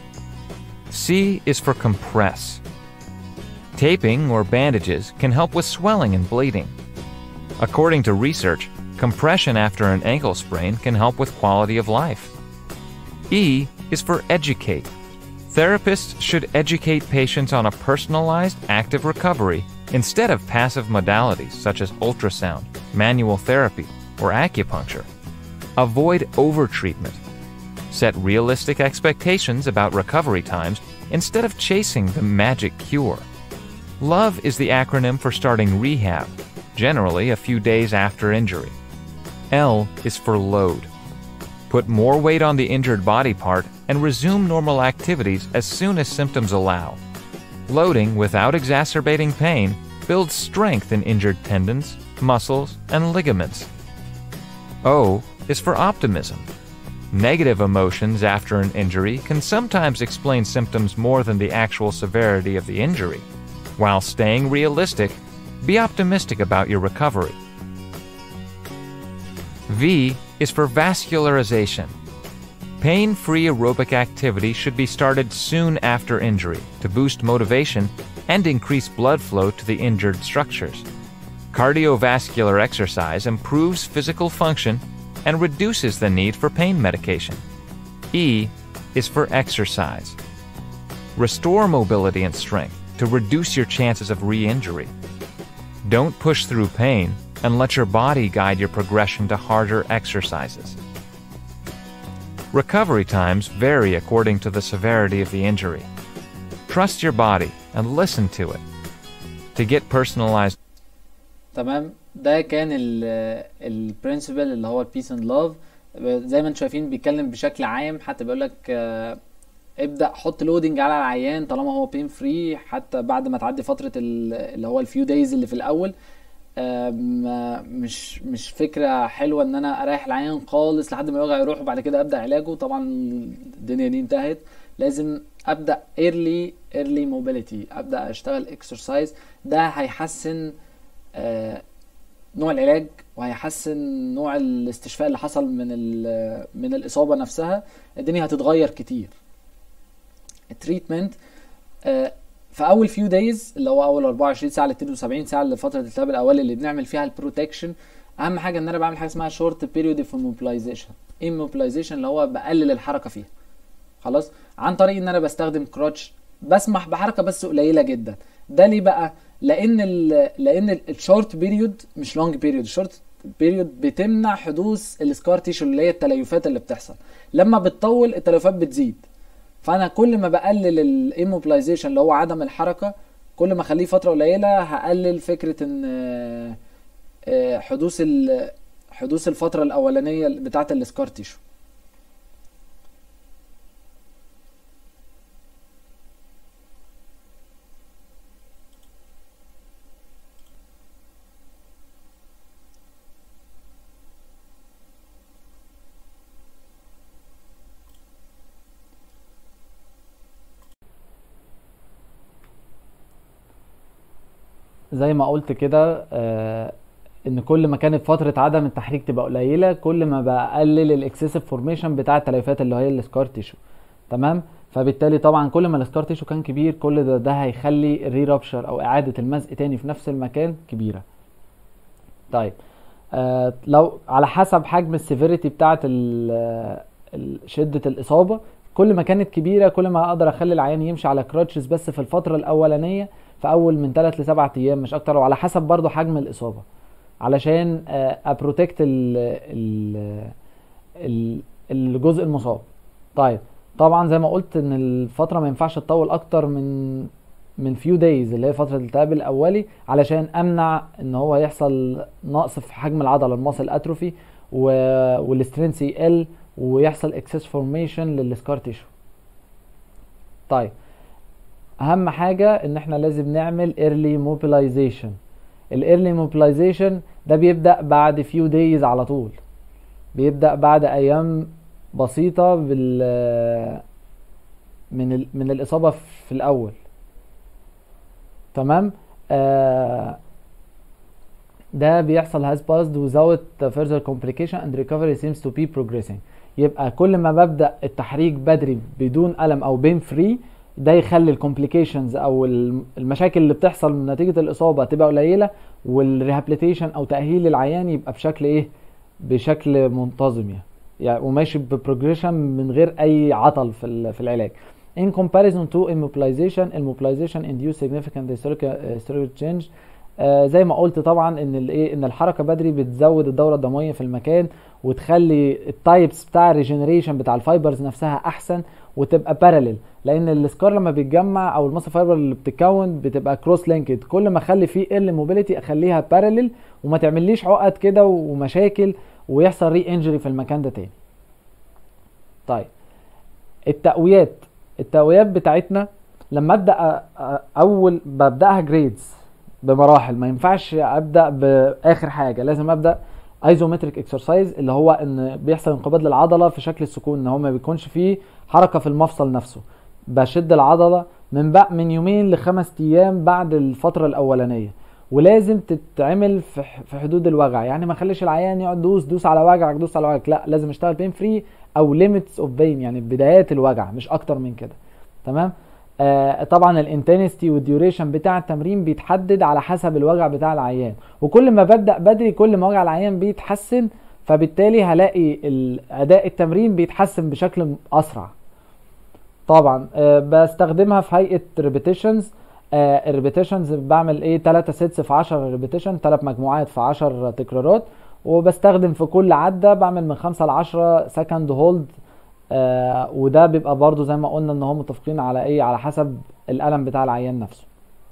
C is for compress. Taping or bandages can help with swelling and bleeding. According to research, compression after an ankle sprain can help with quality of life. E is for educate. Therapists should educate patients on a personalized, active recovery instead of passive modalities such as ultrasound, manual therapy, or acupuncture. Avoid overtreatment. Set realistic expectations about recovery times instead of chasing the magic cure. LOVE is the acronym for starting rehab, generally a few days after injury. L is for load. Put more weight on the injured body part and resume normal activities as soon as symptoms allow. Loading without exacerbating pain builds strength in injured tendons, muscles, and ligaments. O is for optimism. Negative emotions after an injury can sometimes explain symptoms more than the actual severity of the injury. While staying realistic, be optimistic about your recovery. V is for vascularization. Pain free aerobic activity should be started soon after injury to boost motivation and increase blood flow to the injured structures. Cardiovascular exercise improves physical function and reduces the need for pain medication. E is for exercise. Restore mobility and strength to reduce your chances of re injury. Don't push through pain and let your body guide your progression to harder exercises. Recovery times vary according to the severity of the injury. Trust your body and listen to it. To get personalized تمام ده كان البرنسبل اللي هو البيس اند لاف زي ما انتم شايفين بيتكلم بشكل عام حتى بيقول لك ابدا حط لودنج على العيان طالما هو بين فري حتى بعد ما تعدي فتره اللي هو الفيو دايز اللي في الاول مش مش فكره حلوه ان انا اريح العيان خالص لحد ما الوجع يروح وبعد كده ابدا علاجه طبعا الدنيا دي انتهت لازم ابدا ايرلي ايرلي موبيليتي ابدا اشتغل اكسرسايز ده هيحسن آه نوع العلاج وهيحسن نوع الاستشفاء اللي حصل من من الاصابه نفسها الدنيا هتتغير كتير التريتمنت آه في اول فيو دايز اللي هو اول 24 ساعه ل 72 ساعه لفتره الالتهاب الاولي اللي بنعمل فيها البروتكشن اهم حاجه ان انا بعمل حاجه اسمها شورت بيريود اوف موبلايزيشن immobilization اللي هو بقلل الحركه فيها خلاص عن طريق ان انا بستخدم كروتش بسمح بحركه بس قليله جدا ده ليه بقى لان ال لان الشورت بيريود مش لونج بيريود الشورت بيريود بتمنع حدوث السكار تيشو اللي هي التليفات اللي بتحصل لما بتطول التليفات بتزيد فانا كل ما بقلل الايموبلايزيشن اللي هو عدم الحركه كل ما اخليه فتره قليله هقلل فكره ان حدوث حدوث الفتره الاولانيه بتاعه السكار تيشو زي ما قلت كده آه ان كل ما كانت فتره عدم التحريك تبقى قليله كل ما بقلل الاكسسيف فورميشن بتاع التليفات اللي هي السكار تيشو تمام فبالتالي طبعا كل ما السكار تيشو كان كبير كل ده ده هيخلي الري رابشر او اعاده المزق تاني في نفس المكان كبيره طيب آه لو على حسب حجم السيفيريتي بتاعه ال- ال- شده الاصابه كل ما كانت كبيره كل ما اقدر اخلي العيان يمشي على كراتشز بس في الفتره الاولانيه في اول من 3 ل 7 ايام مش اكتر وعلى حسب برضو حجم الاصابه علشان ابروتكت ال ال ال- الجزء المصاب طيب طبعا زي ما قلت ان الفتره ما ينفعش تطول اكتر من من فيو دايز اللي هي فتره الالتهاب الاولي علشان امنع ان هو يحصل نقص في حجم العضله الماسل اتروفي والسترينث يقل ويحصل اكسس فورميشن للسكار تيشو طيب اهم حاجه ان احنا لازم نعمل ايرلي موبيلايزيشن الايرلي موبيلايزيشن ده بيبدا بعد فيو دايز على طول بيبدا بعد ايام بسيطه بال من ال... من الاصابه في الاول تمام آه ده بيحصل has passed without further complication and recovery seems to be progressing يبقى كل ما ببدأ التحريك بدري بدون ألم أو بين فري ده يخلي الكومبليكيشنز او الم- المشاكل اللي بتحصل نتيجة الإصابة تبقى قليلة والريهابليتيشن أو تأهيل العيان يبقى بشكل إيه؟ بشكل منتظم يعني, يعني وماشي ببروجريشن من غير أي عطل في ال- في العلاج. In comparison to immobilization, immobilization induce significant historical historical change آه زي ما قلت طبعا ان الايه ان الحركه بدري بتزود الدوره الدمويه في المكان وتخلي التايبس بتاع الريجنريشن بتاع الفايبرز نفسها احسن وتبقى بارلل لان السكار لما بيتجمع او المصل فايبر اللي بتتكون بتبقى كروس لينكد كل ما اخلي فيه ال موبيليتي اخليها بارلل وما تعمليش عقد كده ومشاكل ويحصل ري انجري في المكان ده تاني طيب التقويات التقويات بتاعتنا لما ابدا أ- أ- اول ببداها جريدز بمراحل ما ينفعش ابدا باخر حاجه لازم ابدا ايزومتريك اكسرسايز اللي هو ان بيحصل انقباض للعضله في شكل السكون ان هو ما بيكونش فيه حركه في المفصل نفسه بشد العضله من بقى من يومين لخمس ايام بعد الفتره الاولانيه ولازم تتعمل في ح- في حدود الوجع يعني ما اخليش العيان يقعد دوس دوس على وجعك دوس على وجعك لا لازم اشتغل بين فري او ليميتس اوف بين يعني بدايات الوجع مش اكتر من كده تمام آه طبعا الانتنستي والديوريشن بتاع التمرين بيتحدد على حسب الوجع بتاع العيان وكل ما ببدا بدري كل ما وجع العيان بيتحسن فبالتالي هلاقي ال- اداء التمرين بيتحسن بشكل اسرع طبعا آه بستخدمها في هيئه ريبيتيشنز آه الريبيتيشنز بعمل ايه 3 سيتس في 10 ريبيتيشن 3 مجموعات في 10 تكرارات وبستخدم في كل عده بعمل من 5 ل 10 سكند هولد آه وده بيبقى برضو زي ما قلنا ان هم متفقين على ايه على حسب الالم بتاع العيان نفسه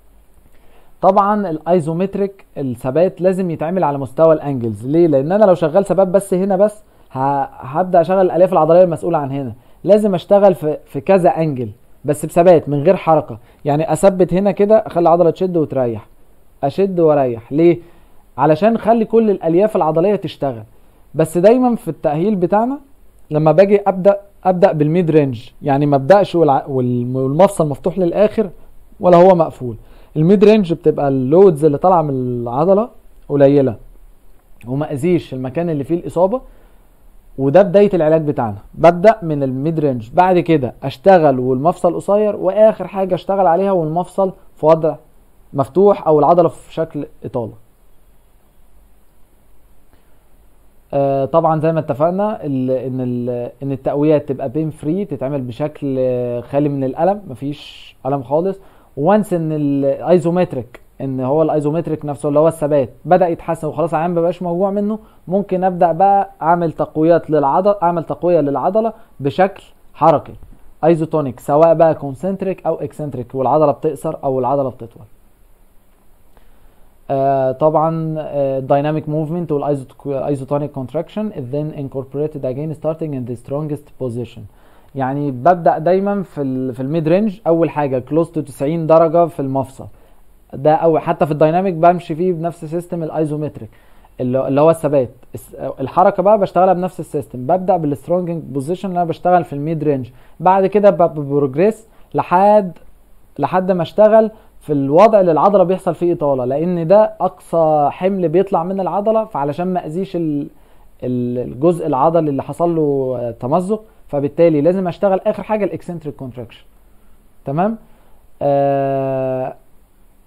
طبعا الايزومتريك الثبات لازم يتعمل على مستوى الانجلز ليه لان انا لو شغال ثبات بس هنا بس ه- هبدا اشغل الالياف العضليه المسؤوله عن هنا لازم اشتغل في في كذا انجل بس بثبات من غير حركه يعني اثبت هنا كده اخلي العضله تشد وتريح اشد واريح ليه علشان اخلي كل الالياف العضليه تشتغل بس دايما في التاهيل بتاعنا لما باجي ابدا ابدا بالميد رينج يعني ما ابداش والع- والم- والمفصل مفتوح للاخر ولا هو مقفول الميد رينج بتبقى اللودز اللي طالعه من العضله قليله وما اذيش المكان اللي فيه الاصابه وده بدايه العلاج بتاعنا ببدا من الميد رينج بعد كده اشتغل والمفصل قصير واخر حاجه اشتغل عليها والمفصل في وضع مفتوح او العضله في شكل اطاله آه، طبعا زي ما اتفقنا ال- ان ال- ان التقويات تبقى بين فري تتعمل بشكل آه، خالي من الالم مفيش الم خالص وانس ان الايزومتريك ان هو الايزومتريك نفسه اللي هو الثبات بدا يتحسن وخلاص العيان مبقاش موجوع منه ممكن ابدا بقى اعمل تقويات للعضله اعمل تقويه للعضله بشكل حركي ايزوتونيك سواء بقى كونسنتريك او اكسنتريك والعضله بتقصر او العضله بتطول آه طبعا الدايناميك موفمنت والايزوتونيك كونتراكشن is then incorporated again starting in the strongest position يعني ببدا دايما في ال في الميد رينج اول حاجه كلوز تو 90 درجه في المفصل ده او حتى في الدايناميك بمشي فيه بنفس سيستم الايزومتريك اللي اللي هو الثبات الس- الحركه بقى بشتغلها بنفس السيستم ببدا بالسترونجنج بوزيشن اللي انا بشتغل في الميد رينج بعد كده ببروجريس لحد لحد ما اشتغل في الوضع اللي العضله بيحصل فيه اطاله لان ده اقصى حمل بيطلع من العضله فعلشان ما اذيش ال- ال- الجزء العضلي اللي حصل له آه، تمزق فبالتالي لازم اشتغل اخر حاجه الاكسنتريك كونتراكشن تمام آه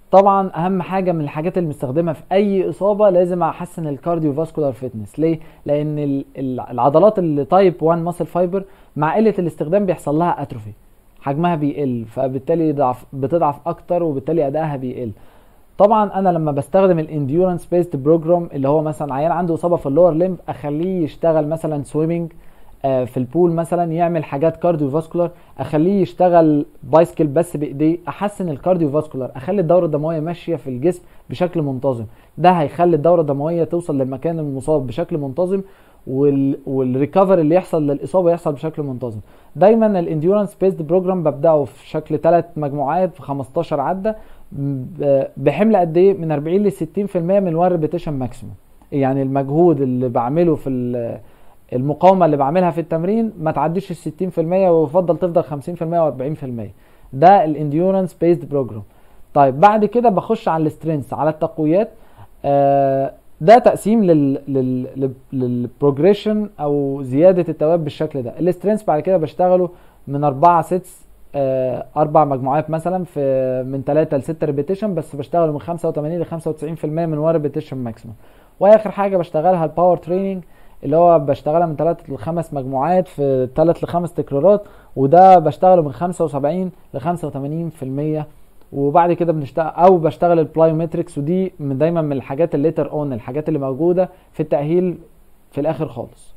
طبعا اهم حاجه من الحاجات اللي بنستخدمها في اي اصابه لازم احسن الكارديو فاسكولار فيتنس ليه لان ال- ال- العضلات اللي تايب 1 ماسل فايبر مع قله الاستخدام بيحصل لها اتروفي حجمها بيقل فبالتالي ضعف بتضعف اكتر وبالتالي ادائها بيقل طبعا انا لما بستخدم الانديورنس بيست بروجرام اللي هو مثلا عيان عنده اصابه في اللور ليمب اخليه يشتغل مثلا سويمنج في البول مثلا يعمل حاجات كارديو فاسكولار اخليه يشتغل بايسكل بس بايديه احسن الكارديو فاسكولار اخلي الدوره الدمويه ماشيه في الجسم بشكل منتظم ده هيخلي الدوره الدمويه توصل للمكان المصاب بشكل منتظم وال... والريكفر اللي يحصل للاصابه يحصل بشكل منتظم دايما الانديورنس بيست بروجرام ببداه في شكل ثلاث مجموعات في 15 عده ب- بحمل قد ايه من 40 ل 60% من الوان ريبيتيشن ماكسيموم يعني المجهود اللي بعمله في ال- المقاومه اللي بعملها في التمرين ما تعديش ال 60% ويفضل تفضل 50% و40% ده الانديورنس بيست بروجرام طيب بعد كده بخش على السترينث على التقويات آه ده تقسيم لل لل لل- للبروجريشن او زياده التواب بالشكل ده السترينث بعد كده بشتغله من اربعة سيتس آه اربع مجموعات مثلا في من 3 ل 6 ريبيتيشن بس بشتغله من 85 ل 95% من 1 ريبيتيشن ماكسيموم واخر حاجه بشتغلها الباور تريننج اللي هو بشتغلها من 3 ل 5 مجموعات في 3 ل 5 تكرارات وده بشتغله من 75 ل 85% وبعد كده بنشتغل او بشتغل البلايومتريكس ودي من دايما من الحاجات الليتر اون الحاجات اللي موجوده في التاهيل في الاخر خالص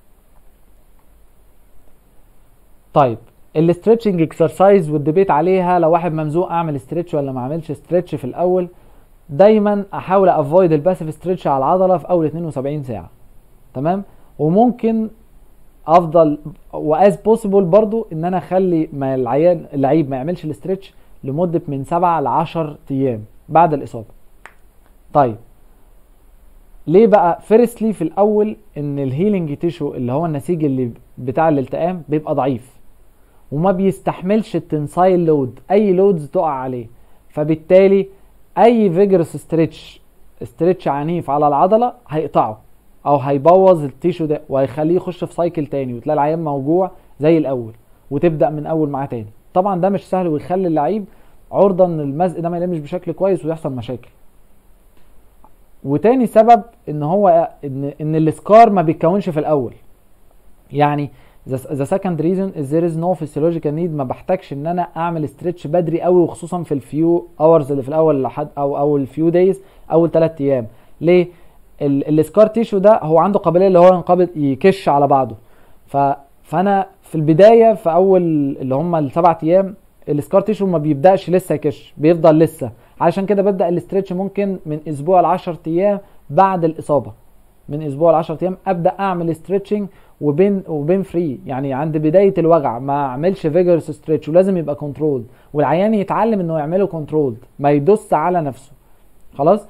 طيب الاسترتشنج اكسرسايز والديبيت عليها لو واحد ممزوق اعمل استرتش ولا ما اعملش استرتش في الاول دايما احاول افويد الباسيف استرتش على العضله في اول 72 ساعه تمام وممكن افضل واز بوسيبل برضو ان انا اخلي ما العيان اللعيب ما يعملش الاسترتش لمده من 7 ل 10 ايام بعد الاصابه طيب ليه بقى فيرستلي في الاول ان الهيلينج تيشو اللي هو النسيج اللي بتاع الالتئام بيبقى ضعيف وما بيستحملش التنسايل لود اي لودز تقع عليه فبالتالي اي فيجرس ستريتش ستريتش عنيف على العضله هيقطعه او هيبوظ التيشو ده وهيخليه يخش في سايكل تاني وتلاقي العيان موجوع زي الاول وتبدا من اول معاه تاني طبعا ده مش سهل ويخلي اللعيب عرضه ان المزق ده ما يلمش بشكل كويس ويحصل مشاكل وتاني سبب ان هو ان ان السكار ما بيتكونش في الاول يعني the, the second reason is there is no physiological need ما بحتاجش ان انا اعمل استرتش بدري قوي وخصوصا في الفيو اورز اللي في الاول لحد او او الفيو دايز اول 3 ايام ليه ال- السكار تيشو ده هو عنده قابليه اللي هو ينقبض يكش على بعضه ف فانا في البدايه في اول اللي هم السبع ايام السكار تيشو ما بيبداش لسه يكش بيفضل لسه علشان كده ببدا الاسترتش ممكن من اسبوع ل 10 ايام بعد الاصابه من اسبوع ل 10 ايام ابدا اعمل استرتشنج وبين وبين فري يعني عند بدايه الوجع ما اعملش فيجرس ستريتش ولازم يبقى كنترول والعيان يتعلم انه يعمله كنترول ما يدوس على نفسه خلاص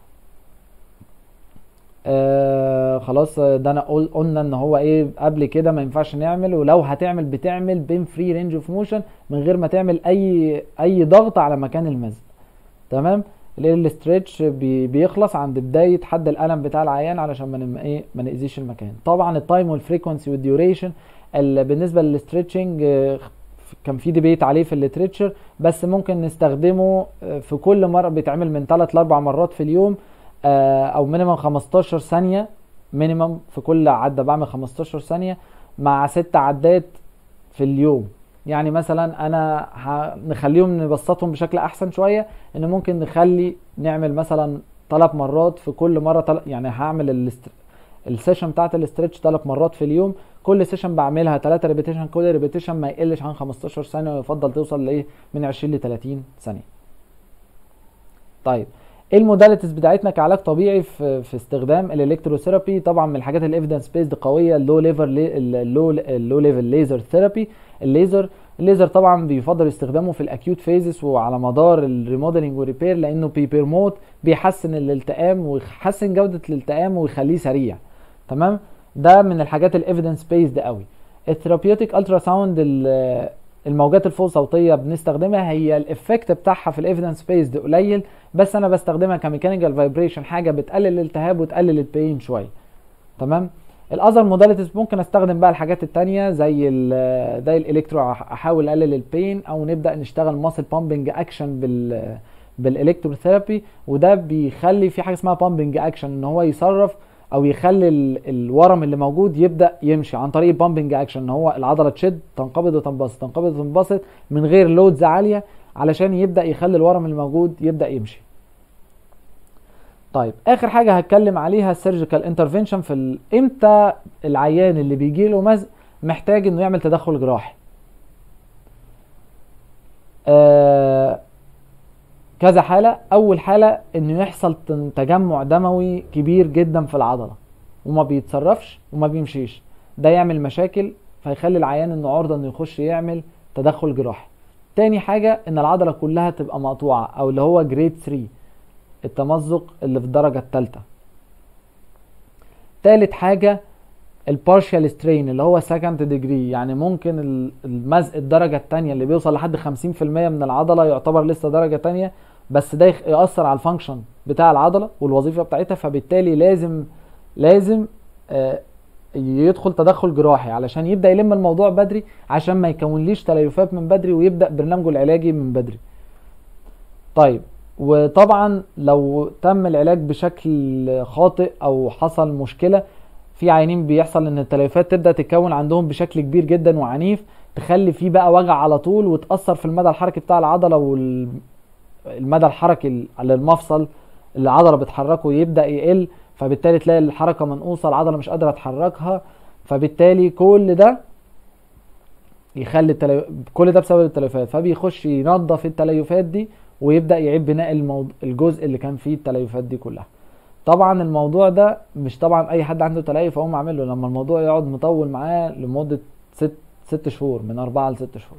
آه خلاص آه، ده انا قل قلنا ان هو ايه قبل كده ما ينفعش نعمل ولو هتعمل بتعمل بين فري رينج اوف موشن من غير ما تعمل اي اي ضغط على مكان المزق تمام الاسترتش بي بيخلص عند بدايه حد الالم بتاع العيان علشان ما نم ايه ما ناذيش المكان طبعا التايم والفريكونسي والديوريشن بالنسبه للاسترتشنج آه، كان في ديبيت عليه في الليتريتشر بس ممكن نستخدمه آه، في كل مره بيتعمل من 3 ل 4 مرات في اليوم آه، او مينيمم 15 ثانيه مينيمم في كل عده بعمل 15 ثانيه مع ست عدات في اليوم يعني مثلا انا ه- نخليهم نبسطهم بشكل احسن شويه ان ممكن نخلي نعمل مثلا ثلاث مرات في كل مره تل... يعني هعمل الاست... السيشن بتاعت الاسترتش ثلاث مرات في اليوم كل سيشن بعملها 3 ريبيتيشن كل ريبيتيشن ما يقلش عن 15 ثانيه ويفضل توصل لايه من 20 ل 30 ثانيه طيب ايه الموداليتيز بتاعتنا كعلاج طبيعي في في استخدام الالكتروثيرابي طبعا من الحاجات الايفيدنس بيزد قويه اللو ليفر اللو اللو ليفل ليزر ثيرابي الليزر الليزر طبعا بيفضل استخدامه في الاكيوت فيزز وعلى مدار الريموديلنج والريبير لانه بيبرموت بيحسن الالتئام ويحسن جوده الالتئام ويخليه سريع تمام ده من الحاجات الايفيدنس بيزد قوي الثيرابيوتيك الترا ساوند الموجات الفوق صوتيه بنستخدمها هي الافكت بتاعها في الايفيدنس بيزد قليل بس انا بستخدمها كميكانيكال فايبريشن حاجه بتقلل الالتهاب وتقلل البين شويه تمام الاذر موداليتيز ممكن استخدم بقى الحاجات التانية زي ال زي الالكترو احاول اقلل البين او نبدا نشتغل ماسل بامبنج اكشن بال بالالكتروثيرابي وده بيخلي في حاجه اسمها بامبنج اكشن ان هو يصرف او يخلي ال- الورم اللي موجود يبدا يمشي عن طريق بامبنج اكشن ان هو العضله تشد تنقبض وتنبسط تنقبض وتنبسط من غير لودز عاليه علشان يبدا يخلي الورم اللي موجود يبدا يمشي طيب اخر حاجه هتكلم عليها السيرجيكال انترفنشن في ال- امتى العيان اللي بيجي له مزق محتاج انه يعمل تدخل جراحي آه كذا حالة أول حالة إنه يحصل تن- تجمع دموي كبير جدا في العضلة وما بيتصرفش وما بيمشيش ده يعمل مشاكل فيخلي العيان إنه عرضة إنه يخش يعمل تدخل جراحي تاني حاجة إن العضلة كلها تبقى مقطوعة أو اللي هو جريد 3 التمزق اللي في الدرجة التالتة تالت حاجة البارشال سترين اللي هو سكند ديجري يعني ممكن ال- المزق الدرجة التانية اللي بيوصل لحد 50% من العضلة يعتبر لسه درجة تانية بس ده يخ- يأثر على الفانكشن بتاع العضلة والوظيفة بتاعتها فبالتالي لازم لازم آه، يدخل تدخل جراحي علشان يبدأ يلم الموضوع بدري عشان ما يكونليش تليفات من بدري ويبدأ برنامجه العلاجي من بدري طيب وطبعا لو تم العلاج بشكل خاطئ او حصل مشكله في عيانين بيحصل ان التليفات تبدا تتكون عندهم بشكل كبير جدا وعنيف تخلي فيه بقى وجع على طول وتاثر في المدى الحركي بتاع العضله والمدى الحركي للمفصل اللي العضله بتحركه يبدا يقل فبالتالي تلاقي الحركه منقوصه العضله مش قادره تحركها فبالتالي كل ده يخلي التلي... كل ده بسبب التليفات فبيخش ينظف التليفات دي ويبدا يعيد بناء الموضوع الجزء اللي كان فيه التليفات دي كلها طبعا الموضوع ده مش طبعا اي حد عنده تليف اقوم اعمل له لما الموضوع يقعد مطول معاه لمده ست ست شهور من اربعه لست شهور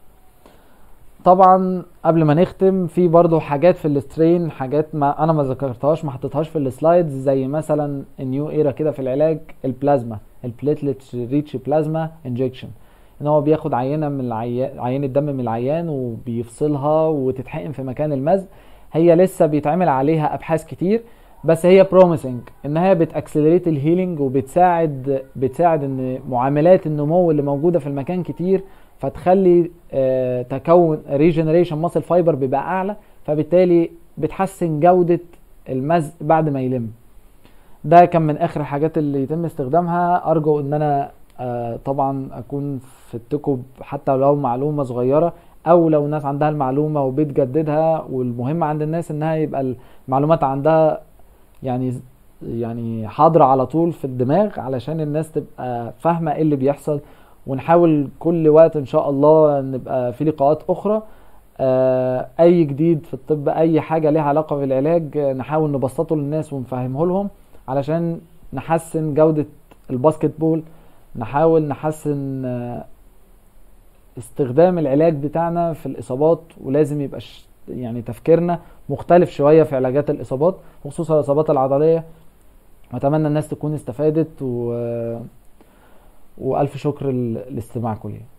طبعا قبل ما نختم في برضو حاجات في السترين حاجات ما انا ما ذكرتهاش ما حطيتهاش في السلايدز زي مثلا النيو ايرا كده في العلاج البلازما البليتلت ريتش بلازما انجكشن ان هو بياخد عينه من العيان عينه دم من العيان وبيفصلها وتتحقن في مكان المزق هي لسه بيتعمل عليها ابحاث كتير بس هي بروميسنج ان هي بتاكسلريت الهيلينج وبتساعد بتساعد ان معاملات النمو اللي موجوده في المكان كتير فتخلي آه تكون ريجنريشن ماسل فايبر بيبقى اعلى فبالتالي بتحسن جوده المزق بعد ما يلم ده كان من اخر الحاجات اللي يتم استخدامها ارجو ان انا آه طبعا اكون فدتكم حتى لو معلومه صغيره او لو الناس عندها المعلومه وبتجددها والمهم عند الناس انها يبقى المعلومات عندها يعني يعني حاضره على طول في الدماغ علشان الناس تبقى فاهمه ايه اللي بيحصل ونحاول كل وقت ان شاء الله نبقى في لقاءات اخرى آه اي جديد في الطب اي حاجه ليها علاقه بالعلاج نحاول نبسطه للناس ونفهمه لهم علشان نحسن جوده الباسكت بول نحاول نحسن استخدام العلاج بتاعنا في الاصابات ولازم يبقى يعني تفكيرنا مختلف شويه في علاجات الاصابات وخصوصا الاصابات العضليه اتمنى الناس تكون استفادت و... والف شكر لاستماعكم لي